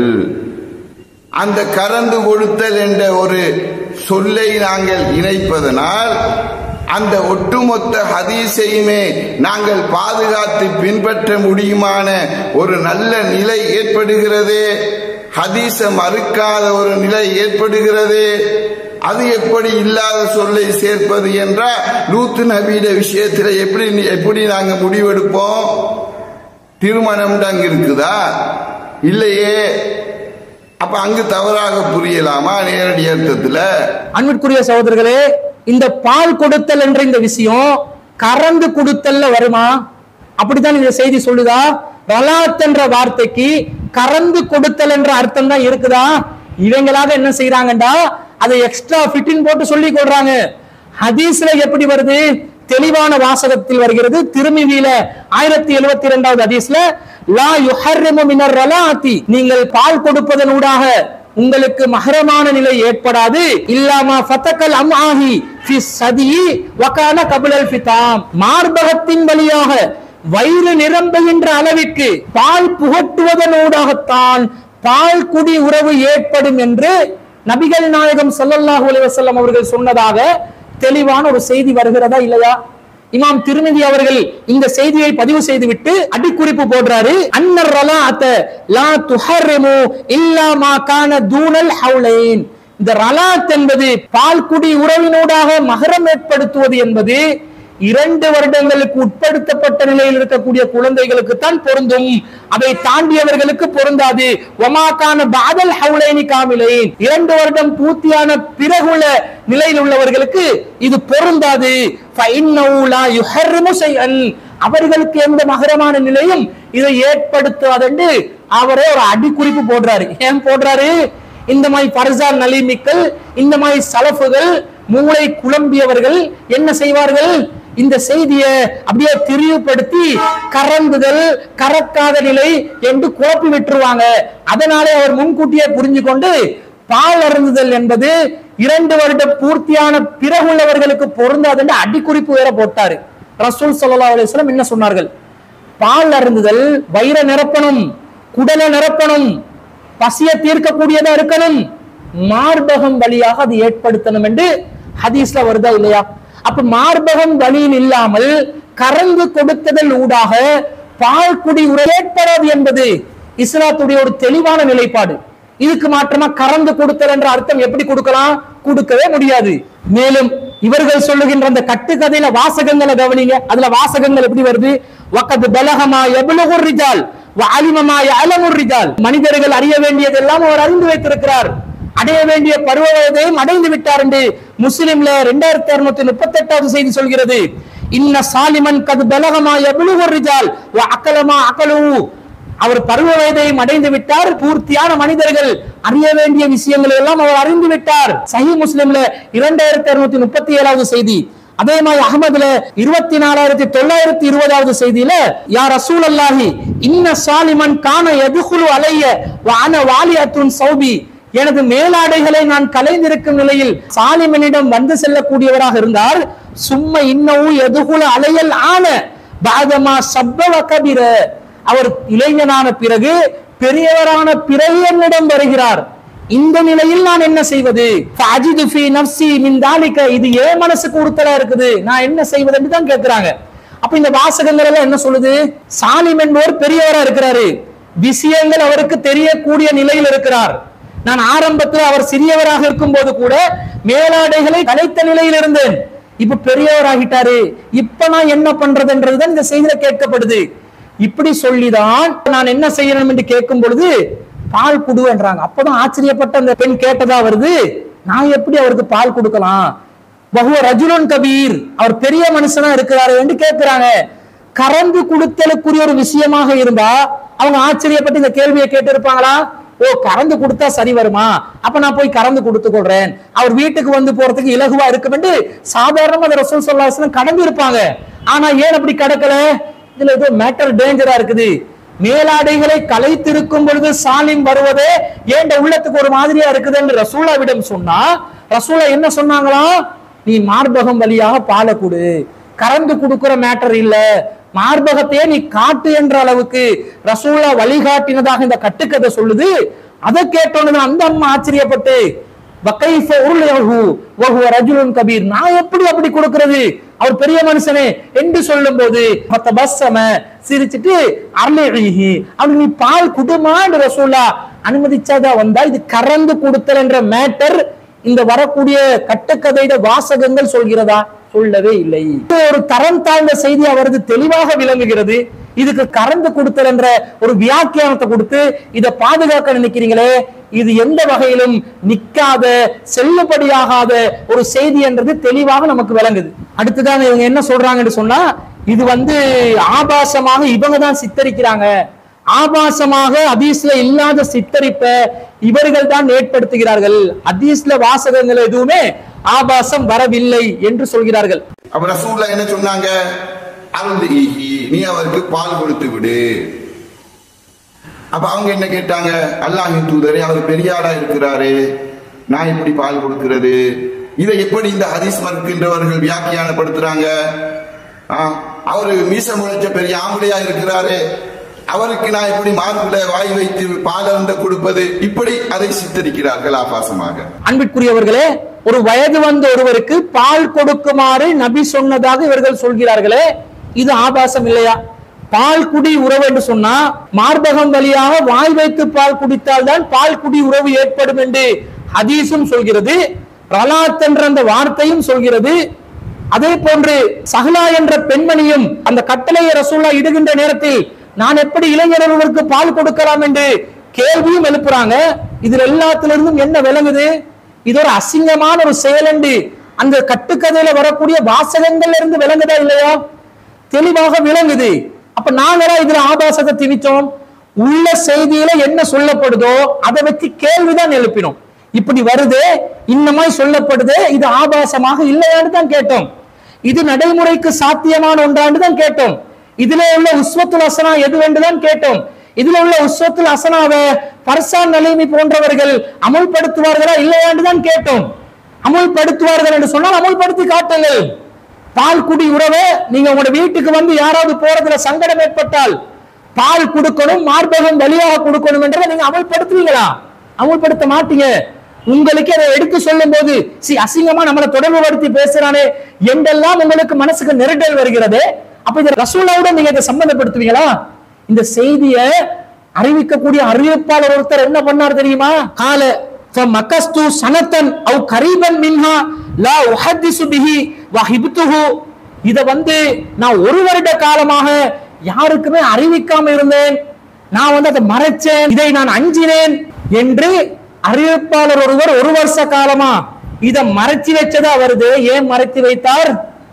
அந்த கறந்து கொடுத்தல் என்ற ஒரு சொல்லை நாங்கள் இணைப்பதனால் அந்த ஒட்டுமொத்த ஹதீஸையுமே நாங்கள் பாதுகாத்து பின்பற்ற முடியுமான ஒரு நல்ல நிலை ஏற்படுகிறது ஹதீஸ மறுக்காத ஒரு நிலை ஏற்படுகிறது அது எப்படி இல்லாத சொல்லை சேர்ப்பது என்றால் லூத்து நபியிட விஷயத்தில் எப்படி எப்படி நாங்க முடிவெடுப்போம் திருமணம் அங்க இருக்குதா இல்லையே அப்ப அங்கு தவறாக புரியலாமா நேரடி அர்த்தத்துல அன்பிற்குரிய சகோதரர்களே இந்த பால் கொடுத்தல் என்ற இந்த விஷயம் கறந்து கொடுத்தல்ல வருமா அப்படித்தான் இந்த செய்தி சொல்லுதா ரலாத் என்ற வார்த்தைக்கு கறந்து கொடுத்தல் என்ற அர்த்தம் தான் இருக்குதா இவங்களாக என்ன செய்யறாங்கடா அதை எக்ஸ்ட்ரா ஃபிட்டின் போட்டு சொல்லி கொள்றாங்க ஹதீஸ்ல எப்படி வருது தெளிவான வாசகத்தில் வருகிறது திருமிவியில ஆயிரத்தி எழுபத்தி இரண்டாவது ஹதீஸ்ல லா யுஹர்ரிமு மினர் ரலாத்தி நீங்கள் பால் கொடுப்பதன் ஊடாக உங்களுக்கு மகரமான நிலை ஏற்படாது இல்லாம ஃபத்தக்கல் அம் ஆகி ஃபி சதி வகான கபிலல் ஃபிதாம் மார்பகத்தின் வழியாக வயிறு நிரம்புகின்ற அளவிற்கு பால் புகட்டுவதனூடாகத்தான் பால் குடி உறவு ஏற்படும் என்று நபிகள் நாயகம் ஸல்லல்லாஹு அலைஹி வஸல்லம் அவர்கள் சொன்னதாக தெளிவான ஒரு செய்தி வருகிறதா இல்லையா இமாம் திருமதி அவர்கள் இந்த செய்தியை பதிவு செய்துவிட்டு அடிக்குறிப்பு போடுறாரு அன்னர் ரலாஅத்த லா துஹர்ரிமு இல்லா மா கான தூனல் ஹவுலைன் இந்த ரலாத் என்பது பால்குடி உறவினூடாக மகரம் ஏற்படுத்துவது என்பது இரண்டு வருடங்களுக்கு உட்படுத்தப்பட்ட நிலையில் இருக்கக்கூடிய குழந்தைகளுக்கு தான் பொருந்தும் அதை தாண்டியவர்களுக்கு பொருந்தாது ஒமாக்கான பாதல் ஹவுலைனி காமிலைன் இரண்டு வருடம் பூர்த்தியான பிறகுள்ள நிலையில் உள்ளவர்களுக்கு இது பொருந்தாது ஃபைன்னஹு லா யுஹர்ரிமு ஷைஅன். அவர்களுக்கு எந்த மகரமான நிலையும் இதை ஏற்படுத்தாதென்று அவரே ஒரு அடிக்குறிப்பு போடுறாரு ஏன் போடுறாரு இந்த மாதிரி பர்சான் நலிமிக்கள் இந்த மாதிரி சலஃபுகள் மூளை குழம்பியவர்கள் என்ன செய்வார்கள் இந்த செய்தியை அப்படியே திரிவுபடுத்தி கறந்துதல் கறக்காத நிலை என்று குழப்பி விட்டுருவாங்க அதனாலே அவர் முன்கூட்டியே புரிஞ்சு கொண்டு பால் அருந்துதல் என்பது இரண்டு வருட பூர்த்தியான பிறகுள்ளவர்களுக்கு பொருந்தாதுன்னு அடிக்குறிப்பு வேற போட்டாரு ரசூல் ஸல்லல்லாஹு அலைஹி வஸல்லம் என்ன சொன்னார்கள் பால் அருந்துதல் வயிற நிரப்பணும் குடலை நிரப்பணும் பசிய தீர்க்கக்கூடியதா இருக்கணும் மார்பகம் வழியாக அது ஏற்படுத்தணும் என்று ஹதீஸ்ல வருதா இல்லையா அப்ப மார்பகம் வழியில் இல்லாமல் கறந்து கொடுத்ததன் ஊடாக பால் குடி உரை ஏற்படாது என்பது இஸ்லாத்துடைய ஒரு தெளிவான நிலைப்பாடு இதுக்கு மாற்றமா கறந்து கொடுத்தல் என்ற அர்த்தம் எப்படி கொடுக்கலாம் கொடுக்கவே முடியாது மேலும் இவர்கள் சொல்லுகின்ற அந்த கட்டுக்கதையில வாசகங்களை கவனிங்க அதுல வாசகங்கள் எப்படி வருது வக்கது பலகமா எவ்வளவு ரிஜால் வாலிமமா அலமுர் ரிஜால் மனிதர்கள் அறிய வேண்டியதெல்லாம் அவர் அறிந்து வைத்திருக்கிறார் அடைய வேண்டிய பருவ வயதையும் அடைந்து விட்டார் என்று முஸ்லிம்ல ரெண்டாயிரத்தி அறுநூத்தி முப்பத்தி எட்டாவது செய்தி சொல்கிறது இன்ன சாலிமன் கது பலகமா எவ்வளவு ரிஜால் அக்கலமா அக்கலு அவர் பருவ வயதையும் அடைந்து விட்டார் பூர்த்தியான மனிதர்கள் அறிய வேண்டிய விஷயங்களை எல்லாம் அவர் அறிந்து விட்டார் சஹி முஸ்லிம்ல இரண்டாயிரத்தி அறுநூத்தி முப்பத்தி ஏழாவது செய்தி அதே மாதிரி அகமதுல இருபத்தி நாலாயிரத்தி தொள்ளாயிரத்தி இருபதாவது செய்தியில யார் ரசூல் அல்லாஹி இன்ன சாலிமன் கான எதுகுலு அலைய வான வாலியத்துன் சௌபி எனது மேலாடைகளை நான் கலைந்திருக்கும் நிலையில் சாலிமனிடம் வந்து செல்லக்கூடியவராக இருந்தார் சும்மா இன்னவும் எதுகுல அலையல் ஆன பாதமா சப்பவ கபிர அவர் இளைஞனான பிறகு பெரியவரான பிறகு என்னிடம் வருகிறார் இந்த நிலையில் நான் என்ன செய்வது ஃபஅஜிது ஃபீ நஃப்ஸி மின் தாலிக இது ஏன் மனசுக்கு உறுத்தலா இருக்குது நான் என்ன செய்வதுன்னு தான் கேட்கிறாங்க அப்ப இந்த வாசகங்கள் எல்லாம் என்ன சொல்லுது சாலிம் என்பவர் பெரியவரா இருக்கிறாரு விஷயங்கள் அவருக்கு தெரியக்கூடிய நிலையில் இருக்கிறார் நான் ஆரம்பத்தில் அவர் சிறியவராக இருக்கும்போது கூட மேலாடைகளை கலைத்த நிலையில் இருந்தேன் இப்ப பெரியவராகிட்டாரு இப்ப நான் என்ன பண்றதுன்றதுதான் இந்த செய்தியில கேட்கப்படுது இப்படி சொல்லிதான் நான் என்ன செய்யணும் என்று கேட்கும் பொழுது பால் குடுன்றாங்க அப்பதான் ஆச்சரியப்பட்ட அந்த பெண் கேட்டதா வருது நான் எப்படி அவருக்கு பால் கொடுக்கலாம் பகுவ ரஜுலன் கபீர் அவர் பெரிய மனுஷனா இருக்கிறாரு என்று கேட்கிறாங்க கறந்து கொடுத்தலுக்குரிய ஒரு விஷயமாக இருந்தா அவங்க ஆச்சரியப்பட்டு இந்த கேள்வியை கேட்டு இருப்பாங்களா ஓ கறந்து கொடுத்தா சரி வருமா அப்ப நான் போய் கறந்து கொடுத்து கொள்றேன் அவர் வீட்டுக்கு வந்து போறதுக்கு இலகுவா இருக்கும் என்று சாதாரணமா அந்த ரசூல் சொல்லாசனம் கடந்து இருப்பாங்க ஆனா ஏன் அப்படி கடக்கல இதுல ஏதோ மேட்டர் டேஞ்சரா இருக்குது மேலாடைகளை கலைத்திருக்கும் பொழுது சாலிம் வருவதே ஏண்ட உள்ளத்துக்கு ஒரு மாதிரியா இருக்குது என்று ரசூலாவிடம் சொன்னா ரசூலா என்ன சொன்னாங்களா நீ மார்பகம் வழியாக பாலை கொடு கறந்து கொடுக்கிற மேட்டர் இல்ல மார்பகத்தையே நீ காட்டு என்ற அளவுக்கு ரசூலா வழிகாட்டினதாக இந்த கட்டுக்கதை சொல்லுது அதை கேட்டோன்னு அந்த அம்மா ஆச்சரியப்பட்டு வக்கைஃப உருளையஹு வஹுவ ரஜுலுன் கபீர் நான் எப்படி அப்படி கொடுக்கிறது அவர் பெரிய மனுஷனே என்று சொல்லும்போது மத்த பஸ்ஸம சிரிச்சிட்டு அர்லேஹி அவனுக்கு நீ பால் குடுமான்னு ரசூலா அனுமதிச்சாதா வந்தா இது கறந்து கொடுத்தல் என்ற மேட்டர் இந்த வரக்கூடிய கட்டுக்கதையிட வாசகங்கள் சொல்கிறதா சொல்லவே இல்லை இது ஒரு தரம் தாழ்ந்த செய்தி அவரது தெளிவாக விளங்குகிறது இதுக்கு கறந்து கொடுத்தல் என்ற ஒரு வியாக்கியானத்தை கொடுத்து இதை பாதுகாக்க நினைக்கிறீங்களே இது எந்த வகையிலும் நிக்காத செல்லுபடியாகாத ஒரு செய்தி என்றது தெளிவாக நமக்கு விளங்குது அடுத்ததாக இவங்க என்ன சொல்றாங்கன்னு சொன்னா இது வந்து ஆபாசமாக இவங்க தான் சித்தரிக்கிறாங்க ஆபாசமாக ஹதீஸ்ல இல்லாத சித்தரிப்ப இவர்கள் தான் ஏற்படுத்துகிறார்கள் ஹதீஸ்ல வாசகங்கள் எதுவுமே ஆபாசம் வரவில்லை என்று சொல்கிறார்கள் அப்ப ரசூல்லா என்ன சொன்னாங்க அருள்இஹி நீ அவருக்கு பால் கொடுத்து விடு அப்ப அவங்க என்ன கேட்டாங்க அல்லாஹின் தூதரே அவர் பெரிய ஆளா இருக்கிறாரு நான் எப்படி பால் கொடுக்கிறது இதை எப்படி இந்த ஹதீஸ் மறுக்கின்றவர்கள் வியாக்கியானப்படுத்துறாங்க ஆ, அவரு மீச முளைச்ச பெரிய ஆம்பளையா இருக்கிறாரு அவருக்கு நான் எப்படி மார்பில வாய் வைத்து பால் அருந்த கொடுப்பது இப்படி அதை சித்தரிக்கிறார்கள் ஆபாசமாக அன்பிற்குரியவர்களே ஒரு வயது வந்த ஒருவருக்கு பால் கொடுக்குமாறு நபி சொன்னதாக இவர்கள் சொல்கிறார்களே இது ஆபாசம் இல்லையா பால் குடி உறவு என்று சொன்னா மார்பகம் வழியாக வாய் வைத்து பால் குடித்தால் தான் பால் குடி உறவு ஏற்படும் என்று ஹதீஸும் சொல்கிறது ரலாத் என்ற அந்த வார்த்தையும் சொல்கிறது அதே போன்று சஹலா என்ற பெண்மணியும் அந்த கட்டளையை ரசூல்லா இடுகின்ற நேரத்தில் நான் எப்படி இளைஞர் ஒருவருக்கு பால் கொடுக்கலாம் என்று கேள்வியும் எழுப்புறாங்க இதுல எல்லாத்திலிருந்தும் என்ன விளங்குது இது ஒரு அசிங்கமான ஒரு செயல் என்று அந்த கட்டுக்கதையில வரக்கூடிய வாசகங்கள்ல இருந்து விளங்குதா இல்லையா தெளிவாக விளங்குது அப்ப நாங்களா இதுல ஆபாசத்தை திணிச்சோம் உள்ள செய்தியில என்ன சொல்லப்படுதோ அதை வச்சு கேள்விதான் எழுப்பினோம் இப்படி வருது இன்னமாய் சொல்லப்படுது இது ஆபாசமாக இல்லையான்னு தான் கேட்டோம் இது நடைமுறைக்கு சாத்தியமான ஒன்றாண்டு தான் கேட்டோம் இதுல உள்ள உஸ்வத்துல் அசனா எது தான் கேட்டோம் இதுல உள்ள உஸ்வத்துல் அசனாவை பர்சான் நலிமி போன்றவர்கள் அமுல்படுத்துவார்களா இல்லையான்னு தான் கேட்டோம் அமுல்படுத்துவார்கள் என்று சொன்னால் அமுல்படுத்தி காட்டுங்கள் பால் குடி உறவை நீங்க உங்களோட வீட்டுக்கு வந்து யாராவது போறதுல சங்கடம் ஏற்பட்டால் பால் கொடுக்கணும் மார்பகம் வழியாக கொடுக்கணும் என்றதை நீங்க அமல்படுத்துவீங்களா அமல்படுத்த மாட்டீங்க உங்களுக்கு அதை எடுத்து சொல்லும் போது சி அசிங்கமா நம்மளை தொடர்பு படுத்தி பேசுறானே என்றெல்லாம் உங்களுக்கு மனசுக்கு நெருடல் வருகிறது அப்ப இந்த ரசூலாவோட நீங்க இதை சம்பந்தப்படுத்துவீங்களா இந்த செய்தியை அறிவிக்கக்கூடிய அறிவிப்பாளர் ஒருத்தர் என்ன பண்ணார் தெரியுமா கால மக்கஸ்து சனத்தன் அவ் கரீபன் மின்ஹா லா உஹத்திசு பிஹி வஹிப்துஹு இத வந்து நான் ஒரு வருட காலமாக யாருக்குமே அறிவிக்காம இருந்தேன் நான் வந்து அதை மறைச்சேன் இதை நான் அஞ்சினேன் என்று அறிவிப்பாளர் ஒருவர் ஒரு வருஷ காலமா இத மறைச்சு வச்சதா வருது ஏன் மறைத்து வைத்தார்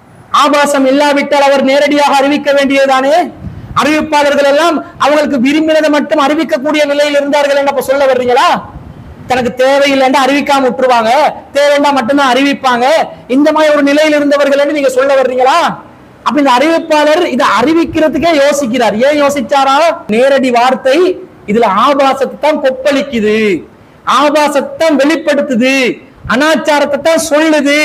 ஆபாசம் இல்லாவிட்டால் அவர் நேரடியாக அறிவிக்க வேண்டியதுதானே அறிவிப்பாளர்கள் எல்லாம் அவங்களுக்கு விரும்பினதை மட்டும் அறிவிக்கக்கூடிய நிலையில் இருந்தார்கள் என்ன அப்ப சொல்ல வர்றீங்களா தனக்கு தேவையில்லைன்னா அறிவிக்காம விட்டுருவாங்க தேவைன்னா மட்டும்தான் அறிவிப்பாங்க இந்த மாதிரி ஒரு நிலையில் இருந்தவர்கள் நீங்க சொல்ல வர்றீங்களா அப்ப இந்த அறிவிப்பாளர் இதை அறிவிக்கிறதுக்கே யோசிக்கிறார் ஏன் யோசிச்சாரா நேரடி வார்த்தை இதுல ஆபாசத்தை தான் கொப்பளிக்குது ஆபாசத்தை தான் வெளிப்படுத்துது அனாச்சாரத்தை தான் சொல்லுது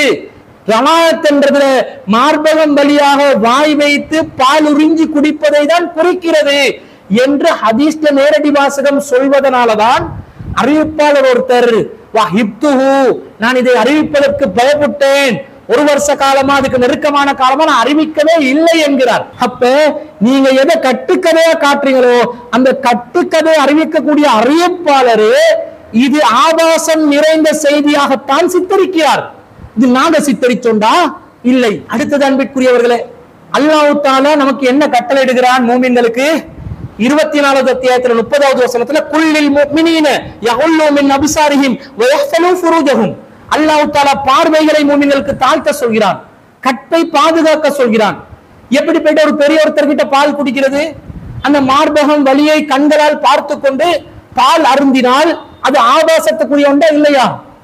ரலாத் என்றதுல மார்பகம் வழியாக வாய் வைத்து பால் உறிஞ்சி குடிப்பதை தான் குறிக்கிறது என்று ஹதீஸ்ல நேரடி வாசகம் சொல்வதனாலதான் அறிவிப்பாளர் ஒருத்தர் வஹிப்துஹு நான் இதை அறிவிப்பதற்கு பயப்பட்டேன் ஒரு வருஷ காலமா அதுக்கு நெருக்கமான காலமா நான் அறிவிக்கவே இல்லை என்கிறார் அப்ப நீங்க எதை கட்டுக்கதையா காட்டுறீங்களோ அந்த கட்டுக்கதை அறிவிக்கக்கூடிய அறிவிப்பாளரு இது ஆபாசம் நிறைந்த செய்தியாகத்தான் சித்தரிக்கிறார் இது நாங்க சித்தரிச்சோண்டா இல்லை அடுத்தது அன்பிற்குரியவர்களே அல்லாஹ் தாலா நமக்கு என்ன கட்டளை இடுகிறான் மூமின்களுக்கு இருபத்தி நாலாவது அத்தியாயத்துல முப்பதாவது வசனத்துல குல்லில் முஃமினீன யகுல்லு மின் அபிசாரிஹிம் வயஹ்ஃபலு ஃபுரூஜஹும் அல்லாஹ் தாலா பார்வைகளை மூமின்களுக்கு தாழ்த்த சொல்கிறான் கற்பை பாதுகாக்க சொல்கிறான் எப்படிப்பட்ட ஒரு பெரிய ஒருத்தர் கிட்ட பால் குடிக்கிறது அந்த மார்பகம் வலியை கண்களால் பார்த்து கொண்டு பால் அருந்தினால் அது ஆபாசத்துக்குரிய ஒன்றா இல்லையா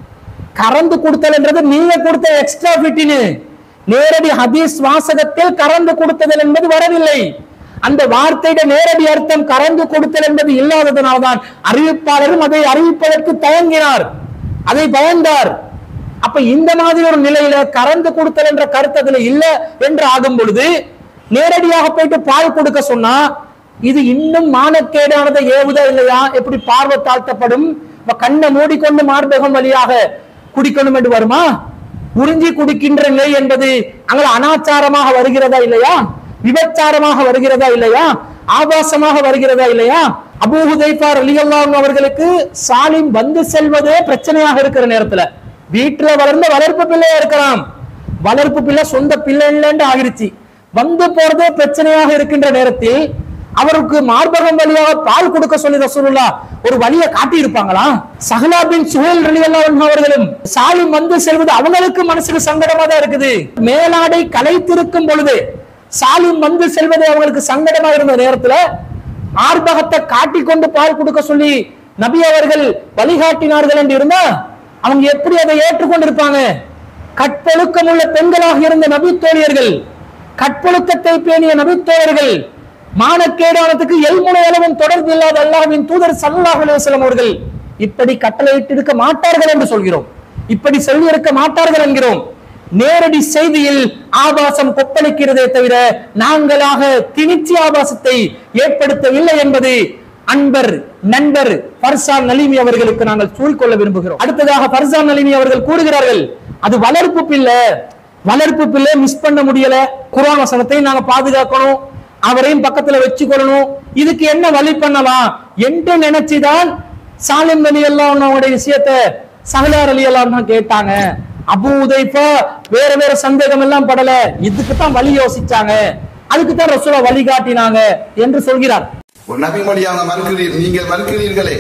கறந்து கொடுத்தல்ன்றது நீங்க கொடுத்த எக்ஸ்ட்ரா ஃபிட்டினு நேரடி ஹதீஸ் வாசகத்தில் கறந்து கொடுத்தல் என்பது வரவில்லை அந்த வார்த்தையிட நேரடி அர்த்தம் கறந்து கொடுத்தல் என்பது இல்லாததனால்தான் அறிவிப்பாளரும் அதை அறிவிப்பதற்கு தயங்கினார் அதை பயந்தார் அப்ப இந்த மாதிரி ஒரு நிலையில கறந்து கொடுத்தல் என்ற கருத்து அதுல இல்ல என்று ஆகும் பொழுது நேரடியாக போயிட்டு பால் கொடுக்க சொன்னா இது இன்னும் மானக்கேடானதை ஏவுதா இல்லையா எப்படி பார்வை தாழ்த்தப்படும் அப்ப கண்ணை மூடிக்கொண்டு மார்பகம் வழியாக குடிக்கணும் என்று வருமா உறிஞ்சி குடிக்கின்ற நிலை என்பது அங்கே அனாச்சாரமாக வருகிறதா இல்லையா விபச்சாரமாக வருகிறதா இல்லையா ஆபாசமாக வருகிறதா இல்லையா அபூஹுதைஃபா ரலியல்லாஹு அவர்களுக்கு சாலிம் வந்து செல்வதே பிரச்சனையாக இருக்கிற நேரத்துல வீட்டுல வளர்ந்த வளர்ப்பு பிள்ளையா இருக்கலாம் வளர்ப்பு பிள்ளை சொந்த பிள்ளை இல்லைன்னு ஆகிருச்சு வந்து போறதே பிரச்சனையாக இருக்கின்ற நேரத்தில் அவருக்கு மார்பகம் வழியாக பால் கொடுக்க சொல்லி ரசூலுல்லா ஒரு வழியை காட்டி இருப்பாங்களா சஹலா பின் சுஹேல் ரலியல்லாஹு அன்ஹு அவர்களும் சாலிம் வந்து செல்வது அவங்களுக்கு மனசுக்கு சங்கடமா தான் இருக்குது மேலாடை கலைத்திருக்கும் பொழுது சாலிம் வந்து செல்வது அவங்களுக்கு சங்கடமா இருந்த நேரத்துல மார்பகத்தை காட்டிக் கொண்டு பால் கொடுக்க சொல்லி நபி அவர்கள் வழிகாட்டினார்கள் என்று இருந்தா அவங்க எப்படி அதை ஏற்றுக்கொண்டிருப்பாங்க கற்பொழுக்கம் உள்ள பெண்களாக இருந்த நபி தோழியர்கள் கற்பொழுக்கத்தை பேணிய நபித்தோழர்கள் மானக்கேடானதுக்கு எல்முனை அளவும் தொடர்பு இல்லாத அல்லாஹ்வின் தூதர் சல்லாஹ் அலுவலம் அவர்கள் இப்படி கட்டளையிட்டு இருக்க மாட்டார்கள் என்று சொல்கிறோம் இப்படி சொல்லி இருக்க மாட்டார்கள் என்கிறோம் நேரடி செய்தியில் ஆபாசம் கொப்பளிக்கிறதே தவிர நாங்களாக திணிச்சி ஆபாசத்தை ஏற்படுத்தவில்லை என்பது அன்பர் நண்பர் ஃபர்சான் நலிமி அவர்களுக்கு நாங்கள் சூழ்கொள்ள விரும்புகிறோம் அடுத்ததாக ஃபர்சான் நலிமி அவர்கள் கூறுகிறார்கள் அது வளர்ப்பு பிள்ளை வளர்ப்பு பிள்ளை மிஸ் பண்ண முடியல குர்ஆன் வசனத்தை நாங்க பாதுகாக்கணும் அவரையும் பக்கத்துல வச்சுக்கொள்ளணும் இதுக்கு என்ன வழி பண்ணலாம் என்று நினைச்சுதான் சாலிம் அலி அல்லாஹ் அவங்களுடைய விஷயத்தை சஹலார் அலி அல்லாஹ் தான் கேட்டாங்க அபு உதைஃபா வேற வேற சந்தேகம் எல்லாம் படல இதுக்கு தான் வழி யோசிச்சாங்க அதுக்கு தான் ரசூலா வழிகாட்டினாங்க என்று சொல்கிறார் ஒரு நபிமொழியாக மறுக்கிறீர் நீங்கள் மறுக்கிறீர்களே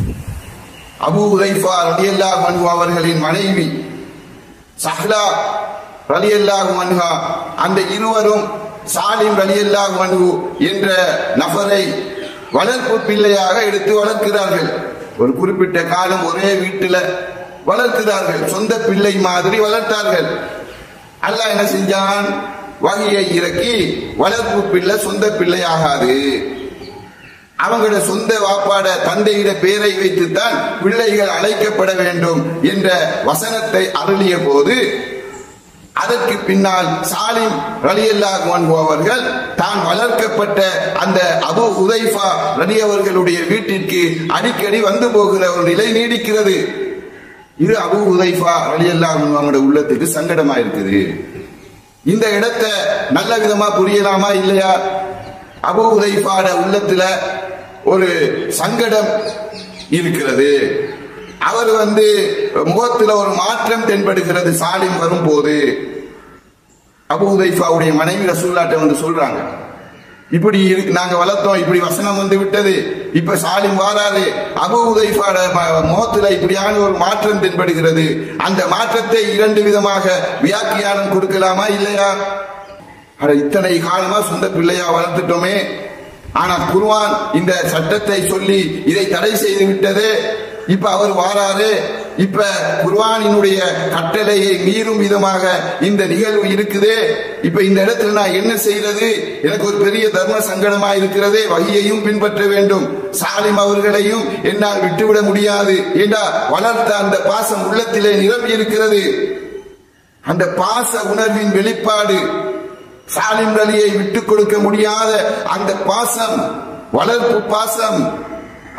அபூ உதைஃபா ரலியல்லாஹு அன்ஹு அவர்களின் மனைவி சஹ்லா ரலியல்லாஹு அன்ஹா அந்த இருவரும் சாலிம் ரலியல்லாஹு அன்ஹு என்ற நபரை வளர்ப்பு பிள்ளையாக எடுத்து வளர்க்கிறார்கள் ஒரு குறிப்பிட்ட காலம் ஒரே வீட்டுல வளர்க்கிறார்கள் சொந்த பிள்ளை மாதிரி வளர்த்தார்கள் அல்லாஹ் என்ன செஞ்சான் வகையை இறக்கி வளர்ப்பு பிள்ளை சொந்த பிள்ளை ஆகாது அவங்களோட சொந்த வாப்பாட தந்தையிட பேரை வைத்துத்தான் பிள்ளைகள் அழைக்கப்பட வேண்டும் என்ற வசனத்தை அருளிய போது அதற்கு பின்னால் சாலிம் ரலியல்லாஹு அன்ஹு அவர்கள் தான் வளர்க்கப்பட்ட அந்த அபு உதைஃபா ரலி அவர்களுடைய வீட்டிற்கு அடிக்கடி வந்து போகிற ஒரு நிலை நீடிக்கிறது இது அபு உதைஃபா ரலியல்லாஹு அன்ஹு அவங்களுடைய உள்ளத்துக்கு சங்கடமா இருக்குது இந்த இடத்தை நல்ல விதமா புரியலாமா இல்லையா அபு உதைஃபாட உள்ளத்துல ஒரு சங்கடம் இருக்கிறது அவர் வந்து முகத்துல ஒரு மாற்றம் தென்படுகிறது சாலிம் வரும்போது அபு உதைஃபாவுடைய மனைவி ரசூல்லாட்ட வந்து சொல்றாங்க இப்படி இருக்கு நாங்க வளர்த்தோம் இப்படி வசனம் வந்து விட்டது இப்ப சாலிம் வாராது அபு உதைஃபாட ம- முகத்துல இப்படியான ஒரு மாற்றம் தென்படுகிறது அந்த மாற்றத்தை இரண்டு விதமாக வியாக்கியானம் கொடுக்கலாமா இல்லையா அட இத்தனை காலமா சொந்த பிள்ளையா வளர்த்துட்டோமே ஆனா குர்ஆன் இந்த சட்டத்தை சொல்லி இதை தடை செய்து விட்டதே இப்ப அவர் வாராரு இப்ப குர்ஆனினுடைய கட்டளையை மீறும் விதமாக இந்த நிகழ்வு இருக்குதே இப்ப இந்த இடத்துல நான் என்ன செய்யறது எனக்கு ஒரு பெரிய தர்ம சங்கடமா இருக்கிறதே வகையையும் பின்பற்ற வேண்டும் சாலிம் அவர்களையும் என்னால் விட்டுவிட முடியாது ஏண்டா வளர்த்த அந்த பாசம் உள்ளத்திலே நிரம்பி இருக்கிறது அந்த பாச உணர்வின் வெளிப்பாடு சாலிம் அலியை விட்டுக் கொடுக்க முடியாத அந்த பாசம் வளர்ப்பு பாசம்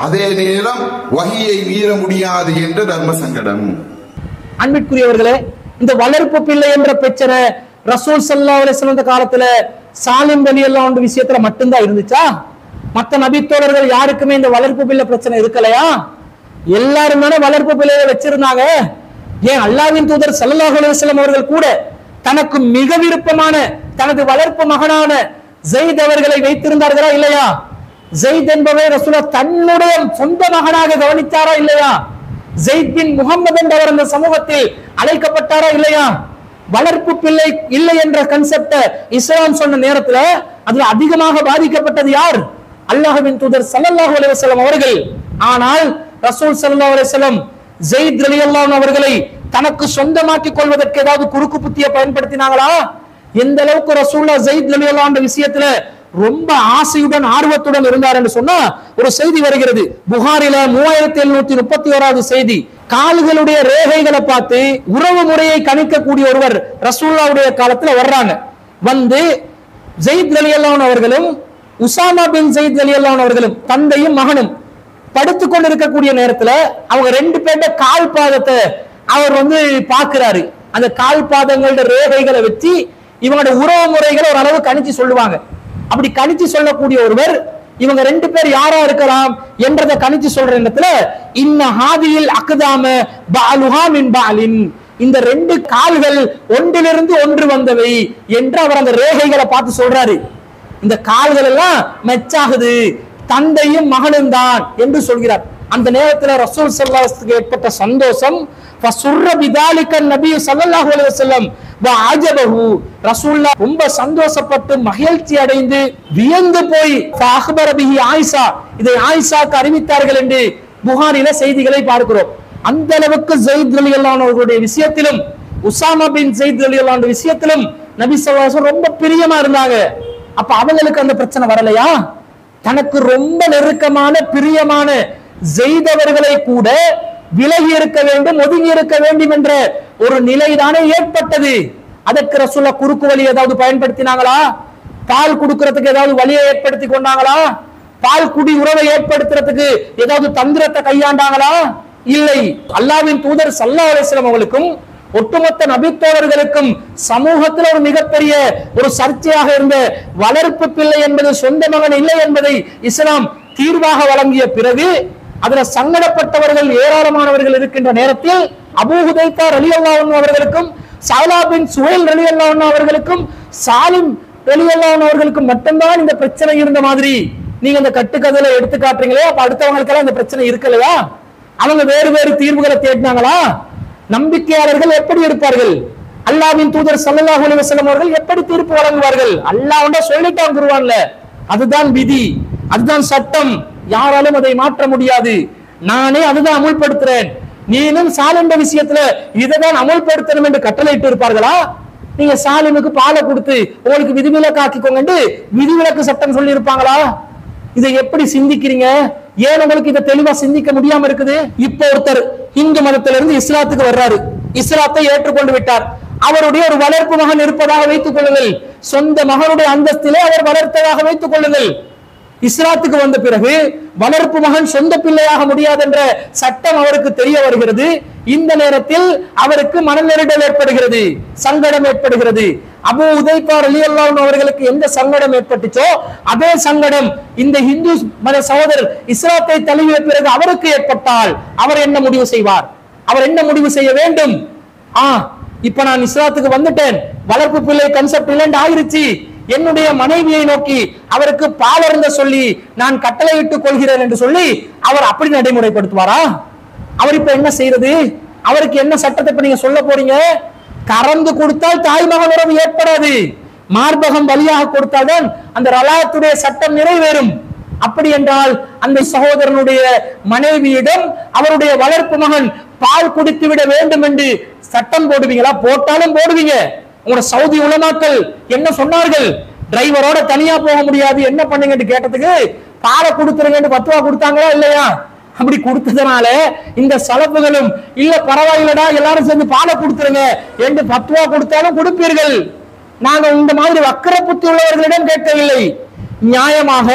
அதே நேரம் வகியை மீற முடியாது என்ற தர்ம சங்கடம் அன்பிற்குரியவர்களே இந்த வளர்ப்பு பிள்ளை என்ற பிரச்சனை ரசூல் சல்லா அலிஸ்லாம் காலத்துல சாலிம் வலி எல்லாம் விஷயத்துல மட்டும்தான் இருந்துச்சா மத்த நபித்தோழர்கள் யாருக்குமே இந்த வளர்ப்பு பிள்ளை பிரச்சனை இருக்கலையா எல்லாரும் தானே வளர்ப்பு பிள்ளையை வச்சிருந்தாங்க ஏன் அல்லாவின் தூதர் சல்லல்லாஹு அலைஹி வஸல்லம் அவர்கள் கூட தனக்கு மிக விருப்பமான தனது வளர்ப்பு மகனான ஜெயித் அவர்களை வைத்திருந்தார்களா இல்லையா ஜெயித் என்பவை ரசூலா தன்னுடைய சொந்த மகனாக கவனித்தாரா இல்லையா ஜெயித் பின் முகமது என்றவர் அந்த சமூகத்தில் அழைக்கப்பட்டாரா இல்லையா வளர்ப்பு பிள்ளை இல்லை என்ற கன்செப்ட இஸ்லாம் சொன்ன நேரத்துல அதுல அதிகமாக பாதிக்கப்பட்டது யார் அல்லாஹ்வின் தூதர் ஸல்லல்லாஹு அலைஹி வஸல்லம் அவர்கள் ஆனால் ரசூல் ஸல்லல்லாஹு அலைஹி வஸல்லம் ஜெயித் ரலியல்லாஹு அவர்களை தனக்கு சொந்தமாக்கிக் கொள்வதற்கு ஏதாவது குறுக்கு புத்தியை பயன்படுத்தினாங்களா எந்த அளவுக்கு ரசூல்லா ஜெயித் ரலியல்லாஹு அன்ஹு விஷயத்துல ரொம்ப ஆசையுடன் ஆர்வத்துடன் இருந்தார் என்று சொன்னா ஒரு செய்தி வருகிறது புகாரில மூவாயிரத்தி எழுநூத்தி முப்பத்தி ஓராவது செய்தி கால்களுடைய ரேகைகளை பார்த்து உறவு முறையை கணிக்கக்கூடிய ஒருவர் ரசூல்லாவுடைய காலத்துல வர்றாங்க வந்து ஜெயித் அலி அவர்களும் உசாமா பின் ஜெயித் அலி அவர்களும் தந்தையும் மகனும் படுத்துக் கொண்டிருக்கக்கூடிய நேரத்துல அவங்க ரெண்டு பேர்ட்ட கால் பாதத்தை அவர் வந்து பார்க்கிறாரு அந்த கால் பாதங்களோட ரேகைகளை வச்சு இவங்களோட உறவு முறைகளை ஒரு அளவு கணிச்சு சொல்லுவாங்க அப்படி கணிச்சு சொல்லக்கூடிய ஒருவர் இவங்க ரெண்டு பேர் யாரா இருக்கலாம் என்றதை கணிச்சு சொல்ற இடத்துல இன்ன ஹாதியில் அக்குதாம பாலுஹா மின் பாலின் இந்த ரெண்டு கால்கள் ஒன்றிலிருந்து ஒன்று வந்தவை என்று அவர் அந்த ரேகைகளை பார்த்து சொல்றாரு இந்த கால்கள் எல்லாம் மெச்சாகுது தந்தையும் மகனும் தான் என்று சொல்கிறார் அந்த நேரத்துல ரசூல் சல்லாஹுக்கு ஏற்பட்ட சந்தோஷம் ஃபசுர்ர பிதாலிக்க நபி ஸல்லல்லாஹு அலைஹி வஸல்லம் வஅஜபஹு ரசூலுல்லாஹ் ரொம்ப சந்தோஷப்பட்டு மகிழ்ச்சி அடைந்து வியந்து போய் ஃபஅக்பர பிஹி ஆயிஷா இதை ஆயிஷாக்கு அறிவித்தார்கள் என்று புகாரில செய்திகளை பார்க்கிறோம் அந்த அளவுக்கு ஜெயித் ரலியல்லாஹு அன்ஹு அவர்களுடைய விஷயத்திலும் உசாமா பின் ஜெயித் ரலியல்லாஹு அன்ஹு விஷயத்திலும் நபி ஸல்லல்லாஹு அலைஹி வஸல்லம் ரொம்ப பிரியமா இருந்தாங்க அப்ப அவங்களுக்கு அந்த பிரச்சனை வரலையா தனக்கு ரொம்ப நெருக்கமான பிரியமான செய்தவர்களை கூட விலகி இருக்க வேண்டும் ஒதுங்கி இருக்க வேண்டும் என்ற ஒரு நிலைதானே ஏற்பட்டது அதற்கு ரசூல்லா குறுக்கு வழி ஏதாவது பயன்படுத்தினாங்களா பால் கொடுக்கறதுக்கு ஏதாவது வழியை ஏற்படுத்தி கொண்டாங்களா பால் குடி உறவை ஏற்படுத்துறதுக்கு ஏதாவது தந்திரத்தை கையாண்டாங்களா இல்லை அல்லாவின் தூதர் சல்லா அலிஸ்லாம் அவர்களுக்கும் ஒட்டுமொத்த நபித்தோழர்களுக்கும் சமூகத்தில் ஒரு மிகப்பெரிய ஒரு சர்ச்சையாக இருந்த வளர்ப்பு பிள்ளை என்பது சொந்த மகன் இல்லை என்பதை இஸ்லாம் தீர்வாக வழங்கிய பிறகு அதுல சங்கடப்பட்டவர்கள் ஏராளமானவர்கள் இருக்கின்ற நேரத்தில் அபூஹுதைத்தா ரலி அவர்களுக்கும் சாலா பின் சுஹேல் ரலி அவர்களுக்கும் சாலிம் ரலி அவர்களுக்கும் மட்டும்தான் இந்த பிரச்சனை இருந்த மாதிரி நீங்க இந்த கட்டுக்கதையில எடுத்து காட்டுறீங்களே அப்ப அடுத்தவங்களுக்கெல்லாம் இந்த பிரச்சனை இருக்கலையா அவங்க வேறு வேறு தீர்வுகளை தேடினாங்களா நம்பிக்கையாளர்கள் எப்படி இருப்பார்கள் அல்லாவின் தூதர் சல்லல்லாஹு அலைஹி வஸல்லம் அவர்கள் எப்படி தீர்ப்பு வழங்குவார்கள் அல்லாஹ் சொல்லிட்டான் குருவான்ல அதுதான் விதி அதுதான் சட்டம் யாராலும் அதை மாற்ற முடியாது நானே அதுதான் அமுல்படுத்துறேன் நீனும் சாலின்ற விஷயத்துல இதைதான் அமுல்படுத்தணும் என்று கட்டளையிட்டு இருப்பார்களா நீங்க சாலிமுக்கு பாலை கொடுத்து உங்களுக்கு விதிவிலக்கு ஆக்கிக்கோங்க விதிவிலக்கு சட்டம் சொல்லி இருப்பாங்களா இதை எப்படி சிந்திக்கிறீங்க ஏன் உங்களுக்கு இதை தெளிவா சிந்திக்க முடியாம இருக்குது இப்ப ஒருத்தர் இந்து மதத்திலிருந்து இருந்து இஸ்லாத்துக்கு வர்றாரு இஸ்லாத்தை ஏற்றுக்கொண்டு விட்டார் அவருடைய ஒரு வளர்ப்பு மகன் இருப்பதாக வைத்துக் கொள்ளுங்கள் சொந்த மகனுடைய அந்தஸ்திலே அவர் வளர்த்ததாக வைத்துக் கொள்ளுங்கள் இஸ்லாத்துக்கு வந்த பிறகு வளர்ப்பு மகன் சொந்த பிள்ளையாக முடியாது என்ற சட்டம் அவருக்கு தெரிய வருகிறது இந்த நேரத்தில் அவருக்கு மனநெருடல் ஏற்படுகிறது சங்கடம் ஏற்படுகிறது அபு உதைப்பார் அலி அவர்களுக்கு எந்த சங்கடம் ஏற்பட்டுச்சோ அதே சங்கடம் இந்த இந்து மத சகோதரர் இஸ்லாத்தை தழுவிய பிறகு அவருக்கு ஏற்பட்டால் அவர் என்ன முடிவு செய்வார் அவர் என்ன முடிவு செய்ய வேண்டும் ஆ இப்ப நான் இஸ்லாத்துக்கு வந்துட்டேன் வளர்ப்பு பிள்ளை கன்செப்ட் இல்லைன்னு ஆயிருச்சு என்னுடைய மனைவியை நோக்கி அவருக்கு பாலருந்த சொல்லி நான் கட்டளையிட்டுக் கொள்கிறேன் என்று சொல்லி அவர் அப்படி நடைமுறைப்படுத்துவாரா அவர் இப்ப என்ன செய்யறது அவருக்கு என்ன சட்டத்தை இப்ப நீங்க சொல்ல போறீங்க கறந்து கொடுத்தால் தாய் மகன் உறவு ஏற்படாது மார்பகம் வழியாக கொடுத்தால்தான் அந்த ரலாத்துடைய சட்டம் நிறைவேறும் அப்படி என்றால் அந்த சகோதரனுடைய மனைவியிடம் அவருடைய வளர்ப்பு மகன் பால் குடித்து விட வேண்டும் என்று சட்டம் போடுவீங்களா போட்டாலும் போடுவீங்க உங்களோட சவுதி உலமாக்கள் என்ன சொன்னார்கள் டிரைவரோட தனியா போக முடியாது என்ன பண்ணுங்கன்னு கேட்டதுக்கு பாலை கொடுத்துருங்கன்னு பத்துவா கொடுத்தாங்களா இல்லையா அப்படி கொடுத்ததுனால இந்த சலப்புகளும் இல்ல பரவாயில்லடா எல்லாரும் சேர்ந்து பாலை கொடுத்துருங்க என்று பத்துவா கொடுத்தாலும் கொடுப்பீர்கள் நாங்க இந்த மாதிரி வக்கர புத்தி உள்ளவர்களிடம் கேட்கவில்லை நியாயமாக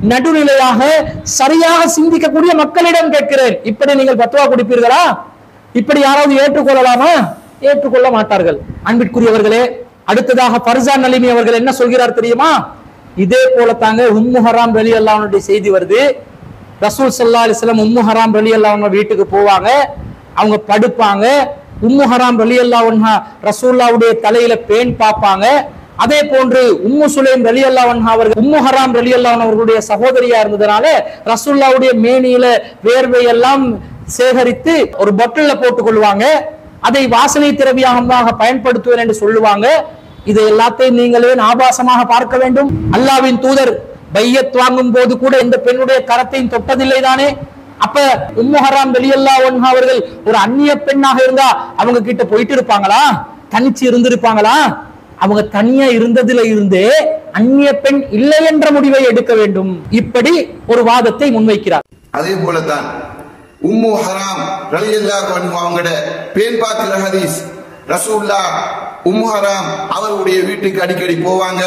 நடுநிலையாக சரியாக சிந்திக்கக்கூடிய மக்களிடம் கேட்கிறேன் இப்படி நீங்கள் பத்துவா குடிப்பீர்களா இப்படி யாராவது ஏற்றுக்கொள்ளலாமா ஏற்றுக்கொள்ள மாட்டார்கள் அன்பிற்குரியவர்களே அடுத்ததாக பர்சான் நலிமி அவர்கள் என்ன சொல்கிறார் தெரியுமா இதே போல தாங்க உம்மு ஹராம் வெளி அல்லாவுடைய செய்தி வருது ரசூல் சல்லா அலிஸ்லாம் உம்மு ஹராம் வெளி அல்லாஹ் வீட்டுக்கு போவாங்க அவங்க படுப்பாங்க உம்மு ஹராம் வெளி அல்லாஹா ரசூல்லாவுடைய தலையில பேன் பார்ப்பாங்க அதே போன்று உம்மு சுலைம் ரலி அல்லாஹ் அவர்கள் உம்மு ஹராம் ரலி அல்லாஹ் அவர்களுடைய சகோதரியா இருந்ததுனால ரசூல்லாவுடைய மேனியில வேர்வை எல்லாம் சேகரித்து ஒரு பொட்டல்ல போட்டுக் கொள்வாங்க அதை வாசனை திரவியமாக பயன்படுத்துவேன் என்று சொல்லுவாங்க இதை எல்லாத்தையும் நீங்களே ஆபாசமாக பார்க்க வேண்டும் அல்லாவின் தூதர் பையத் வாங்கும் போது கூட இந்த பெண்ணுடைய கரத்தையும் தொட்டதில்லை தானே அப்ப உம்முஹராம் வெளியல்லா ஒன்ஹா அவர்கள் ஒரு அந்நிய பெண்ணாக இருந்தா அவங்க கிட்ட போயிட்டு இருப்பாங்களா தனிச்சு இருந்திருப்பாங்களா அவங்க தனியா இருந்ததுல இருந்தே அந்நிய பெண் இல்லை என்ற முடிவை எடுக்க வேண்டும் இப்படி ஒரு வாதத்தை முன்வைக்கிறார் அதே போலதான் உம்மு ஹராம் ரலியல்லாஹு அன்ஹு அவங்களோட பேன் பார்க்கிற ஹதீஸ் ரசூல்லா உம்மு ஹராம் அவருடைய வீட்டுக்கு அடிக்கடி போவாங்க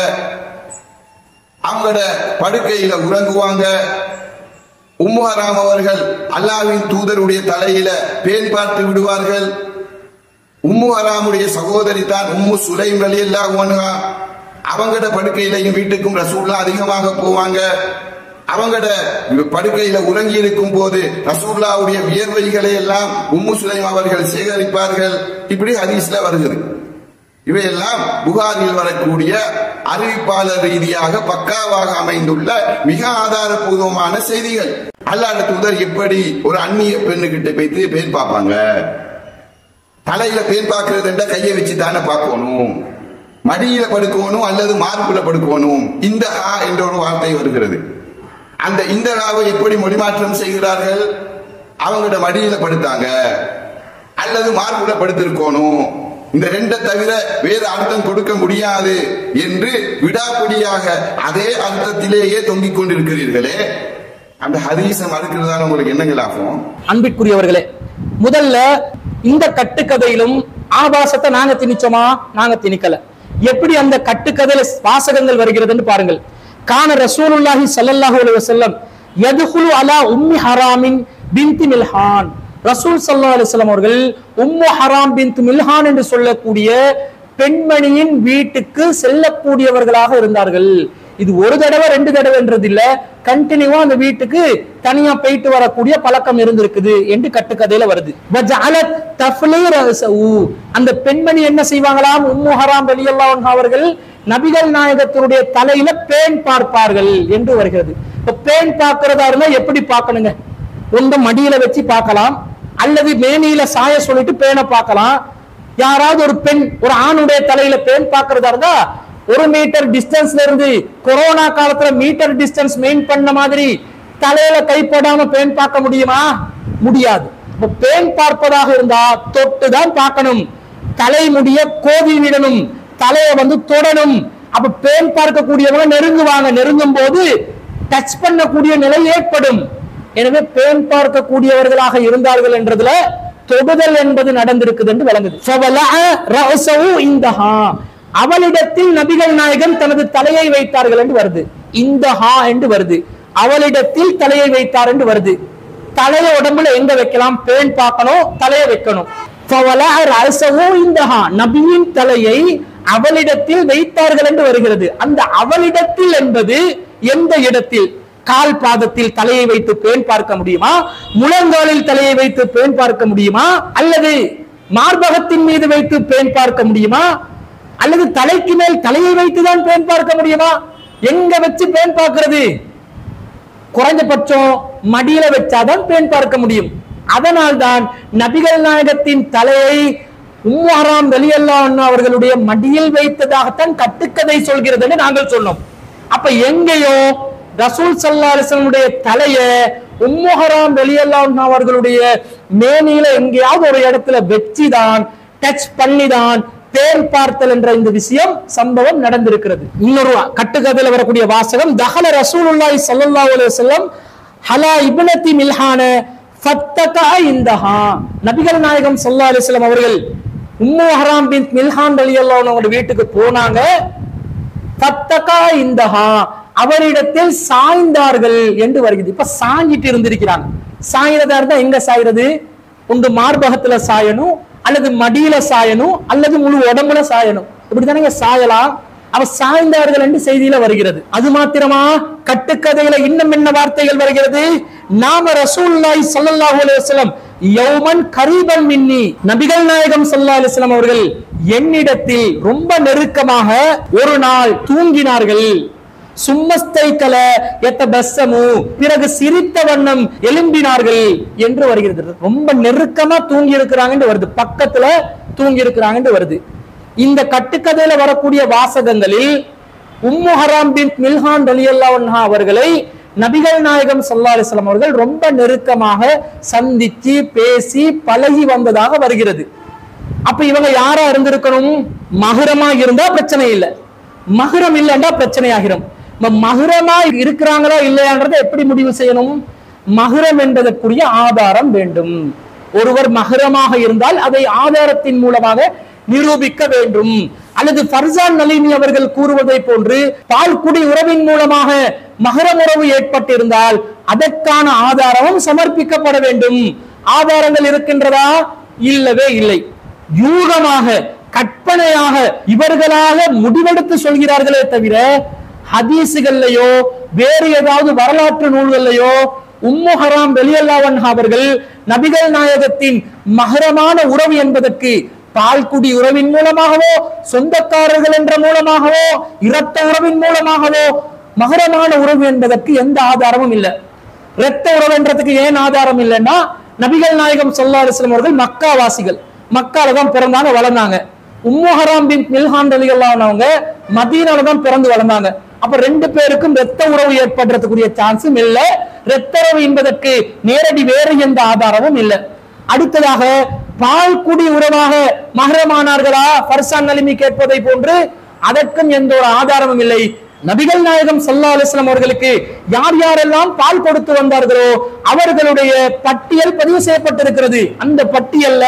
அவங்களோட படுக்கையில உறங்குவாங்க உம்மு ஹராம் அவர்கள் அல்லாவின் தூதருடைய தலையில பேன் பார்த்து விடுவார்கள் உம்மு ஹராமுடைய சகோதரி தான் உம்மு சுலைம் ரலியல்லாஹு அன்ஹா அவங்களோட படுக்கையிலையும் வீட்டுக்கும் ரசூல்லா அதிகமாக போவாங்க அவங்களோட படுக்கையில உறங்கி இருக்கும் போது ரசூல்லாவுடைய வியர்வைகளை எல்லாம் உம்மு சுலைம் அவர்கள் சேகரிப்பார்கள் இப்படி ஹதீஸ்ல வருகிறது இவையெல்லாம் புகாரில் வரக்கூடிய அறிவிப்பாளர் ரீதியாக பக்காவாக அமைந்துள்ள மிக ஆதாரபூர்வமான செய்திகள் அல்லாஹ் தூதர் எப்படி ஒரு அந்நிய பெண்ணுகிட்ட போயிட்டு பேன் பார்ப்பாங்க தலையில பேன் பார்க்கறது என்ற கையை வச்சு தானே பார்க்கணும் மடியில படுக்கணும் அல்லது மார்புல படுக்கணும் இந்த ஆ என்ற ஒரு வார்த்தை வருகிறது அந்த இந்த ஆவை எப்படி மொழிமாற்றம் செய்கிறார்கள் அவங்களோட மடியில படுத்தாங்க அல்லது மார்புல படுத்திருக்கணும் இந்த ரெண்டை தவிர வேறு அர்த்தம் கொடுக்க முடியாது என்று விடாப்பிடியாக அதே அர்த்தத்திலேயே தொங்கிக் கொண்டிருக்கிறீர்களே அந்த ஹதீஸை மறுக்கிறதால உங்களுக்கு என்னங்க லாபம் அன்பிற்குரியவர்களே முதல்ல இந்த கட்டுக்கதையிலும் ஆபாசத்தை நாங்க திணிச்சோமா நாங்க திணிக்கல எப்படி அந்த கட்டுக்கதையில வாசகங்கள் வருகிறதுன்னு பாருங்கள் கான ரசூலுல்லாஹி ஸல்லல்லாஹு அலைஹி வஸல்லம் யதுகுலு அலா உம்மி ஹராமின் பின்தி மில்ஹான் ரசூல் ஸல்லல்லாஹு அலைஹி வஸல்லம் அவர்கள் உம்மு ஹராம் பின்த் மில்ஹான் என்று சொல்லக்கூடிய பெண்மணியின் வீட்டுக்கு செல்லக்கூடியவர்களாக இருந்தார்கள் இது ஒரு தடவை ரெண்டு தடவைன்றது இல்ல கண்டினியூவா அந்த வீட்டுக்கு தனியா போயிட்டு வரக்கூடிய பழக்கம் இருந்திருக்குது என்று கட்டுக்கதையில வருது வஜஅலத் தஃப்லீ ரஸஹு. அந்த பெண்மணி என்ன செய்வாங்களாம் உம்மு ஹராம் ரலியல்லாஹு அன்ஹா அவர்கள் நபிகள் நாயகத்தினுடைய தலையில பேன் பார்ப்பார்கள் என்று வருகிறது இப்ப பேன் பார்க்கிறதா இருந்தா எப்படி பார்க்கணுங்க ஒன்று மடியில வச்சு பார்க்கலாம் அல்லது மேனியில சாய சொல்லிட்டு பேனை பார்க்கலாம் யாராவது ஒரு பெண் ஒரு ஆணுடைய தலையில பேன் பார்க்கறதா இருந்தா ஒரு மீட்டர் டிஸ்டன்ஸ்ல இருந்து கொரோனா காலத்துல மீட்டர் டிஸ்டன்ஸ் மெயின் பண்ண மாதிரி தலையில கை போடாம பேன் பார்க்க முடியுமா முடியாது இப்ப பேன் பார்ப்பதாக இருந்தா தொட்டு தான் பார்க்கணும் தலைமுடிய கோதி விடணும் தலையை வந்து தொடணும் அப்ப பேன் பார்க்கக்கூடியவங்க நெருங்குவாங்க நெருங்கும் போது டச் பண்ணக்கூடிய நிலை ஏற்படும் எனவே பேன் பார்க்கக்கூடியவர்களாக இருந்தார்கள் என்றதுல தொடுதல் என்பது நடந்திருக்குது என்று விளங்குது ஃபவலஅ ரஅஸஹு இந்தஹா. அவளிடத்தில் நபிகள் நாயகம் தனது தலையை வைத்தார்கள் என்று வருது இந்த ஹா என்று வருது அவளிடத்தில் தலையை வைத்தார் என்று வருது தலையை உடம்புல எங்க வைக்கலாம் பேன் பார்க்கணும் தலையை வைக்கணும் ஃபவலஅ ரஅஸஹு இந்தஹா. நபியின் தலையை அவளிடத்தில் வைத்தார்கள் என்று வருகிறது அந்த அவளிடத்தில் என்பது எந்த இடத்தில் கால் பாதத்தில் தலையை வைத்து பேன் பார்க்க முடியுமா முழங்காலில் தலையை வைத்து பேன் பார்க்க முடியுமா அல்லது மார்பகத்தின் மீது வைத்து பேன் பார்க்க முடியுமா அல்லது தலைக்கு மேல் தலையை வைத்துதான் பேன் பார்க்க முடியுமா எங்க வச்சு பேன் பார்க்கிறது குறைஞ்சபட்சம் மடியில வச்சாதான் பேன் பார்க்க முடியும் அதனால்தான் நபிகள் நாயகத்தின் தலையை உம்மாராம் வெளியல்லா அவர்களுடைய மடியில் வைத்ததாகத்தான் கட்டுக்கதை சொல்கிறது என்று நாங்கள் சொன்னோம் அப்ப எங்கேயோ ரசூல் சல்லா அலிஸ்லமுடைய தலைய உம்முஹராம் வெளியல்லா அவர்களுடைய மேனியில எங்கேயாவது ஒரு இடத்துல வச்சுதான் டச் பண்ணிதான் பேர் பார்த்தல் என்ற இந்த விஷயம் சம்பவம் நடந்திருக்கிறது இன்னொரு கட்டுக்கதையில வரக்கூடிய வாசகம் தஹல ரசூலுல்லாஹி ஸல்லல்லாஹு அலைஹி வஸல்லம் ஹலா இப்னதி மில்ஹான ஃபத்தகா இந்தஹா நபிகள் நாயகம் ஸல்லல்லாஹு அலைஹி வஸல்லம் அவர்கள் உம்மு ஹராம் பின் மில்ஹான் ரலியல்லாஹு அன்ஹு வீட்டுக்கு போனாங்க ஃபத்தகா இந்தஹா அவரிடத்தில் சாய்ந்தார்கள் என்று வருகிறது இப்ப சாஞ்சிட்டு இருந்திருக்கிறாங்க சாயிறதா இருந்தா எங்க சாயிறது ஒன்று மார்பகத்துல சாயணும் அல்லது மடியில சாயணும் அல்லது முழு உடம்புல சாயணும் இப்படித்தானே சாயலாம் அவ சாய்ந்தார்கள் என்று செய்தியில வருகிறது அது மாத்திரமா கட்டுக்கதையில இன்னும் என்ன வார்த்தைகள் வருகிறது நாம ரசூலுல்லாஹி ஸல்லல்லாஹு அலைஹி வஸல்லம் யௌமன் கரீபன் மின்னி நபிகள் நாயகம் ஸல்லல்லாஹு அலைஹி வஸல்லம் அவர்கள் என்னிடத்தில் ரொம்ப நெருக்கமாக ஒரு நாள் தூங்கினார்கள் சும்மஸ்தைக்கல எத்த பஸ்ஸமு பிறகு சிரித்த வண்ணம் எழும்பினார்கள் என்று வருகிறது ரொம்ப நெருக்கமா தூங்கி இருக்கிறாங்க வருது பக்கத்துல தூங்கி இருக்கிறாங்க வருது இந்த கட்டுக்கதையில வரக்கூடிய வாசகங்களில் உம்மு ஹராம் பின் மில்ஹான் ரலியல்லாஹு அன்ஹா அவர்களை நபிகள் நாயகம் ஸல்லல்லாஹு அலைஹி வஸல்லம் அவர்கள் ரொம்ப நெருக்கமாக சந்திச்சு பேசி பழகி வந்ததாக வருகிறது அப்ப இவங்க யாரா இருந்திருக்கணும் மகுரமா இருந்தா பிரச்சனை இல்லை மகுரம் இல்லைன்னா பிரச்சனை ஆகிரும் இப்ப மகுரமா இருக்கிறாங்களா இல்லையான்றதை எப்படி முடிவு செய்யணும் மகுரம் என்பதற்குரிய ஆதாரம் வேண்டும் ஒருவர் மகுரமாக இருந்தால் அதை ஆதாரத்தின் மூலமாக நிரூபிக்க வேண்டும் அல்லது ஃபர்சான் நலினி அவர்கள் கூறுவதை போன்று பால்குடி உறவின் மூலமாக மகரம் உறவு ஏற்பட்டிருந்தால் அதற்கான ஆதாரமும் சமர்ப்பிக்கப்பட வேண்டும் ஆதாரங்கள் இருக்கின்றதா இல்லவே இல்லை யூகமாக கற்பனையாக இவர்களாக முடிவெடுத்து சொல்கிறார்களே தவிர ஹதீசுகள்லையோ வேறு ஏதாவது வரலாற்று நூல்கள்லையோ உம்மு ஹராம் வெளியல்லாவன் அவர்கள் நபிகள் நாயகத்தின் மகரமான உறவு என்பதற்கு பால்குடி உறவின் மூலமாகவோ சொந்தக்காரர்கள் என்ற மூலமாகவோ இரத்த உறவின் மூலமாகவோ மகரமான உறவு என்பதற்கு எந்த ஆதாரமும் இல்லை இரத்த உறவு என்றதுக்கு ஏன் ஆதாரம் இல்லைன்னா நபிகள் நாயகம் ஸல்லல்லாஹு அலைஹி வஸல்லம் அவர்கள் மக்கா வாசிகள் மக்கால தான் பிறந்தாங்க வளர்ந்தாங்க உம்மு ஹராம் பின் மில்ஹான் ரலியல்லாஹு மதீனால தான் பிறந்து வளர்ந்தாங்க அப்ப ரெண்டு பேருக்கும் இரத்த உறவு ஏற்படுறதுக்குரிய சான்ஸும் இல்ல இரத்த உறவு என்பதற்கு நேரடி வேறு எந்த ஆதாரமும் இல்லை அடுத்ததாக பால்குடி உறவாக மகரமானார்களா ஃபர்சான் நலிமி கேட்பதை போன்று அதற்கும் எந்த ஒரு ஆதாரமும் இல்லை நபிகள் நாயகம் ஸல்லல்லாஹு அலைஹி வஸல்லம் அவர்களுக்கு யார் யாரெல்லாம் பால் கொடுத்து வந்தார்களோ அவர்களுடைய பட்டியல் பதிவு செய்யப்பட்டிருக்கிறது அந்த பட்டியல்ல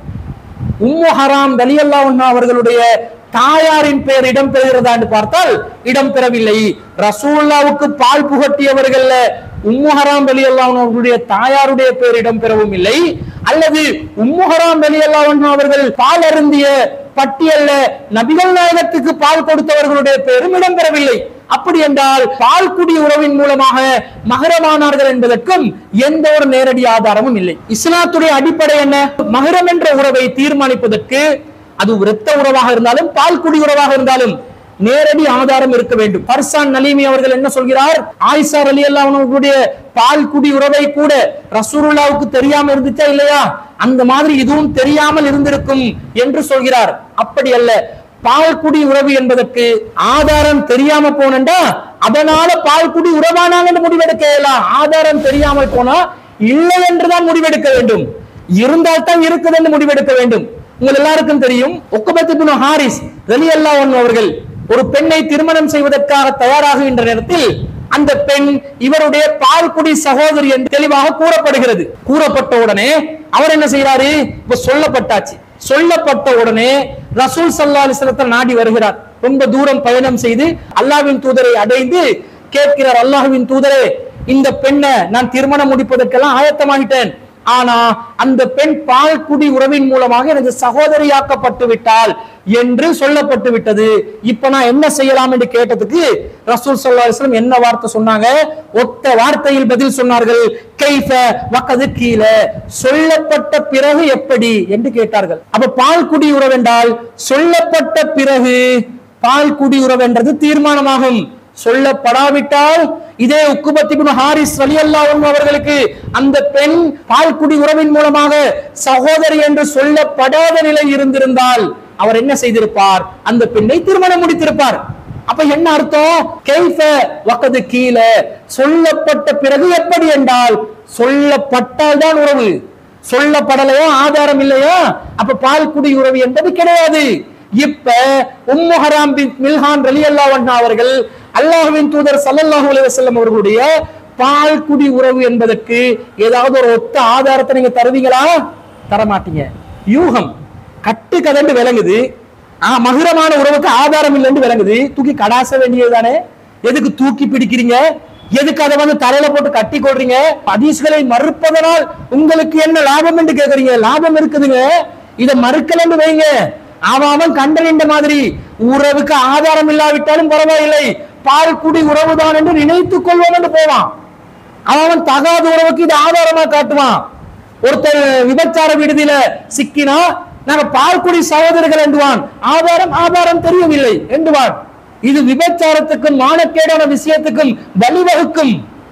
உம்மு ஹராம் ரலியல்லாஹு அன்ஹா அவர்களுடைய தாயாரின் பெயர் இடம்பெறுகிறதா என்று பார்த்தால் இடம்பெறவில்லை ரசூல்லாவுக்கு பால் புகட்டியவர்கள்ல உம்மு ஹராம் ரலியல்லாஹு அன்ஹா அவர்களுடைய தாயாருடைய பெயர் இடம்பெறவும் இல்லை அல்லது உம்மு ஹராம் ரலியல்லாஹு அன்ஹா அவர்கள் பால் அருந்திய பட்டியல்ல நபிகள் நாயகத்துக்கு பால் கொடுத்தவர்களுடைய பெயரும் இடம்பெறவில்லை அப்படி என்றால் பால் குடி உறவின் மூலமாக மகரமானார்கள் என்பதற்கும் எந்த ஒரு நேரடி ஆதாரமும் இல்லை இஸ்லாத்துடைய அடிப்படை என்ன மகரம் என்ற உறவை தீர்மானிப்பதற்கு அது இரத்த உறவாக இருந்தாலும் பால் குடி உறவாக இருந்தாலும் நேரடி ஆதாரம் இருக்க வேண்டும் பர்சான் நலீமி அவர்கள் என்ன சொல்கிறார் ஆயிஷா அலி அவர்களுடைய பால் குடி உறவை கூட ரசூலுல்லாவுக்கு தெரியாம இருந்துச்சா இல்லையா அந்த மாதிரி இதுவும் தெரியாமல் இருந்திருக்கும் என்று சொல்கிறார் அப்படி அல்ல பால்குடி உறவு என்பதற்கு ஆதாரம் தெரியாம போனண்டா அதனால பால்குடி உறவானாங்கன்னு முடிவெடுக்க இயலாம் ஆதாரம் தெரியாமல் போனா இல்லை என்றுதான் முடிவெடுக்க வேண்டும் இருந்தால் தான் இருக்குது என்று முடிவெடுக்க வேண்டும் உங்கள் எல்லாருக்கும் தெரியும் ஒக்குபத்து ஹாரிஸ் ரலி அவர்கள் ஒரு பெண்ணை திருமணம் செய்வதற்காக தயாராகுகின்ற நேரத்தில் அந்த பெண் இவருடைய பால்குடி சகோதரி என்று தெளிவாக கூறப்படுகிறது கூறப்பட்ட உடனே அவர் என்ன செய்யறாரு இப்ப சொல்லப்பட்டாச்சு சொல்லப்பட்ட உடனே ரசூல் சல்லா அலிஸ்லத்தை நாடி வருகிறார் ரொம்ப தூரம் பயணம் செய்து அல்லாஹ்வின் தூதரை அடைந்து கேட்கிறார் அல்லாஹ்வின் தூதரே இந்த பெண்ணை நான் திருமணம் முடிப்பதற்கெல்லாம் ஆயத்தமாகிட்டேன் ஆனா அந்த பெண் பால் குடி உறவின் மூலமாக எனக்கு சகோதரியாக்கப்பட்டு விட்டால் என்று சொல்லப்பட்டு விட்டது இப்ப நான் என்ன செய்யலாம் என்று கேட்டதுக்கு ரசூல் சல்லா அலிஸ்லம் என்ன வார்த்தை சொன்னாங்க ஒத்த வார்த்தையில் பதில் சொன்னார்கள் கைஃப வக்கது கீழே சொல்லப்பட்ட பிறகு எப்படி என்று கேட்டார்கள் அப்ப பால் குடி உறவென்றால் சொல்லப்பட்ட பிறகு பால் குடி உறவென்றது தீர்மானமாகும் சொல்லப்படாவிட்டால் இதே உக்குபத்திபுன் ஹாரிஸ் ரலியல்லாஹு அன்ஹு அவர்களுக்கு அந்த பெண் பால்குடி உறவின் மூலமாக சகோதரி என்று சொல்லப்படாத நிலை இருந்திருந்தால் அவர் என்ன செய்திருப்பார் அந்த பெண்ணை திருமணம் முடித்திருப்பார் அப்ப என்ன அர்த்தம் கைஃப வக்கது கீழே சொல்லப்பட்ட பிறகு எப்படி என்றால் சொல்லப்பட்டால் தான் உறவு சொல்லப்படலையா ஆதாரம் இல்லையா அப்ப பால்குடி உறவு என்பது கிடையாது இப்ப உம்மு ஹராம் பின் மில்ஹான் ரலியல்லாஹு அன்ஹா அவர்கள் அல்லாஹ்வின் தூதர் ஸல்லல்லாஹு அலைஹி வஸல்லம் அவர்களுடைய பால் குடி உறவு என்பதற்கு ஏதாவது ஒரு ஒத்த ஆதாரத்தை நீங்க தருவீங்களா தர மாட்டீங்க யூகம் கட்டு கதண்டு விளங்குது ஆ, மகுரமான உறவுக்கு ஆதாரம் இல்லைன்னு விளங்குது தூக்கி கடாச வேண்டியதுதானே எதுக்கு தூக்கி பிடிக்கிறீங்க எதுக்கு அதை வந்து தலையில போட்டு கட்டி கொள்றீங்க ஹதீஸ்களை மறுப்பதனால் உங்களுக்கு என்ன லாபம் என்று கேக்குறீங்க லாபம் இருக்குதுங்க இதை மறுக்கலன்னு வைங்க அவன் அவன் கண்டறிந்த மாதிரி உறவுக்கு ஆதாரம் இல்லாவிட்டாலும் பரவாயில்லை பால் குடி உறவுதான் என்று நினைத்துக் கொள்வோம் என்று போவான் அவன் அவன் தகாத உறவுக்கு இது ஆதாரமா காட்டுவான் ஒருத்தர் விபச்சார விடுதியில சிக்கினா நாங்க பால்குடி சகோதரர்கள் என்றுவான் ஆதாரம் ஆதாரம் தெரியவில்லை என்றுவான் இது விபச்சாரத்துக்கும் மானக்கேடான விஷயத்துக்கும் வழிவகுக்கும்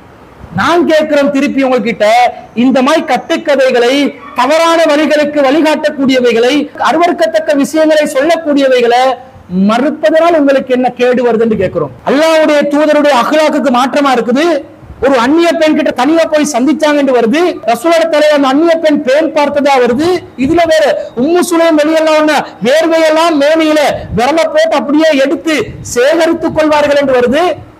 நான் கேட்கிறேன் திருப்பி உங்ககிட்ட இந்த மாதிரி கட்டுக்கதைகளை தவறான வழிகளுக்கு வழிகாட்டக்கூடியவைகளை அருவருக்கத்தக்க விஷயங்களை சொல்லக்கூடியவைகளை மறுப்பதனால் உங்களுக்கு என்ன கேடு வருதுன்னு கேட்கிறோம் அல்லாஹ்வுடைய தூதருடைய அகலாக்குக்கு மாற்றமா இருக்குது ஒரு அந்நிய பெண் கிட்ட தனியா போய் சந்திச்சாங்கன்னு வருது ரசூலோட தலைவர் அந்த அந்நிய பெண் பேன் பார்த்ததா வருது இதுல வேற உம்மு சுலைம் வெளியெல்லாம் வேர்வையெல்லாம் மேனியில விரல போட்டு அப்படியே எடுத்து சேகரித்துக் கொள்வார்கள் என்று வருது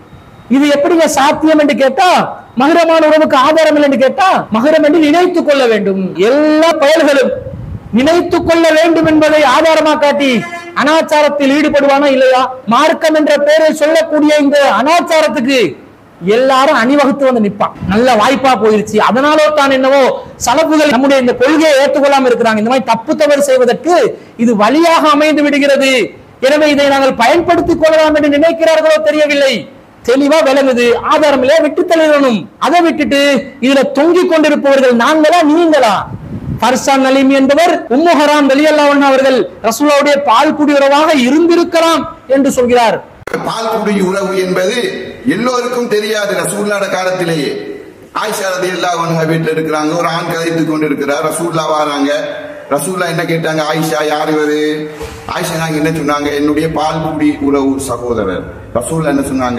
இது எப்படிங்க சாத்தியம் என்று கேட்டா மகரமான உறவுக்கு ஆதாரம் இல்லை என்று கேட்டா மகரம் என்று நினைத்துக் கொள்ள வேண்டும் எல்லா பயல்களும் நினைத்துக் கொள்ள வேண்டும் என்பதை ஆதாரமா காட்டி அனாச்சாரத்தில் ஈடுபடுவானா இல்லையா மார்க்கம் என்ற பெயரை சொல்லக்கூடிய இந்த அனாச்சாரத்துக்கு எல்லாரும் அணிவகுத்து வந்து நிப்பான் நல்ல வாய்ப்பா போயிருச்சு அதனாலோ தான் என்னவோ சலப்புகள் நம்முடைய இந்த கொள்கையை ஏற்றுக்கொள்ளாம இருக்கிறாங்க இந்த மாதிரி தப்பு தவறு செய்வதற்கு இது வழியாக அமைந்து விடுகிறது எனவே இதை நாங்கள் பயன்படுத்திக் கொள்ளலாம் என்று நினைக்கிறார்களோ தெரியவில்லை தெளிவா விளங்குது ஆதாரம் இல்லையா விட்டு தள்ளிடணும் அதை விட்டுட்டு இதுல தொங்கிக் கொண்டிருப்பவர்கள் நாங்களா நீங்களா ஃபர்சான் நலீம் என்பவர் உம்மு ஹராம் வெளியல்லாவன் அவர்கள் ரசூலாவுடைய பால் குடியுறவாக இருந்திருக்கலாம் என்று சொல்கிறார் பால் குடி உறவு என்பது எல்லோருக்கும் தெரியாது ரசூல்லாட காலத்திலேயே ஆயிஷா ரதி அவங்க வீட்டுல இருக்கிறாங்க ஒரு ஆண் கதைத்துக் கொண்டிருக்கிறார் ரசூல்லா வராங்க ரசூல்லா என்ன கேட்டாங்க ஆயிஷா யார் இவரு ஆயிஷா நாங்க என்ன சொன்னாங்க என்னுடைய பால் குடி உறவு சகோதரர் ரசூல்லா என்ன சொன்னாங்க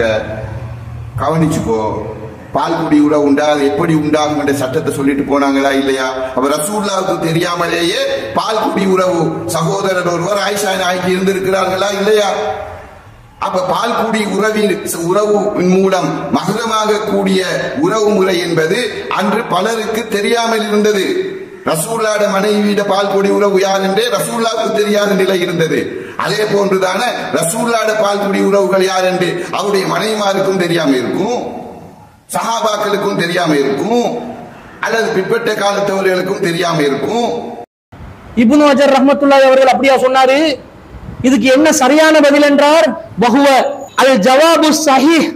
கவனிச்சுக்கோ பால் குடி உறவு உண்டா அது எப்படி உண்டாகும் என்ற சட்டத்தை சொல்லிட்டு போனாங்களா இல்லையா அப்ப ரசூல்லாவுக்கு தெரியாமலேயே பால் குடி உறவு சகோதரர் ஒருவர் ஆயிஷா நாய்க்கு இருந்திருக்கிறார்களா இல்லையா அப்ப பால் கூடி உறவில் உறவு மூலம் மகுரமாக கூடிய உறவு முறை என்பது அன்று பலருக்கு தெரியாமல் இருந்தது ரசூல்லாட மனைவியிட பால் கூடி உறவு யார் என்றே ரசூல்லாவுக்கு தெரியாத நிலை இருந்தது அதே போன்றுதான ரசூல்லாட பால் குடி உறவுகள் யார் என்று அவருடைய மனைவிமாருக்கும் தெரியாம இருக்கும் சஹாபாக்களுக்கும் தெரியாம இருக்கும் அல்லது பிற்பட்ட காலத்தவர்களுக்கும் தெரியாம இருக்கும் இப்னு அஜர் ரஹ்மத்துல்லாஹி அவர்கள் அப்படியா சொன்னாரு இதுக்கு என்ன சரியான பதில் என்றார் பகுவ அது ஜவாபு சஹீஹ்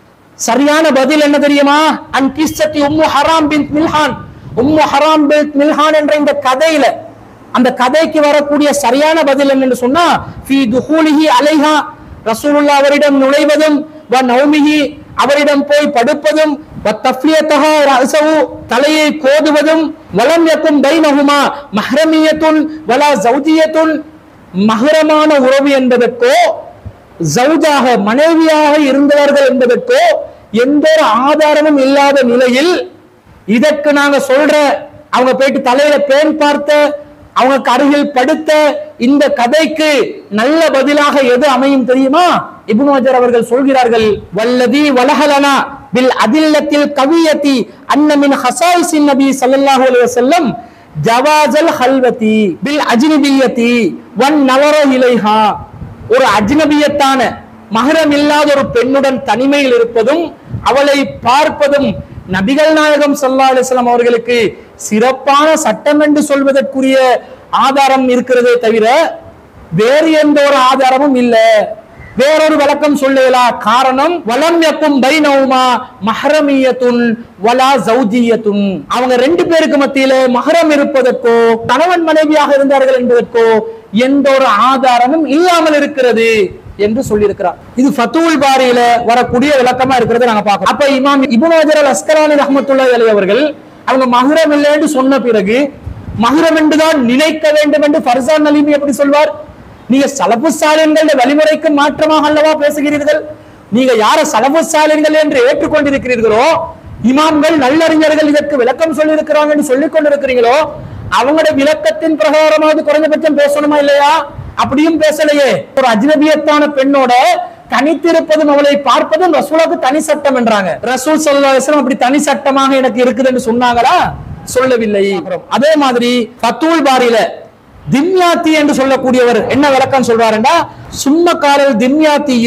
சரியான பதில் என்ன தெரியுமா அன் கிஸ்ஸத்தி உம்மு ஹராம் பின் மில்ஹான் உம்மு ஹராம் பின் மில்ஹான் என்ற இந்த கதையில அந்த கதைக்கு வரக்கூடிய சரியான பதில் என்னன்னு சொன்னா ஃபி துஹூலிஹி அலைஹா ரசூலுல்லாஹ் அவரிடம் நுழைவதும் வ நௌமிஹி அவரிடம் போய் படுப்பதும் வ தஃப்லியத்தஹா ரஅஸஹு தலையை கோதுவதும் வலம் யக்கும் பைனஹுமா மஹ்ரமியத்துன் வலா ஜௌஜியத்துன் மஹரமான உறவு என்பதற்கோ ஜவுஜாக மனைவியாக இருந்தவர்கள் என்பதற்கோ எந்த ஒரு ஆதாரமும் இல்லாத நிலையில் இதற்கு நாங்க சொல்ற அவங்க போயிட்டு தலையில பேன் பார்த்த அவங்க அருகில் படுத்த இந்த கதைக்கு நல்ல பதிலாக எது அமையும் தெரியுமா இப்னு அஜர் அவர்கள் சொல்கிறார்கள் வல்லதி வலஹலனா பில் அதில்லத்தில் கவியத்தி அன்னமின் ஹசாயிசின் நபி ஸல்லல்லாஹு அலைஹி வஸல்லம் ஜவாஜல் ஹல்வதி பில் அஜ்னபியத்தி வன் நவர இலைஹா ஒரு அஜ்னபியத்தான மகரம் இல்லாத ஒரு பெண்ணுடன் தனிமையில் இருப்பதும் அவளை பார்ப்பதும் நபிகள் நாயகம் ஸல்லல்லாஹு அலைஹி வஸல்லம் அவர்களுக்கு சிறப்பான சட்டம் என்று சொல்வதற்குரிய ஆதாரம் இருக்கிறதே தவிர வேறு எந்த ஒரு ஆதாரமும் இல்ல வேறொரு விளக்கம் சொல்லலா காரணம் வலம் யக்கும் பைனவுமா மஹரமியத்துன் வலா ஜௌஜியத்துன் அவங்க ரெண்டு பேருக்கு மத்தியில மஹரம் இருப்பதற்கோ கணவன் மனைவியாக இருந்தார்கள் என்பதற்கோ எந்த ஒரு ஆதாரமும் இல்லாமல் இருக்கிறது என்று சொல்லியிருக்கிறார் இது ஃபத்துல் பாரியில வரக்கூடிய விளக்கமா இருக்கிறது நாங்க பார்க்கிறோம் அப்ப இமாம் இப்னு ஹஜர் அல் அஸ்கலானி ரஹ்மத்துல்லாஹி அலைஹி அவர்கள் அவங்க மஹரம் இல்லைன்னு சொன்ன பிறகு மஹரம் என்றுதான் நினைக்க வேண்டும் என்று ஃபர்சான் நலீமி எப்படி சொல்வார் நீங்க சலபு சாலின்கள் வழிமுறைக்கு மாற்றமாக அல்லவா பேசுகிறீர்கள் நீங்க யார சலபு சாலின்கள் என்று ஏற்றுக்கொண்டிருக்கிறீர்களோ இமாம்கள் நல்லறிஞர்கள் இதற்கு விளக்கம் சொல்லி இருக்கிறாங்க என்று சொல்லிக் கொண்டிருக்கிறீங்களோ அவங்களோட விளக்கத்தின் பிரகாரமாவது குறைந்தபட்சம் பேசணுமா இல்லையா அப்படியும் பேசலையே ஒரு அஜ்னபியத்தான பெண்ணோட தனித்திருப்பதும் அவளை பார்ப்பதும் ரசூலுக்கு தனி சட்டம் என்றாங்க ரசூல் ஸல்லல்லாஹு அலைஹி வஸல்லம் அப்படி தனி சட்டமாக எனக்கு இருக்குதுன்னு சொன்னாங்களா சொல்லவில்லை அதே மாதிரி ஃபத்தூல் பாரியில திம்யாத்தி என்று சொல்லக்கூடியவர் என்ன விளக்கம் சொல்றாருன்னா சும்ம காலல் திம்யாத்தியு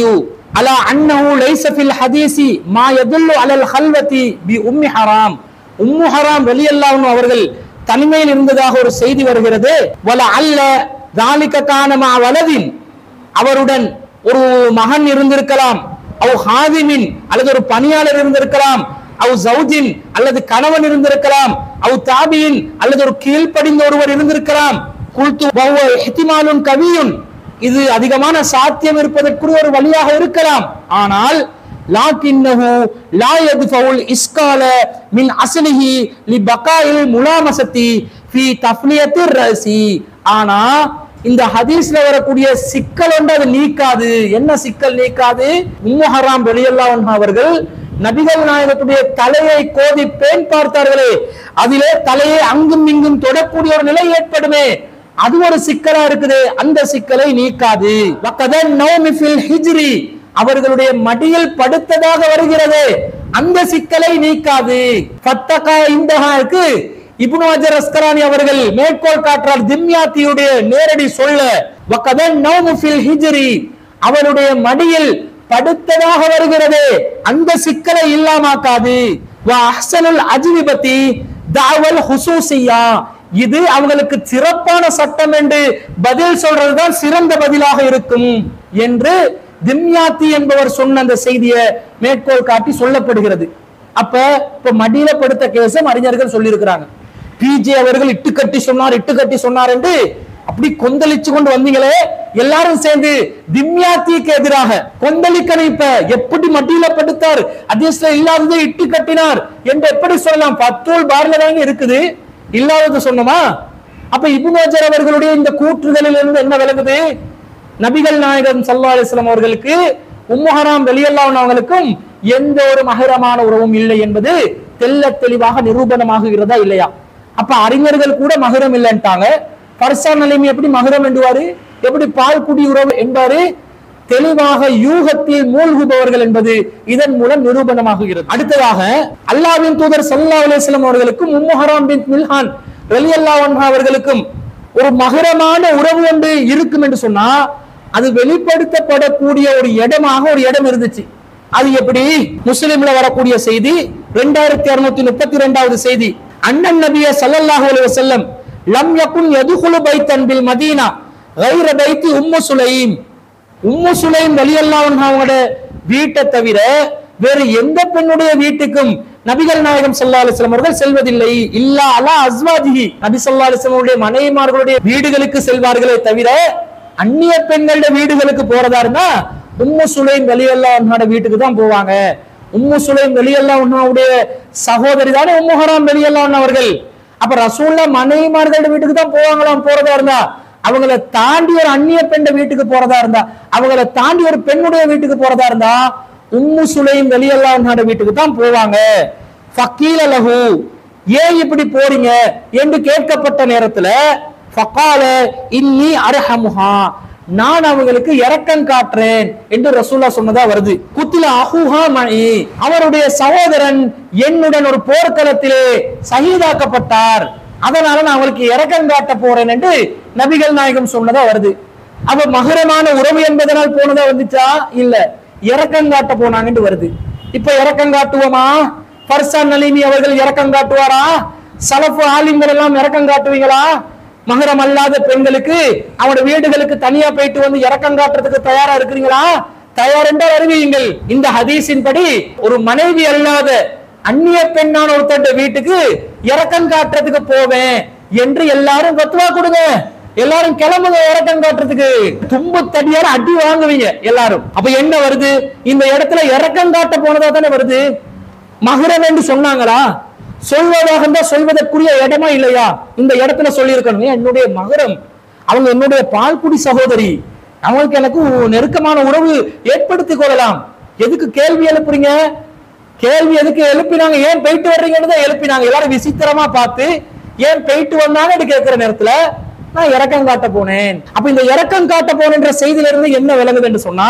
அலா அன்னஹு லைஸ ஃபில் ஹதீஸி மா யதுல்லு அலல் ஹல்வதி பி உம்மி ஹராம் உம்மு ஹராம் ரலியல்லாஹு அன்ஹு அவர்கள் தனிமையில் இருந்ததாக ஒரு செய்தி வருகிறது வல அல்ல தாலிக கானமா வலதின் அவருடன் ஒரு மகன் இருந்திருக்கலாம் அவ் ஹாதிமின் அல்லது ஒரு பணியாளர் இருந்திருக்கலாம் அவ் ஜவுஜின் அல்லது கணவன் இருந்திருக்கலாம் அவ் தாபியின் அல்லது ஒரு கீழ்ப்படிந்த ஒருவர் இருந்திருக்கலாம் குல்து வஹுவ இஹ்திமாலுன் கவியுன் இது அதிகமான சாத்தியம் இருப்பதற்குரிய ஒரு வழியாக இருக்கலாம் ஆனால் லாக்கின்னஹு லா யத்ஃபவுல் இஸ்கால மின் அஸ்லிஹி லி பகாயில் முலாமசத்தி ஃபி தஃப்லியத்திர் ரசி ஆனா இந்த ஹதீஸ்ல வரக்கூடிய சிக்கல் ஒன்று அது நீக்காது என்ன சிக்கல் நீக்காது உம்மு ஹராம் ரலியல்லாஹு அன்ஹா அவர்கள் நபிகள் நாயகத்துடைய தலையை கோதி பேன் பார்த்தார்களே அதிலே தலையை அங்கும் இங்கும் தொடக்கூடிய ஒரு நிலை ஏற்படுமே அது ஒரு சிக்கலா இருக்குது அந்த சிக்கலை நீக்காது வக்கதன் நௌமி ஃபில் ஹிஜ்ரி அவர்களுடைய மடியில் படுத்ததாக வருகிறது அந்த சிக்கலை நீக்காது ஃபத்தகா இந்தஹாருக்கு இப்னு அஜர் அஸ்கலானி அவர்கள் மேற்கோள் காட்டுறார் திம்யாத்தியுடைய நேரடி சொல்ல வக்கதன் நௌமு ஃபில் ஹிஜ்ரி அவருடைய மடியில் படுத்ததாக வருகிறது அந்த சிக்கலை இல்லாமாக்காது வ அஹ்சனுல் அஜ்விபத்தி தாவல் ஹுசூசியா இது அவங்களுக்கு சிறப்பான சட்டம் என்று பதில் சொல்றதுதான் சிறந்த பதிலாக இருக்கும் என்று திம்யாத்தி என்பவர் சொன்ன அந்த செய்தியை மேற்கோள் காட்டி சொல்லப்படுகிறது அப்ப இப்ப மடியில படுத்த கேசம் அறிஞர்கள் சொல்லியிருக்கிறாங்க பிஜே அவர்கள் இட்டு கட்டி சொன்னார் இட்டு கட்டி சொன்னார் என்று அப்படி கொந்தளிச்சு கொண்டு வந்தீங்களே எல்லாரும் சேர்ந்து திம்யாத்திக்கு எதிராக கொந்தளிக்கணும் இப்ப எப்படி மட்டியில படுத்தார் அதிர்ஷ்டம் இல்லாததை இட்டு கட்டினார் என்று எப்படி சொல்லலாம் பத்தோல் பார்ல தாங்க இருக்குது இல்லாதது சொன்னோமா அப்ப இபுனோஜர் அவர்களுடைய இந்த கூற்றுகளில் இருந்து என்ன விளங்குது நபிகள் நாயகம் சல்லா அலிஸ்லாம் அவர்களுக்கு உம்முஹராம் வெளியல்லான் அவங்களுக்கும் எந்த ஒரு மகரமான உறவும் இல்லை என்பது தெல்ல தெளிவாக நிரூபணமாகுகிறதா இல்லையா அப்ப அறிஞர்கள் கூட மகரம் இல்லைன்ட்டாங்க பர்சான் நிலைமை எப்படி மகரம் என்றுவாரு எப்படி பால் குடி உறவு என்பாரு தெளிவாக யூகத்தில் மூழ்குபவர்கள் என்பது இதன் மூலம் நிரூபணமாகுகிறது அடுத்ததாக அல்லாவின் தூதர் சல்லா அலிஸ்லாம் அவர்களுக்கும் உம்முஹராம் பின் மில்ஹான் ரலியல்லா அவர்களுக்கும் ஒரு மகரமான உறவு ஒன்று இருக்கும் என்று சொன்னா அது வெளிப்படுத்தப்படக்கூடிய ஒரு இடமாக ஒரு இடம் இருந்துச்சு அது எப்படி முஸ்லிம்ல வரக்கூடிய செய்தி ரெண்டாயிரத்தி அறுநூத்தி முப்பத்தி ரெண்டாவது செய்தி அண்ணன் நபிய சல்லல்லாஹு அலைஹி வஸல்லம் லம் யகுன் யதுகுலு பைத்தன் பில் மதீனா கைர பைத்தி உம்மு சுலைம் உம்மு சுலைம் ரலியல்லாஹு அன்ஹா அவங்களோட வீட்டை தவிர வேறு எந்த பெண்ணுடைய வீட்டுக்கும் நபிகள் நாயகம் ஸல்லல்லாஹு அலைஹி வஸல்லம் அவர்கள் செல்வதில்லை இல்லா அலா அஸ்வாஜிஹி நபி ஸல்லல்லாஹு அலைஹி வஸல்லம் அவருடைய மனைவிமார்களுடைய வீடுகளுக்கு செல்வார்களே தவிர அந்நிய பெண்களுடைய வீடுகளுக்கு போறதா இருந்தா உம்மு சுலைம் ரலியல்லாஹு அன்ஹாவோட வீட்டுக்கு தான் போவாங்க உம்மு சுலைம் ரலியல்லாஹு அன்ஹாவுடைய சகோதரி தானே உம்மு ஹராம் ரலியல்லாஹு அன்ஹா அவர்கள் அப்ப ரசூல்லா மனைவிமார்களோட வீட்டுக்கு தான் போவாங்களாம் போறதா இருந்தா அவங்கள தாண்டி ஒரு அந்நிய பெண்ண வீட்டுக்கு போறதா இருந்தா அவங்கள தாண்டி ஒரு பெண்ணுடைய வீட்டுக்கு போறதா இருந்தா உம்மு சுலைம் வெளியல்லாஹோட வீட்டுக்கு தான் போவாங்க ஃபக்கீல லஹு ஏன் இப்படி போறீங்க என்று கேட்கப்பட்ட நேரத்துல ஃபகால இன்னி அரஹமுஹா நான் அவங்களுக்கு இரக்கம் காட்டுறேன் என்று ரசூல்லா சொன்னதா வருது குத்தில அஹுஹா மணி அவருடைய சகோதரன் என்னுடன் ஒரு போர்க்களத்திலே சகிதாக்கப்பட்டார் அதனால நான் அவருக்கு இரக்கம் காட்ட போறேன் என்று நபிகள் நாயகம் சொன்னதா வருது அப்ப மகரமான உறவு என்பதனால் போனதா வந்துச்சா இல்ல இரக்கம் காட்ட போனாங்கன்னு வருது இப்ப இரக்கம் காட்டுவோமா ஃபர்சான் நலிமி அவர்கள் இரக்கம் காட்டுவாரா சலஃபு ஆலிம்கள் எல்லாம் இரக்கம் காட்டுவீங்களா மகரம் அல்லாத பெண்களுக்கு அவனோட வீடுகளுக்கு தனியா போயிட்டு வந்து இரக்கம் காட்டுறதுக்கு தயாரா இருக்கிறீங்களா தயார் என்றால் அறிவியுங்கள் இந்த ஹதீஸின் படி ஒரு மனைவி அல்லாத அந்நிய பெண்ணான ஒருத்தர் வீட்டுக்கு இரக்கம் காட்டுறதுக்கு போவேன் என்று எல்லாரும் கத்துவா கொடுங்க எல்லாரும் கிளம்புங்க இறக்கம் காட்டுறதுக்கு தும்பு தடியார அடி வாங்குவீங்க எல்லாரும் அப்ப என்ன வருது இந்த இடத்துல இறக்கம் காட்ட போனதா தானே வருது மகரம் என்று சொன்னாங்களா சொல்வதாக இருந்தா சொல்வதற்குரிய இடமா இல்லையா இந்த இடத்துல சொல்லியிருக்கணும் ஏன் என்னுடைய மகரம் அவங்க என்னுடைய பால்குடி சகோதரி அவங்களுக்கு எனக்கு நெருக்கமான உறவு ஏற்படுத்திக் கொள்ளலாம் எதுக்கு கேள்வி எழுப்புறீங்க கேள்வி எதுக்கு எழுப்பினாங்க ஏன் போயிட்டு வர்றீங்கன்னு தான் எழுப்பினாங்க எல்லாரும் விசித்திரமா பார்த்து ஏன் போயிட்டு வந்தாங்கன்னு கேட்கிற நேரத்துல நான் இரக்கம் காட்ட போனேன் அப்ப இந்த இரக்கம் காட்ட போனேன்ற செய்தியில இருந்து என்ன விளங்குது என்று சொன்னா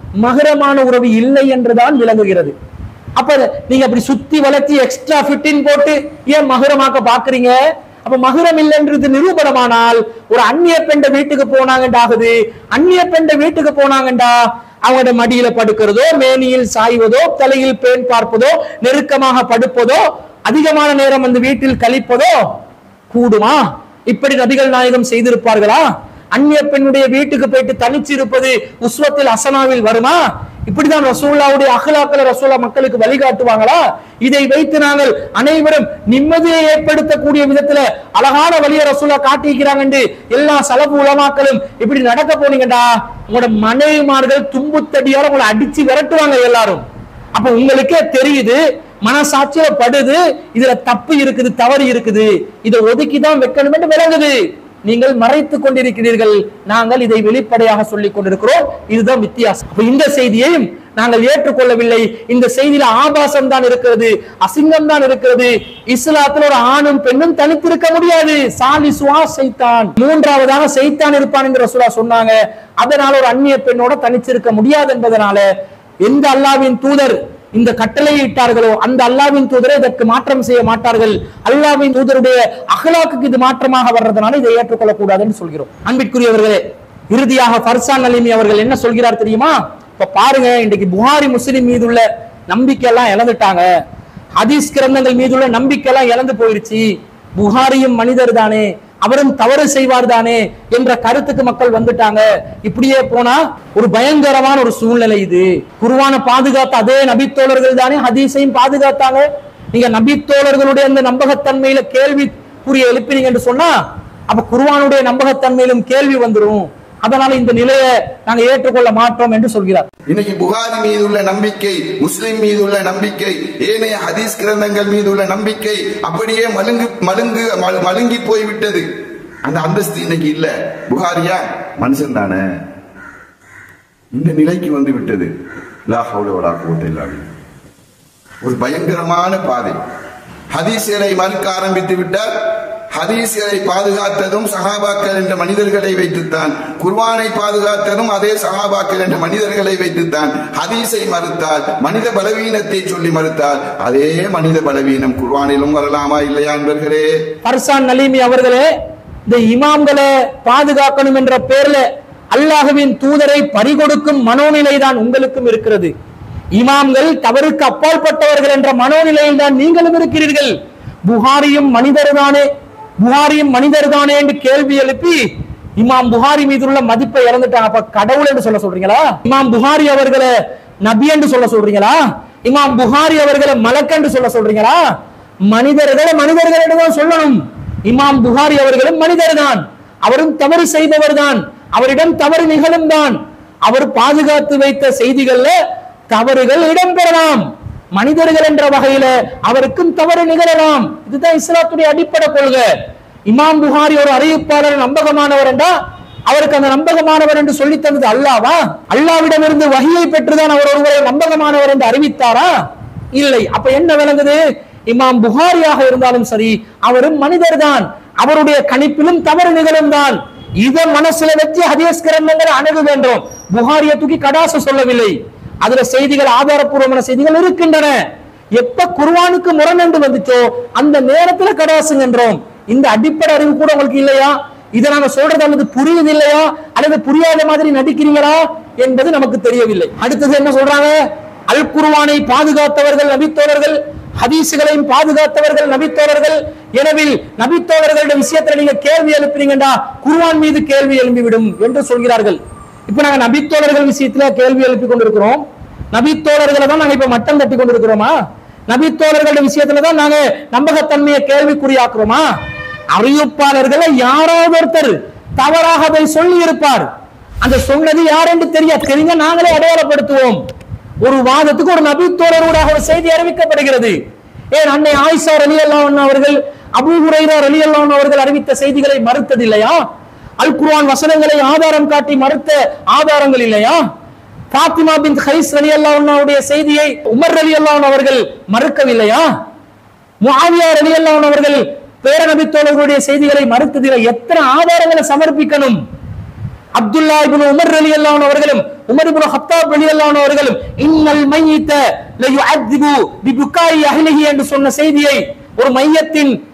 மகரமான உறவு இல்லை என்றுதான் விளங்குகிறது அப்ப நீங்க அப்படி சுத்தி வளர்த்தி எக்ஸ்ட்ரா ஃபிட்டின் போட்டு ஏன் மகரமாக்க பாக்குறீங்க அப்ப மகரம் இல்லைன்றது நிரூபணமானால் ஒரு அந்நிய பெண்ட வீட்டுக்கு போனாங்கண்டா ஆகுது அந்நிய பெண்ட வீட்டுக்கு போனாங்கண்டா அவங்களோட மடியில படுக்கிறதோ மேனியில் சாய்வதோ தலையில் பேன் பார்ப்பதோ நெருக்கமாக படுப்பதோ அதிகமான நேரம் அந்த வீட்டில் கழிப்பதோ கூடுமா இப்படி நபிகள் நாயகம் செய்திருப்பார்களா அந்நிய பெண்ணுடைய வீட்டுக்கு போயிட்டு தனிச்சு இருப்பது உஸ்வத்தில் அசனாவில் வருமா இப்படிதான் ரசூல்லாவுடைய அகலாக்களை ரசூல்லா மக்களுக்கு வழிகாட்டுவாங்களா இதை வைத்து நாங்கள் அனைவரும் நிம்மதியை ஏற்படுத்தக்கூடிய விதத்துல அழகான வழியை ரசூல்லா காட்டிக்கிறாங்க என்று எல்லா சலப்பு உலமாக்களும் இப்படி நடக்க போனீங்கடா உங்களோட மனைவிமார்கள் தும்புத்தடியோட உங்களை அடிச்சு விரட்டுவாங்க எல்லாரும் அப்ப உங்களுக்கே தெரியுது மனசாட்சியில படுது இதுல தப்பு இருக்குது தவறு இருக்குது இதை ஒதுக்கி தான் வைக்கணும் என்று விளங்குது நீங்கள் மறைத்துக் கொண்டிருக்கிறீர்கள் நாங்கள் இதை வெளிப்படையாக சொல்லிக் கொண்டிருக்கிறோம் இதுதான் வித்தியாசம் அப்ப இந்த செய்தியையும் நாங்கள் ஏற்றுக்கொள்ளவில்லை இந்த செய்தியில ஆபாசம் தான் இருக்கிறது அசிங்கம் தான் இருக்கிறது இஸ்லாத்துல ஒரு ஆணும் பெண்ணும் தனித்திருக்க முடியாது சாலி சுவா சைத்தான் மூன்றாவதாக சைத்தான் இருப்பான் என்று ரசூலா சொன்னாங்க அதனால ஒரு அந்நிய பெண்ணோட தனிச்சிருக்க முடியாது என்பதனால எந்த அல்லாவின் தூதர் இந்த கட்டளையை இட்டார்களோ அந்த அல்லாவின் தூதரை இதற்கு மாற்றம் செய்ய மாட்டார்கள் அல்லாவின் தூதருடைய அகலாக்குக்கு இது மாற்றமாக வர்றதுனால இதை ஏற்றுக்கொள்ளக் கூடாதுன்னு சொல்கிறோம் அன்பிற்குரியவர்களே இறுதியாக ஃபர்சான் அலிமி அவர்கள் என்ன சொல்கிறார் தெரியுமா இப்ப பாருங்க இன்றைக்கு புகாரி முஸ்லிம் மீதுள்ள நம்பிக்கை எல்லாம் இழந்துட்டாங்க ஹதீஸ் கிரந்தங்கள் மீதுள்ள நம்பிக்கை எல்லாம் இழந்து போயிருச்சு புகாரியும் மனிதர் தானே அவரும் தவறு செய்வார் தானே என்ற கருத்துக்கு மக்கள் வந்துட்டாங்க இப்படியே போனா ஒரு பயங்கரமான ஒரு சூழ்நிலை இது குருவான பாதுகாத்த அதே நபித்தோழர்கள் தானே ஹதீஸையும் பாதுகாத்தாங்க நீங்க நபித்தோழர்களுடைய அந்த நம்பகத்தன்மையில கேள்வி புரிய எழுப்பினீங்க என்று சொன்னா அப்ப குருவானுடைய நம்பகத்தன்மையிலும் கேள்வி வந்துரும் அதனால இந்த நிலையை நாங்க ஏற்றுக்கொள்ள மாட்டோம் என்று சொல்கிறார் இன்னைக்கு புகாரி மீது உள்ள நம்பிக்கை முஸ்லிம் மீது உள்ள நம்பிக்கை ஏனைய ஹதீஸ் கிரந்தங்கள் மீது உள்ள நம்பிக்கை அப்படியே மலுங்கு மலுங்கு மலு- மழுங்கி போய்விட்டது அந்த அந்தஸ்து இன்னைக்கு இல்ல புகாரியா மனுஷன் தானே இந்த நிலைக்கு வந்து விட்டது லா ஹவுல வலா குவத்த இல்லா பில்லா. ஒரு பயங்கரமான பாதை ஹதீஸ்களை மறுக்க ஆரம்பித்து விட்டால் ஹதீஸ்களை பாதுகாத்ததும் சஹாபாக்கள் என்ற மனிதர்களை வைத்துத்தான் குர்ஆனை பாதுகாத்ததும் அதே சஹாபாக்கள் என்ற மனிதர்களை வைத்துத்தான் ஹதீஸை மறுத்தால் மனித பலவீனத்தை சொல்லி மறுத்தால் அதே மனித பலவீனம் குர்ஆனிலும் வரலாமா இல்லையா என்பர்களே பர்சான் நலீமி அவர்களே இந்த இமாம்களை பாதுகாக்கணும் என்ற பேர்ல அல்லாஹ்வின் தூதரை பறிகொடுக்கும் மனோநிலை தான் உங்களுக்கும் இருக்கிறது இமாம்கள் தவறுக்கு அப்பாற்பட்டவர்கள் என்ற மனோநிலையில் தான் நீங்களும் இருக்கிறீர்கள் புகாரியும் மனிதர்தானே புகாரியும் மனிதர்தானே என்று கேள்வி எழுப்பி இமாம் புகாரி மீது உள்ள மதிப்பை இறந்துட்டாங்க அப்ப கடவுள் என்று சொல்ல சொல்றீங்களா இமாம் புகாரி அவர்களை நபி என்று சொல்ல சொல்றீங்களா இமாம் புகாரி அவர்களை மலக் என்று சொல்ல சொல்றீங்களா மனிதர்களை மனிதர்கள் என்று தான் சொல்லணும் இமாம் புகாரி அவர்களும் மனிதர்தான் அவரும் தவறு செய்தவர் தான் அவரிடம் தவறு நிகழும் தான் அவர் பாதுகாத்து வைத்த செய்திகள்ல தவறுகள் இடம்பெறலாம் மனிதர்கள் என்ற வகையில அவருக்கும் தவறு நிகழலாம் இதுதான் இஸ்லாத்துடைய அடிப்படை கொள்கை இமாம் புகாரி ஒரு அறிவிப்பாளர் நம்பகமானவர் என்றா அவருக்கு அந்த நம்பகமானவர் என்று சொல்லி தந்தது அல்லாவா அல்லாவிடமிருந்து வகையை பெற்றுதான் அவர் ஒருவரை நம்பகமானவர் என்று அறிவித்தாரா இல்லை அப்ப என்ன விளங்குது இமாம் புகாரியாக இருந்தாலும் சரி அவரும் மனிதர்தான் அவருடைய கணிப்பிலும் தவறு நிகழும் தான் இதை மனசுல வச்சு ஹதீஸ் கிரந்தங்களை அணுக வேண்டும் புகாரியை தூக்கி கடாச சொல்லவில்லை அதுல செய்திகள் ஆதாரப்பூர்வமான செய்திகள் இருக்கின்றன எப்ப குர்ஆனுக்கு முரண் என்று வந்துச்சோ அந்த நேரத்துல கடாசுங்கன்றோம் இந்த அடிப்படை அறிவு கூட உங்களுக்கு இல்லையா இதை நாங்க சொல்றது அல்லது புரியுது இல்லையா அல்லது புரியாத மாதிரி நடிக்கிறீங்களா என்பது நமக்கு தெரியவில்லை அடுத்தது என்ன சொல்றாங்க அல் குர்ஆனை பாதுகாத்தவர்கள் நபித்தோழர்கள் ஹதீசுகளையும் பாதுகாத்தவர்கள் நபித்தோழர்கள் எனவே நபித்தோழர்களுடைய விஷயத்துல நீங்க கேள்வி எழுப்புறீங்கடா குர்ஆன் மீது கேள்வி எழும்பிவிடும் என்று சொல்கிறார்கள் இப்ப நாங்க நபித்தோழர்கள் விஷயத்துல கேள்வி எழுப்பி கொண்டிருக்கிறோம் நபித்தோழர்களை தான் நாங்க இப்ப மட்டம் தட்டி கொண்டிருக்கிறோமா நபித்தோழர்களுடைய விஷயத்துல தான் நாங்க நம்பகத்தன்மையை கேள்விக்குறியாக்குறோமா அறிவிப்பாளர்களை யாராவது ஒருத்தர் தவறாக அதை சொல்லி இருப்பார் அந்த சொன்னது யார் என்று தெரியாது தெரிஞ்ச நாங்களே அடையாளப்படுத்துவோம் ஒரு வாதத்துக்கு ஒரு நபித்தோழரோடாக ஒரு செய்தி அறிவிக்கப்படுகிறது ஏன் அன்னை ஆயிஷா அலி அவர்கள் அபூ ஹுரைரா அலி அவர்கள் அறிவித்த செய்திகளை மறுத்ததில்லையா அல் குர்ஆன் வசனங்களை ஆதாரம் காட்டி மறுத்த ஆதாரங்கள் இல்லையா பாத்திமா பின் ஹைஸ் அலி அல்லாவுடைய செய்தியை உமர் அலி அவர்கள் மறுக்கவில்லையா முஆவியா அலி அவர்கள் பேரநபி தோழர்களுடைய செய்திகளை மறுத்ததில்லை எத்தனை ஆதாரங்களை சமர்ப்பிக்கணும் அப்துல்லா இப்னு உமர் ரலியல்லாஹு அவர்களும் உமர் இப்னு ஹத்தாப் ரலியல்லாஹு அவர்களும் இன்னல் மையித்த லயுஅத்திபு பிபுகாய் அஹ்லிஹி என்று சொன்ன செய்தியை ஒரு மையத்தின்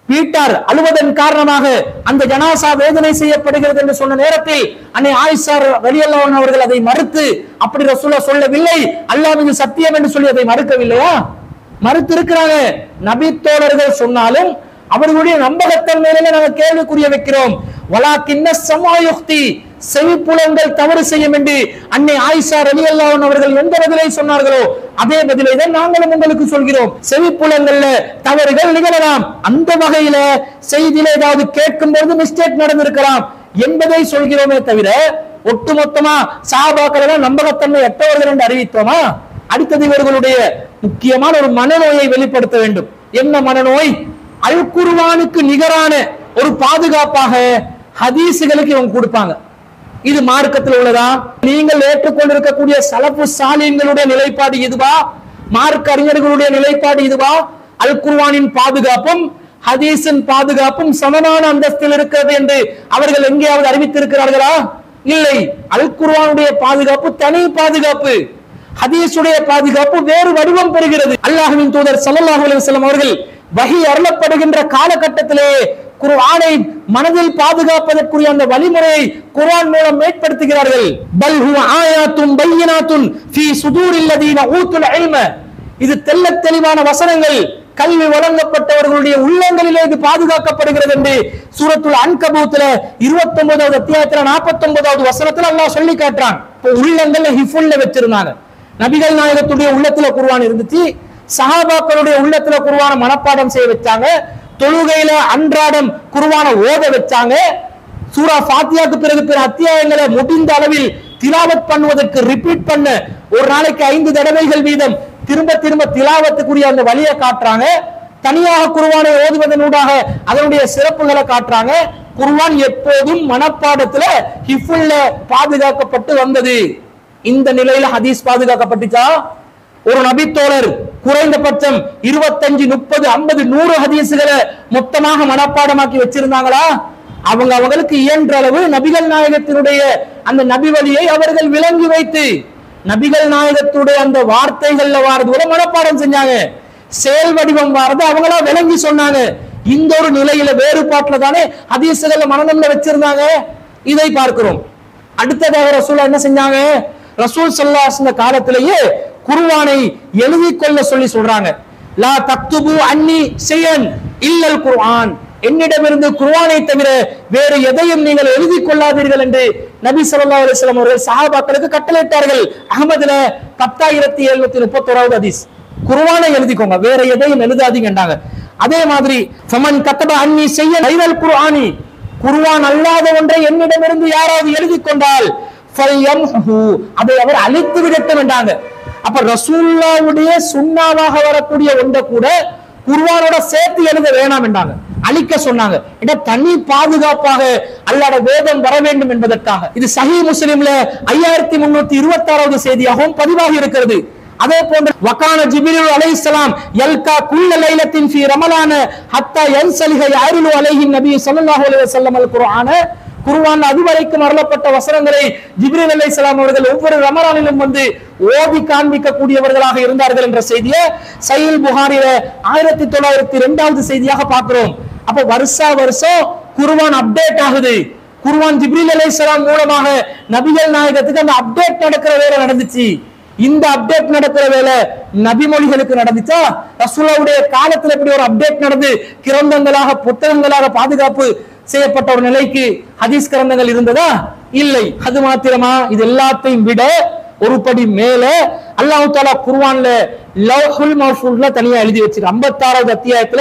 வீட்டார் அழுவதன் காரணமாக அந்த ஜனாசா வேதனை செய்யப்படுகிறது என்று சொன்ன நேரத்தில் அன்னை ஆயிஷார் ரலியல்லாஹு அவர்கள் அதை மறுத்து அப்படி ரசூலா சொல்லவில்லை அல்லாஹ்வின் சத்தியம் என்று சொல்லி அதை மறுக்கவில்லையா மறுத்து இருக்கிறாங்க நபி தோழர்கள் சொன்னாலும் அவர்களுடைய நம்பகத்தன்மையில நாங்கள் கேள்விக்குரிய வைக்கிறோம் வலாக்கின்ன சமாயுக்தி செவிப்புலங்கள் தவறு செய்யும் என்று அன்னை ஆயிஷா ரலி அவர்கள் எந்த பதிலை சொன்னார்களோ அதே பதிலை தான் நாங்களும் உங்களுக்கு சொல்கிறோம் செவிப்புலங்கள்ல தவறுகள் நிகழலாம் அந்த வகையில செய்தியில ஏதாவது கேட்கும் பொழுது மிஸ்டேக் நடந்திருக்கலாம் என்பதை சொல்கிறோமே தவிர ஒட்டுமொத்தமா சாபாக்கள் எல்லாம் நம்பகத்தன்மை அற்றவர்கள் என்று அறிவித்தோமா அடுத்தது இவர்களுடைய முக்கியமான ஒரு மனநோயை வெளிப்படுத்த வேண்டும் என்ன மனநோய் அல் குர்ஆனுக்கு நிகரான ஒரு பாதுகாப்பாக ஹதீஸுகளுக்கு இவங்க கொடுப்பாங்க இது மார்க்கத்தில் உள்ளதா நீங்கள் ஏற்றுக்கொண்டிருக்கக்கூடிய சலப்பு சாலியங்களுடைய நிலைப்பாடு இதுவா மார்க்க அறிஞர்களுடைய நிலைப்பாடு இதுவா அல் குர்ஆனின் பாதுகாப்பும் ஹதீஸின் பாதுகாப்பும் சமமான அந்தஸ்தில் இருக்கிறது என்று அவர்கள் எங்கேயாவது அறிவித்திருக்கிறார்களா இல்லை அல் குர்ஆனுடைய பாதுகாப்பு தனி பாதுகாப்பு ஹதீஸுடைய பாதுகாப்பு வேறு வடிவம் பெறுகிறது அல்லாஹ்வின் தூதர் ஸல்லல்லாஹு அலைஹி வஸல்லம் அவர்கள் வஹி அருளப்படுகின்ற காலகட்டத்திலே குர்ஆனை மனதில் பாதுகாப்பதற்குரிய அந்த வழிமுறையை குர்ஆன் மூலம் மேற்படுத்துகிறார்கள் பல் ஹுவ ஆயாத்தும் பையினாத்துன் ஃபீ சுதூரில் லதீன ஊத்துல் இல்ம இது தெள்ளத் தெளிவான வசனங்கள் கல்வி வழங்கப்பட்டவர்களுடைய உள்ளங்களிலே இது பாதுகாக்கப்படுகிறது என்று சூரத்துல் அன்கபூத்துல இருபத்தி ஒன்பதாவது அத்தியாயத்துல நாற்பத்தி ஒன்பதாவது வசனத்துல அல்லாஹ் சொல்லி காட்டுறான் இப்போ உள்ளங்கள்ல ஹிஃபுல்ல வச்சிருந்தாங்க நபிகள் நாயகத்துடைய உள்ளத்துல குர்ஆன் இருந்துச்சு சஹாபாக்களுடைய உள்ளத்துல குர்ஆன மனப்பாடம் செய்ய வச்சாங்க தொழுகையில அன்றாடம் குர்ஆன ஓத வச்சாங்க சூரா ஃபாத்தியாக்கு பிறகு பிற அத்தியாயங்களை முடிந்த அளவில் திலாவத் பண்ணுவதற்கு ரிப்பீட் பண்ண ஒரு நாளைக்கு ஐந்து தடவைகள் வீதம் திரும்ப திரும்ப திலாவத்துக்குரிய அந்த வழியை காட்டுறாங்க தனியாக குர்ஆனை ஓதுவதனூடாக அதனுடைய சிறப்புகளை காட்டுறாங்க குர்ஆன் எப்போதும் மனப்பாடத்துல ஹிஃபுல்ல பாதுகாக்கப்பட்டு வந்தது இந்த நிலையில ஹதீஸ் பாதுகாக்கப்பட்டுச்சா ஒரு நபித்தோழர் குறைந்தபட்சம் இருபத்தஞ்சு முப்பது ஐம்பது நூறு ஹதீஸுகளை மொத்தமாக மனப்பாடமாக்கி வச்சிருந்தாங்களா அவங்க அவங்களுக்கு இயன்ற அளவு நபிகள் நாயகத்தினுடைய அந்த நபி வழியை அவர்கள் விளங்கி வைத்து நபிகள் நாயகத்துடைய அந்த வார்த்தைகள்ல வாரது கூட மனப்பாடம் செஞ்சாங்க செயல் வடிவம் வாரது அவங்களா விளங்கி சொன்னாங்க இந்த ஒரு நிலையில வேறுபாட்டுல தானே ஹதீஸுகளை மனநம்ல வச்சிருந்தாங்க இதை பார்க்கிறோம் அடுத்ததாக ரசூல் என்ன செஞ்சாங்க ரசூல் ஸல்லல்லாஹு இந்த காலத்திலேயே குர்ஆனை எழுதி கொள்ள சொல்லி சொல்றாங்க லா தக்துபு அன்னி செய்யன் இல்லல் குர்ஆன் என்னிடமிருந்து குர்ஆனை தவிர வேறு எதையும் நீங்கள் எழுதி கொள்ளாதீர்கள் என்று நபி ஸல்லல்லாஹு அலைஹி வஸல்லம் அவர்கள் சஹாபாக்களுக்கு கட்டளையிட்டார்கள் அகமதுல பத்தாயிரத்தி எழுநூத்தி முப்பத்தோராவது ஹதீஸ் குர்ஆனை எழுதிக்கோங்க வேற எதையும் எழுதாதீங்கன்றாங்க அதே மாதிரி ஃபமன் கத்தப அன்னி செய்ய லைவல் குர்ஆனி குர்ஆன் அல்லாத ஒன்றை என்னிடமிருந்து யாராவது எழுதி கொண்டால் ஃபல்யம்ஹு அதை அவர் அழித்து விடட்டும் என்றாங்க அப்ப ரசூல்லாவுடைய சுண்ணாவாக வரக்கூடிய ஒன்றை கூட குர்ஆனோட சேர்த்து எழுத வேணாம் என்றாங்க அழிக்க சொன்னாங்க ஏன்னா தனி பாதுகாப்பாக அல்லாட வேதம் வர வேண்டும் என்பதற்காக இது சஹி முஸ்லிம்ல ஐயாயிரத்தி முன்னூத்தி இருபத்தி ஆறாவது செய்தியாகவும் பதிவாகி இருக்கிறது அதே போன்று வக்கான ஜிபிரில் அலைஹிஸ்ஸலாம் யல்கா குல்ல லைலத்தின் ஃபீ ரமலான ஹத்தா யன்சலிஹ யாரிலு அலைஹி நபி ஸல்லல்லாஹு அலைஹி வஸல்லம் அல் குர்ஆன குர்ஆன் அதுவரைக்கும் அருளப்பட்ட வசனங்களை ஜிப்ரீல் அலைஹிஸ்ஸலாம் அவர்கள் ஒவ்வொரு ரமலானிலும் வந்து ஓதி காண்பிக்க கூடியவர்களாக இருந்தார்கள் என்ற செய்தியை சஹீல் புகாரில ஆயிரத்தி தொள்ளாயிரத்தி ரெண்டாவது செய்தியாக பார்க்கிறோம் அப்ப வருஷா வருஷம் குர்ஆன் அப்டேட் ஆகுது குர்ஆன் ஜிப்ரீல் அலைஹிஸ்ஸலாம் மூலமாக நபிகள் நாயகத்துக்கு அந்த அப்டேட் நடக்கிற வேலை நடந்துச்சு இந்த அப்டேட் நடக்கிற வேலை நபிமொழிகளுக்கு நடந்துச்சா ரசூலாவுடைய காலத்துல இப்படி ஒரு அப்டேட் நடந்து கிரந்தங்களாக புத்தகங்களாக பாதுகாப்பு செய்யப்பட்ட ஒரு நிலைக்கு ஹதீஸ் கிரந்தங்கள் இருந்ததா இல்லை அது மாத்திரமா இது எல்லாத்தையும் விட ஒரு படி மேல அல்லாஹ் தாலா குர்ஆன்ல லவ்ஹுல் மஹ்ஃபூல்ல தனியா எழுதி வச்சிருக்கு 56வது அத்தியாயத்துல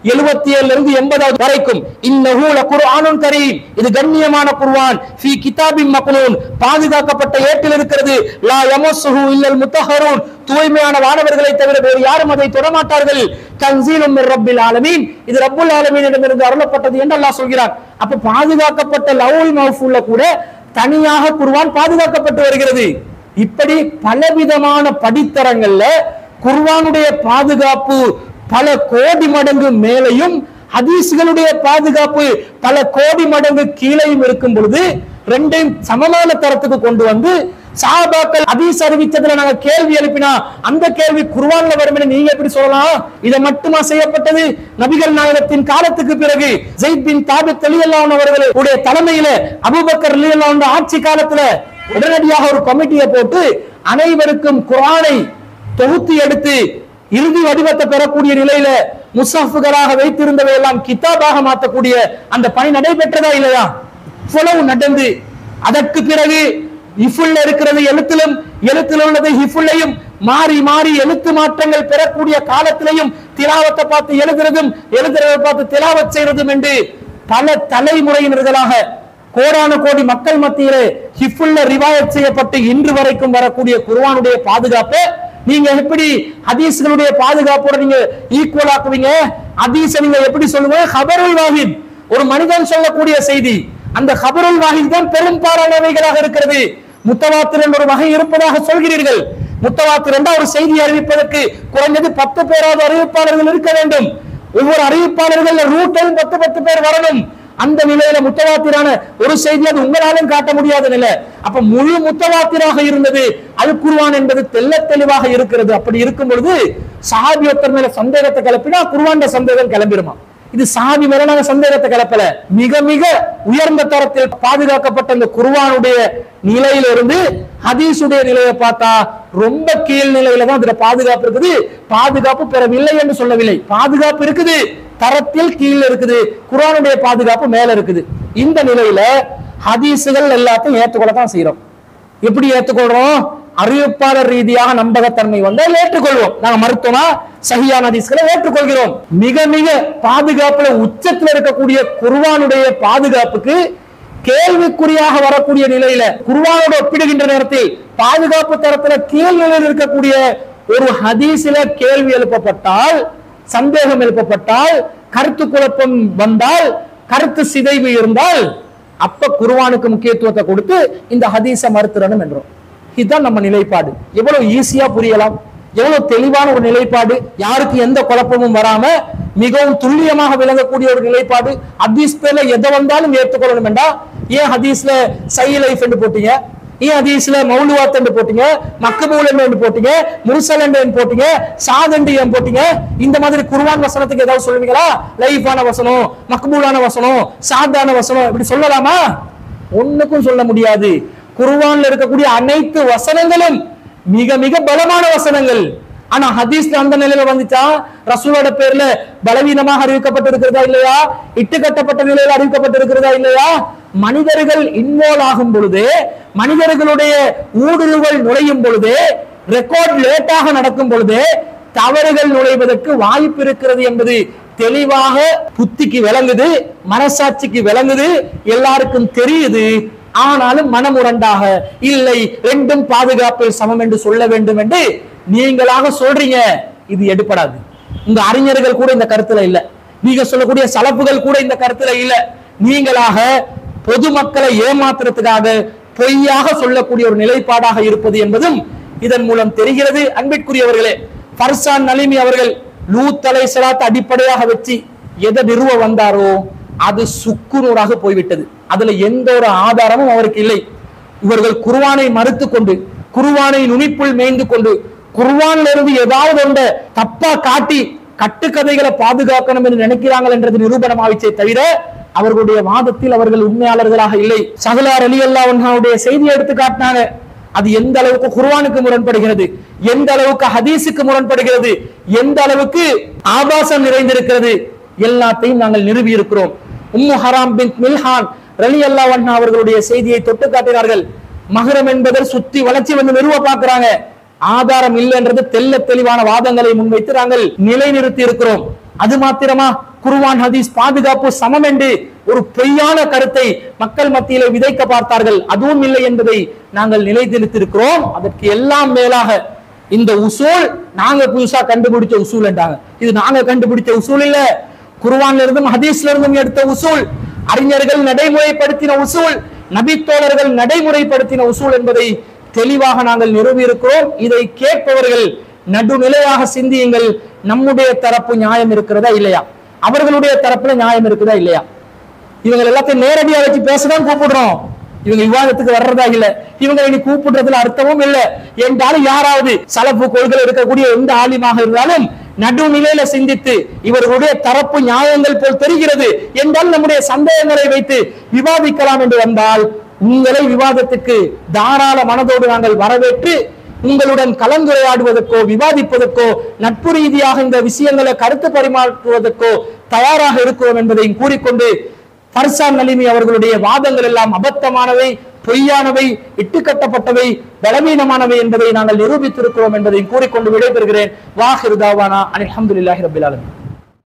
77 இருந்து 80வது வரைக்கும் இன்னஹு லகுர்ஆனுன் கரீம் இது கண்ணியமான குர்ஆன் ஃபீ கிதாபின் மக்னூன் பாதுகாக்கப்பட்ட ஏட்டில் இருக்கிறது லா யமஸ்ஸுஹு இல்லல் முத்தஹரூன் தூய்மையான வானவர்களை தவிர வேறு யாரும் அதை தொடமாட்டார்கள் தன்சீலும் மிர் ரப்பில் ஆலமீன் இது ரப்புல் ஆலமீனிடமிருந்து அருளப்பட்டது என்று அல்லாஹ் சொல்கிறான் அப்ப பாதுகாக்கப்பட்ட லவ்ஹுல் மஹ்ஃபூல்ல கூட தனியாக குர்ஆன் பாதுகாக்கப்பட்டு வருகிறது இப்படி பலவிதமான படித்தரங்கள்ல குர்ஆனுடைய பாதுகாப்பு பல கோடி மடங்கு மேலையும் ஹதீஸ்களுடைய பாதுகாப்பு பல கோடி மடங்கு கீழையும் இருக்கும் பொழுது ரெண்டையும் சமமான தரத்துக்கு கொண்டு வந்து சஹாபாக்கள் ஹதீஸ் அறிவித்ததுல நாங்க கேள்வி எழுப்பினா அந்த கேள்வி குர்ஆன்ல வரும் என்று நீங்க எப்படி சொல்லலாம் இதை மட்டுமா செய்யப்பட்டது நபிகள் நாயகத்தின் காலத்துக்கு பிறகு ஜெயித் பின் தாபித் ரலியல்லாஹு அன்ஹு அவர்களுடைய தலைமையில அபூபக்கர் ரலியல்லாஹு அன்ஹு ஆட்சி காலத்துல உடனடியாக ஒரு கமிட்டியை போட்டு அனைவருக்கும் குர்ஆனை தொகுத்து எடுத்து இறுதி வடிவத்தை பெறக்கூடிய நிலையில முசாஃபுகளாக வைத்திருந்தவை எல்லாம் கிதாபாக மாற்றக்கூடிய அந்த பணி நடைபெற்றதா இல்லையா இவ்வளவு நடந்து அதற்கு பிறகு இஃபுல்ல இருக்கிறது எழுத்திலும் எழுத்தில் உள்ளது ஹிஃபுல்லையும் மாறி மாறி எழுத்து மாற்றங்கள் பெறக்கூடிய காலத்திலையும் திலாவத்தை பார்த்து எழுதுறதும் எழுதுறதை பார்த்து திலாவத் செய்யறதும் என்று பல தலைமுறையினர்களாக கோடான கோடி மக்கள் மத்தியிலே ஹிஃபுல்ல ரிவாயத் செய்யப்பட்டு இன்று வரைக்கும் வரக்கூடிய குர்ஆனுடைய பாதுகாப்பு நீங்க எப்படி ஹதீஸ்களுடைய பாதுகாப்போட நீங்க ஈக்குவல் ஆக்குவீங்க ஹதீஸை நீங்க எப்படி சொல்லுவீங்க ஹபருல் வாஹித் ஒரு மனிதன் சொல்லக்கூடிய செய்தி அந்த ஹபருல் வாஹித் தான் பெரும்பாலானவைகளாக இருக்கிறது முத்தவாத்திர் என்ற ஒரு வகை இருப்பதாக சொல்கிறீர்கள் முத்தவாத்திர் என்றால் ஒரு செய்தி அறிவிப்பதற்கு குறைந்தது பத்து பேராவது அறிவிப்பாளர்கள் இருக்க வேண்டும் ஒவ்வொரு அறிவிப்பாளர்கள் ரூட்டில் பத்து பத்து பேர் வரணும் அந்த நிலையில முத்தவாத்திரான ஒரு செய்தி அது உங்களாலும் காட்ட முடியாத நிலை அப்ப முழு முத்தவாத்திராக இருந்தது அல் குர்ஆன் என்பது தெள்ளத் தெளிவாக இருக்கிறது அப்படி இருக்கும் பொழுது சஹாபியத்தர் மேல சந்தேகத்தை கிளப்பினா குர்ஆன் சந்தேகம் கிளம்பிடுமா இது சாதி மேல நாங்க சந்தேகத்தை கிளப்பல மிக மிக உயர்ந்த தரத்தில் பாதுகாக்கப்பட்ட இந்த குர்ஆனுடைய நிலையிலிருந்து ஹதீஸுடைய நிலையை பார்த்தா ரொம்ப கீழ் நிலையில தான் இதுல பாதுகாப்பு இருக்குது பாதுகாப்பு பெறவில்லை என்று சொல்லவில்லை பாதுகாப்பு இருக்குது தரத்தில் கீழ் இருக்குது குர்ஆனுடைய பாதுகாப்பு மேல இருக்குது இந்த நிலையில ஹதீஸுகள் எல்லாத்தையும் ஏற்றுக்கொள்ள தான் செய்யறோம் எப்படி ஏற்றுக்கொள்றோம் அறிவிப்பாளர் ரீதியாக நம்பகத்தன்மை வந்தால் ஏற்றுக்கொள்வோம் நாங்க மருத்துவமா சஹியான ஹதீஸ்களை ஏற்றுக்கொள்கிறோம் மிக மிக பாதுகாப்புல உச்சத்துல இருக்கக்கூடிய குர்ஆனுடைய பாதுகாப்புக்கு கேள்விக்குறியாக வரக்கூடிய நிலையில குர்ஆனோடு ஒப்பிடுகின்ற நேரத்தில் பாதுகாப்பு தரத்துல கீழ் நிலையில் இருக்கக்கூடிய ஒரு ஹதீஸில கேள்வி எழுப்பப்பட்டால் சந்தேகம் எழுப்பப்பட்டால் கருத்து குழப்பம் வந்தால் கருத்து சிதைவு இருந்தால் அப்ப குர்ஆனுக்கு முக்கியத்துவத்தை கொடுத்து இந்த ஹதீஸை மறுத்துறணும் என்றோம் இதுதான் நம்ம நிலைப்பாடு எவ்வளவு ஈஸியா புரியலாம் எவ்வளவு தெளிவான ஒரு நிலைப்பாடு யாருக்கு எந்த குழப்பமும் வராம மிகவும் துல்லியமாக விளங்கக்கூடிய ஒரு நிலைப்பாடு ஹதீஸ் பேர்ல எதை வந்தாலும் ஏற்றுக்கொள்ளணும் என்றா ஏன் ஹதீஸ்ல சை லைஃப் என்று போட்டீங்க ஏன் ஹதீஸ்ல மௌலுவாத் என்று போட்டீங்க மக்கபூல் என்று போட்டீங்க முர்சல் என்று போட்டீங்க சாதண்டு ஏன் போட்டீங்க இந்த மாதிரி குர்ஆன் வசனத்துக்கு ஏதாவது சொல்லுவீங்களா லைஃபான வசனம் மக்பூலான வசனம் சாதான வசனம் இப்படி சொல்லலாமா ஒண்ணுக்கும் சொல்ல முடியாது குர்ஆன்ல இருக்கக்கூடிய அனைத்து வசனங்களும் மிக மிக பலமான வசனங்கள் ஆனா ஹதீஸ்ல அந்த நிலையில வந்துச்சா ரசூலோட பேர்ல பலவீனமாக அறிவிக்கப்பட்டிருக்கிறதா இல்லையா இட்டு கட்டப்பட்ட நிலையில அறிவிக்கப்பட்டிருக்கிறதா இல்லையா மனிதர்கள் இன்வால்வ் ஆகும் பொழுது மனிதர்களுடைய ஊடுருவல் நுழையும் பொழுது ரெக்கார்ட் லேட்டாக நடக்கும் பொழுது தவறுகள் நுழைவதற்கு வாய்ப்பு இருக்கிறது என்பது தெளிவாக புத்திக்கு விளங்குது மனசாட்சிக்கு விளங்குது எல்லாருக்கும் தெரியுது ஆனாலும் மனமுரண்டாக இல்லை ரெண்டும் பாதுகாப்பில் சமம் என்று சொல்ல வேண்டும் என்று நீங்களாக சொல்றீங்க இது எடுப்படாது உங்க அறிஞர்கள் கூட இந்த கருத்துல இல்ல நீங்க சொல்லக்கூடிய சலப்புகள் கூட இந்த கருத்துல இல்ல நீங்களாக பொதுமக்களை ஏமாத்துறதுக்காக பொய்யாக சொல்லக்கூடிய ஒரு நிலைப்பாடாக இருப்பது என்பதும் இதன் மூலம் தெரிகிறது அன்பிற்குரியவர்களே ஃபர்சான் நலிமி அவர்கள் லூத் அலைஹிஸ்ஸலாத்தை அடிப்படையாக வச்சு எதை நிறுவ வந்தாரோ அது சுக்குநூறாக போய்விட்டது அதுல எந்த ஒரு ஆதாரமும் அவருக்கு இல்லை இவர்கள் குர்ஆனை மறுத்து கொண்டு குர்ஆனை நுனிப்புள் மேய்ந்து கொண்டு குர்ஆன்ல இருந்து ஏதாவது ஒன்ற தப்பா காட்டி கட்டுக்கதைகளை பாதுகாக்கணும் என்று நினைக்கிறார்கள் என்றது நிரூபணம் ஆயிச்சே தவிர அவர்களுடைய வாதத்தில் அவர்கள் உண்மையாளர்களாக இல்லை சகலார் அலி அல்லாவுடைய செய்தியை எடுத்து காட்டினாங்க அது எந்த அளவுக்கு குர்ஆனுக்கு முரண்படுகிறது எந்த அளவுக்கு ஹதீஸுக்கு முரண்படுகிறது எந்த அளவுக்கு ஆபாசம் நிறைந்திருக்கிறது எல்லாத்தையும் நாங்கள் நிறுவி இருக்கிறோம் உம்மு ஹராம் பின் மில்ஹான் ரலி அல்லா அவர்களுடைய செய்தியை தொட்டு காட்டினார்கள் மகரம் என்பதை சுத்தி வளர்ச்சி வந்து நிறுவ பார்க்கிறாங்க ஆதாரம் இல்லைன்றது தெல்ல தெளிவான வாதங்களை முன்வைத்து நாங்கள் நிலைநிறுத்தி இருக்கிறோம் அது மாத்திரமா குர்ஆன் ஹதீஸ் பாதுகாப்பு சமம் என்று ஒரு பொய்யான கருத்தை மக்கள் மத்தியிலே விதைக்க பார்த்தார்கள் அதுவும் இல்லை என்பதை நாங்கள் நிலைநிறுத்திருக்கிறோம் அதற்கு எல்லாம் மேலாக இந்த உசூல் நாங்க புதுசா கண்டுபிடிச்ச உசூல் என்றாங்க இது நாங்க கண்டுபிடிச்ச உசூல் இல்ல குர்ஆன்ல இருந்தும் ஹதீஸ்ல இருந்தும் எடுத்த உசூல் அறிஞர்கள் நடைமுறைப்படுத்தின உசூல் நபித்தோழர்கள் நடைமுறைப்படுத்தின உசூல் என்பதை தெளிவாக நாங்கள் நிறுவியிருக்கிறோம் இதை கேட்பவர்கள் நடுநிலையாக சிந்தியுங்கள் நம்முடைய தரப்பு நியாயம் இருக்கிறதா இல்லையா அவர்களுடைய தரப்புல நியாயம் இருக்குதா இல்லையா இவங்க எல்லாத்தையும் நேரடியா வச்சு பேசதான் கூப்பிடுறோம் இவங்க விவாதத்துக்கு வர்றதா இல்ல இவங்க இனி கூப்பிடுறதுல அர்த்தமும் இல்ல என்றாலும் யாராவது சலப்பு கொள்கை இருக்கக்கூடிய எந்த ஆலிமாக இருந்தாலும் நடுநிலையில சிந்தித்து இவர்களுடைய தரப்பு நியாயங்கள் போல் தெரிகிறது என்றால் நம்முடைய சந்தேகங்களை வைத்து விவாதிக்கலாம் என்று வந்தால் உங்களை விவாதத்துக்கு தாராள மனதோடு நாங்கள் வரவேற்று உங்களுடன் கலந்துரையாடுவதற்கோ விவாதிப்பதற்கோ நட்பு ரீதியாக இந்த விஷயங்களை கருத்து பரிமாற்றுவதற்கோ தயாராக இருக்கிறோம் என்பதையும் கூறிக்கொண்டு பர்சான் நலிமி அவர்களுடைய வாதங்கள் எல்லாம் அபத்தமானவை பொய்யானவை இட்டுக்கட்டப்பட்டவை பலவீனமானவை என்பதை நாங்கள் நிரூபித்திருக்கிறோம் என்பதையும் கூறிக்கொண்டு விடைபெறுகிறேன் வாஹிருதாவானா அலி அஹமதுல்லாஹி ரபில் ஆலமீன்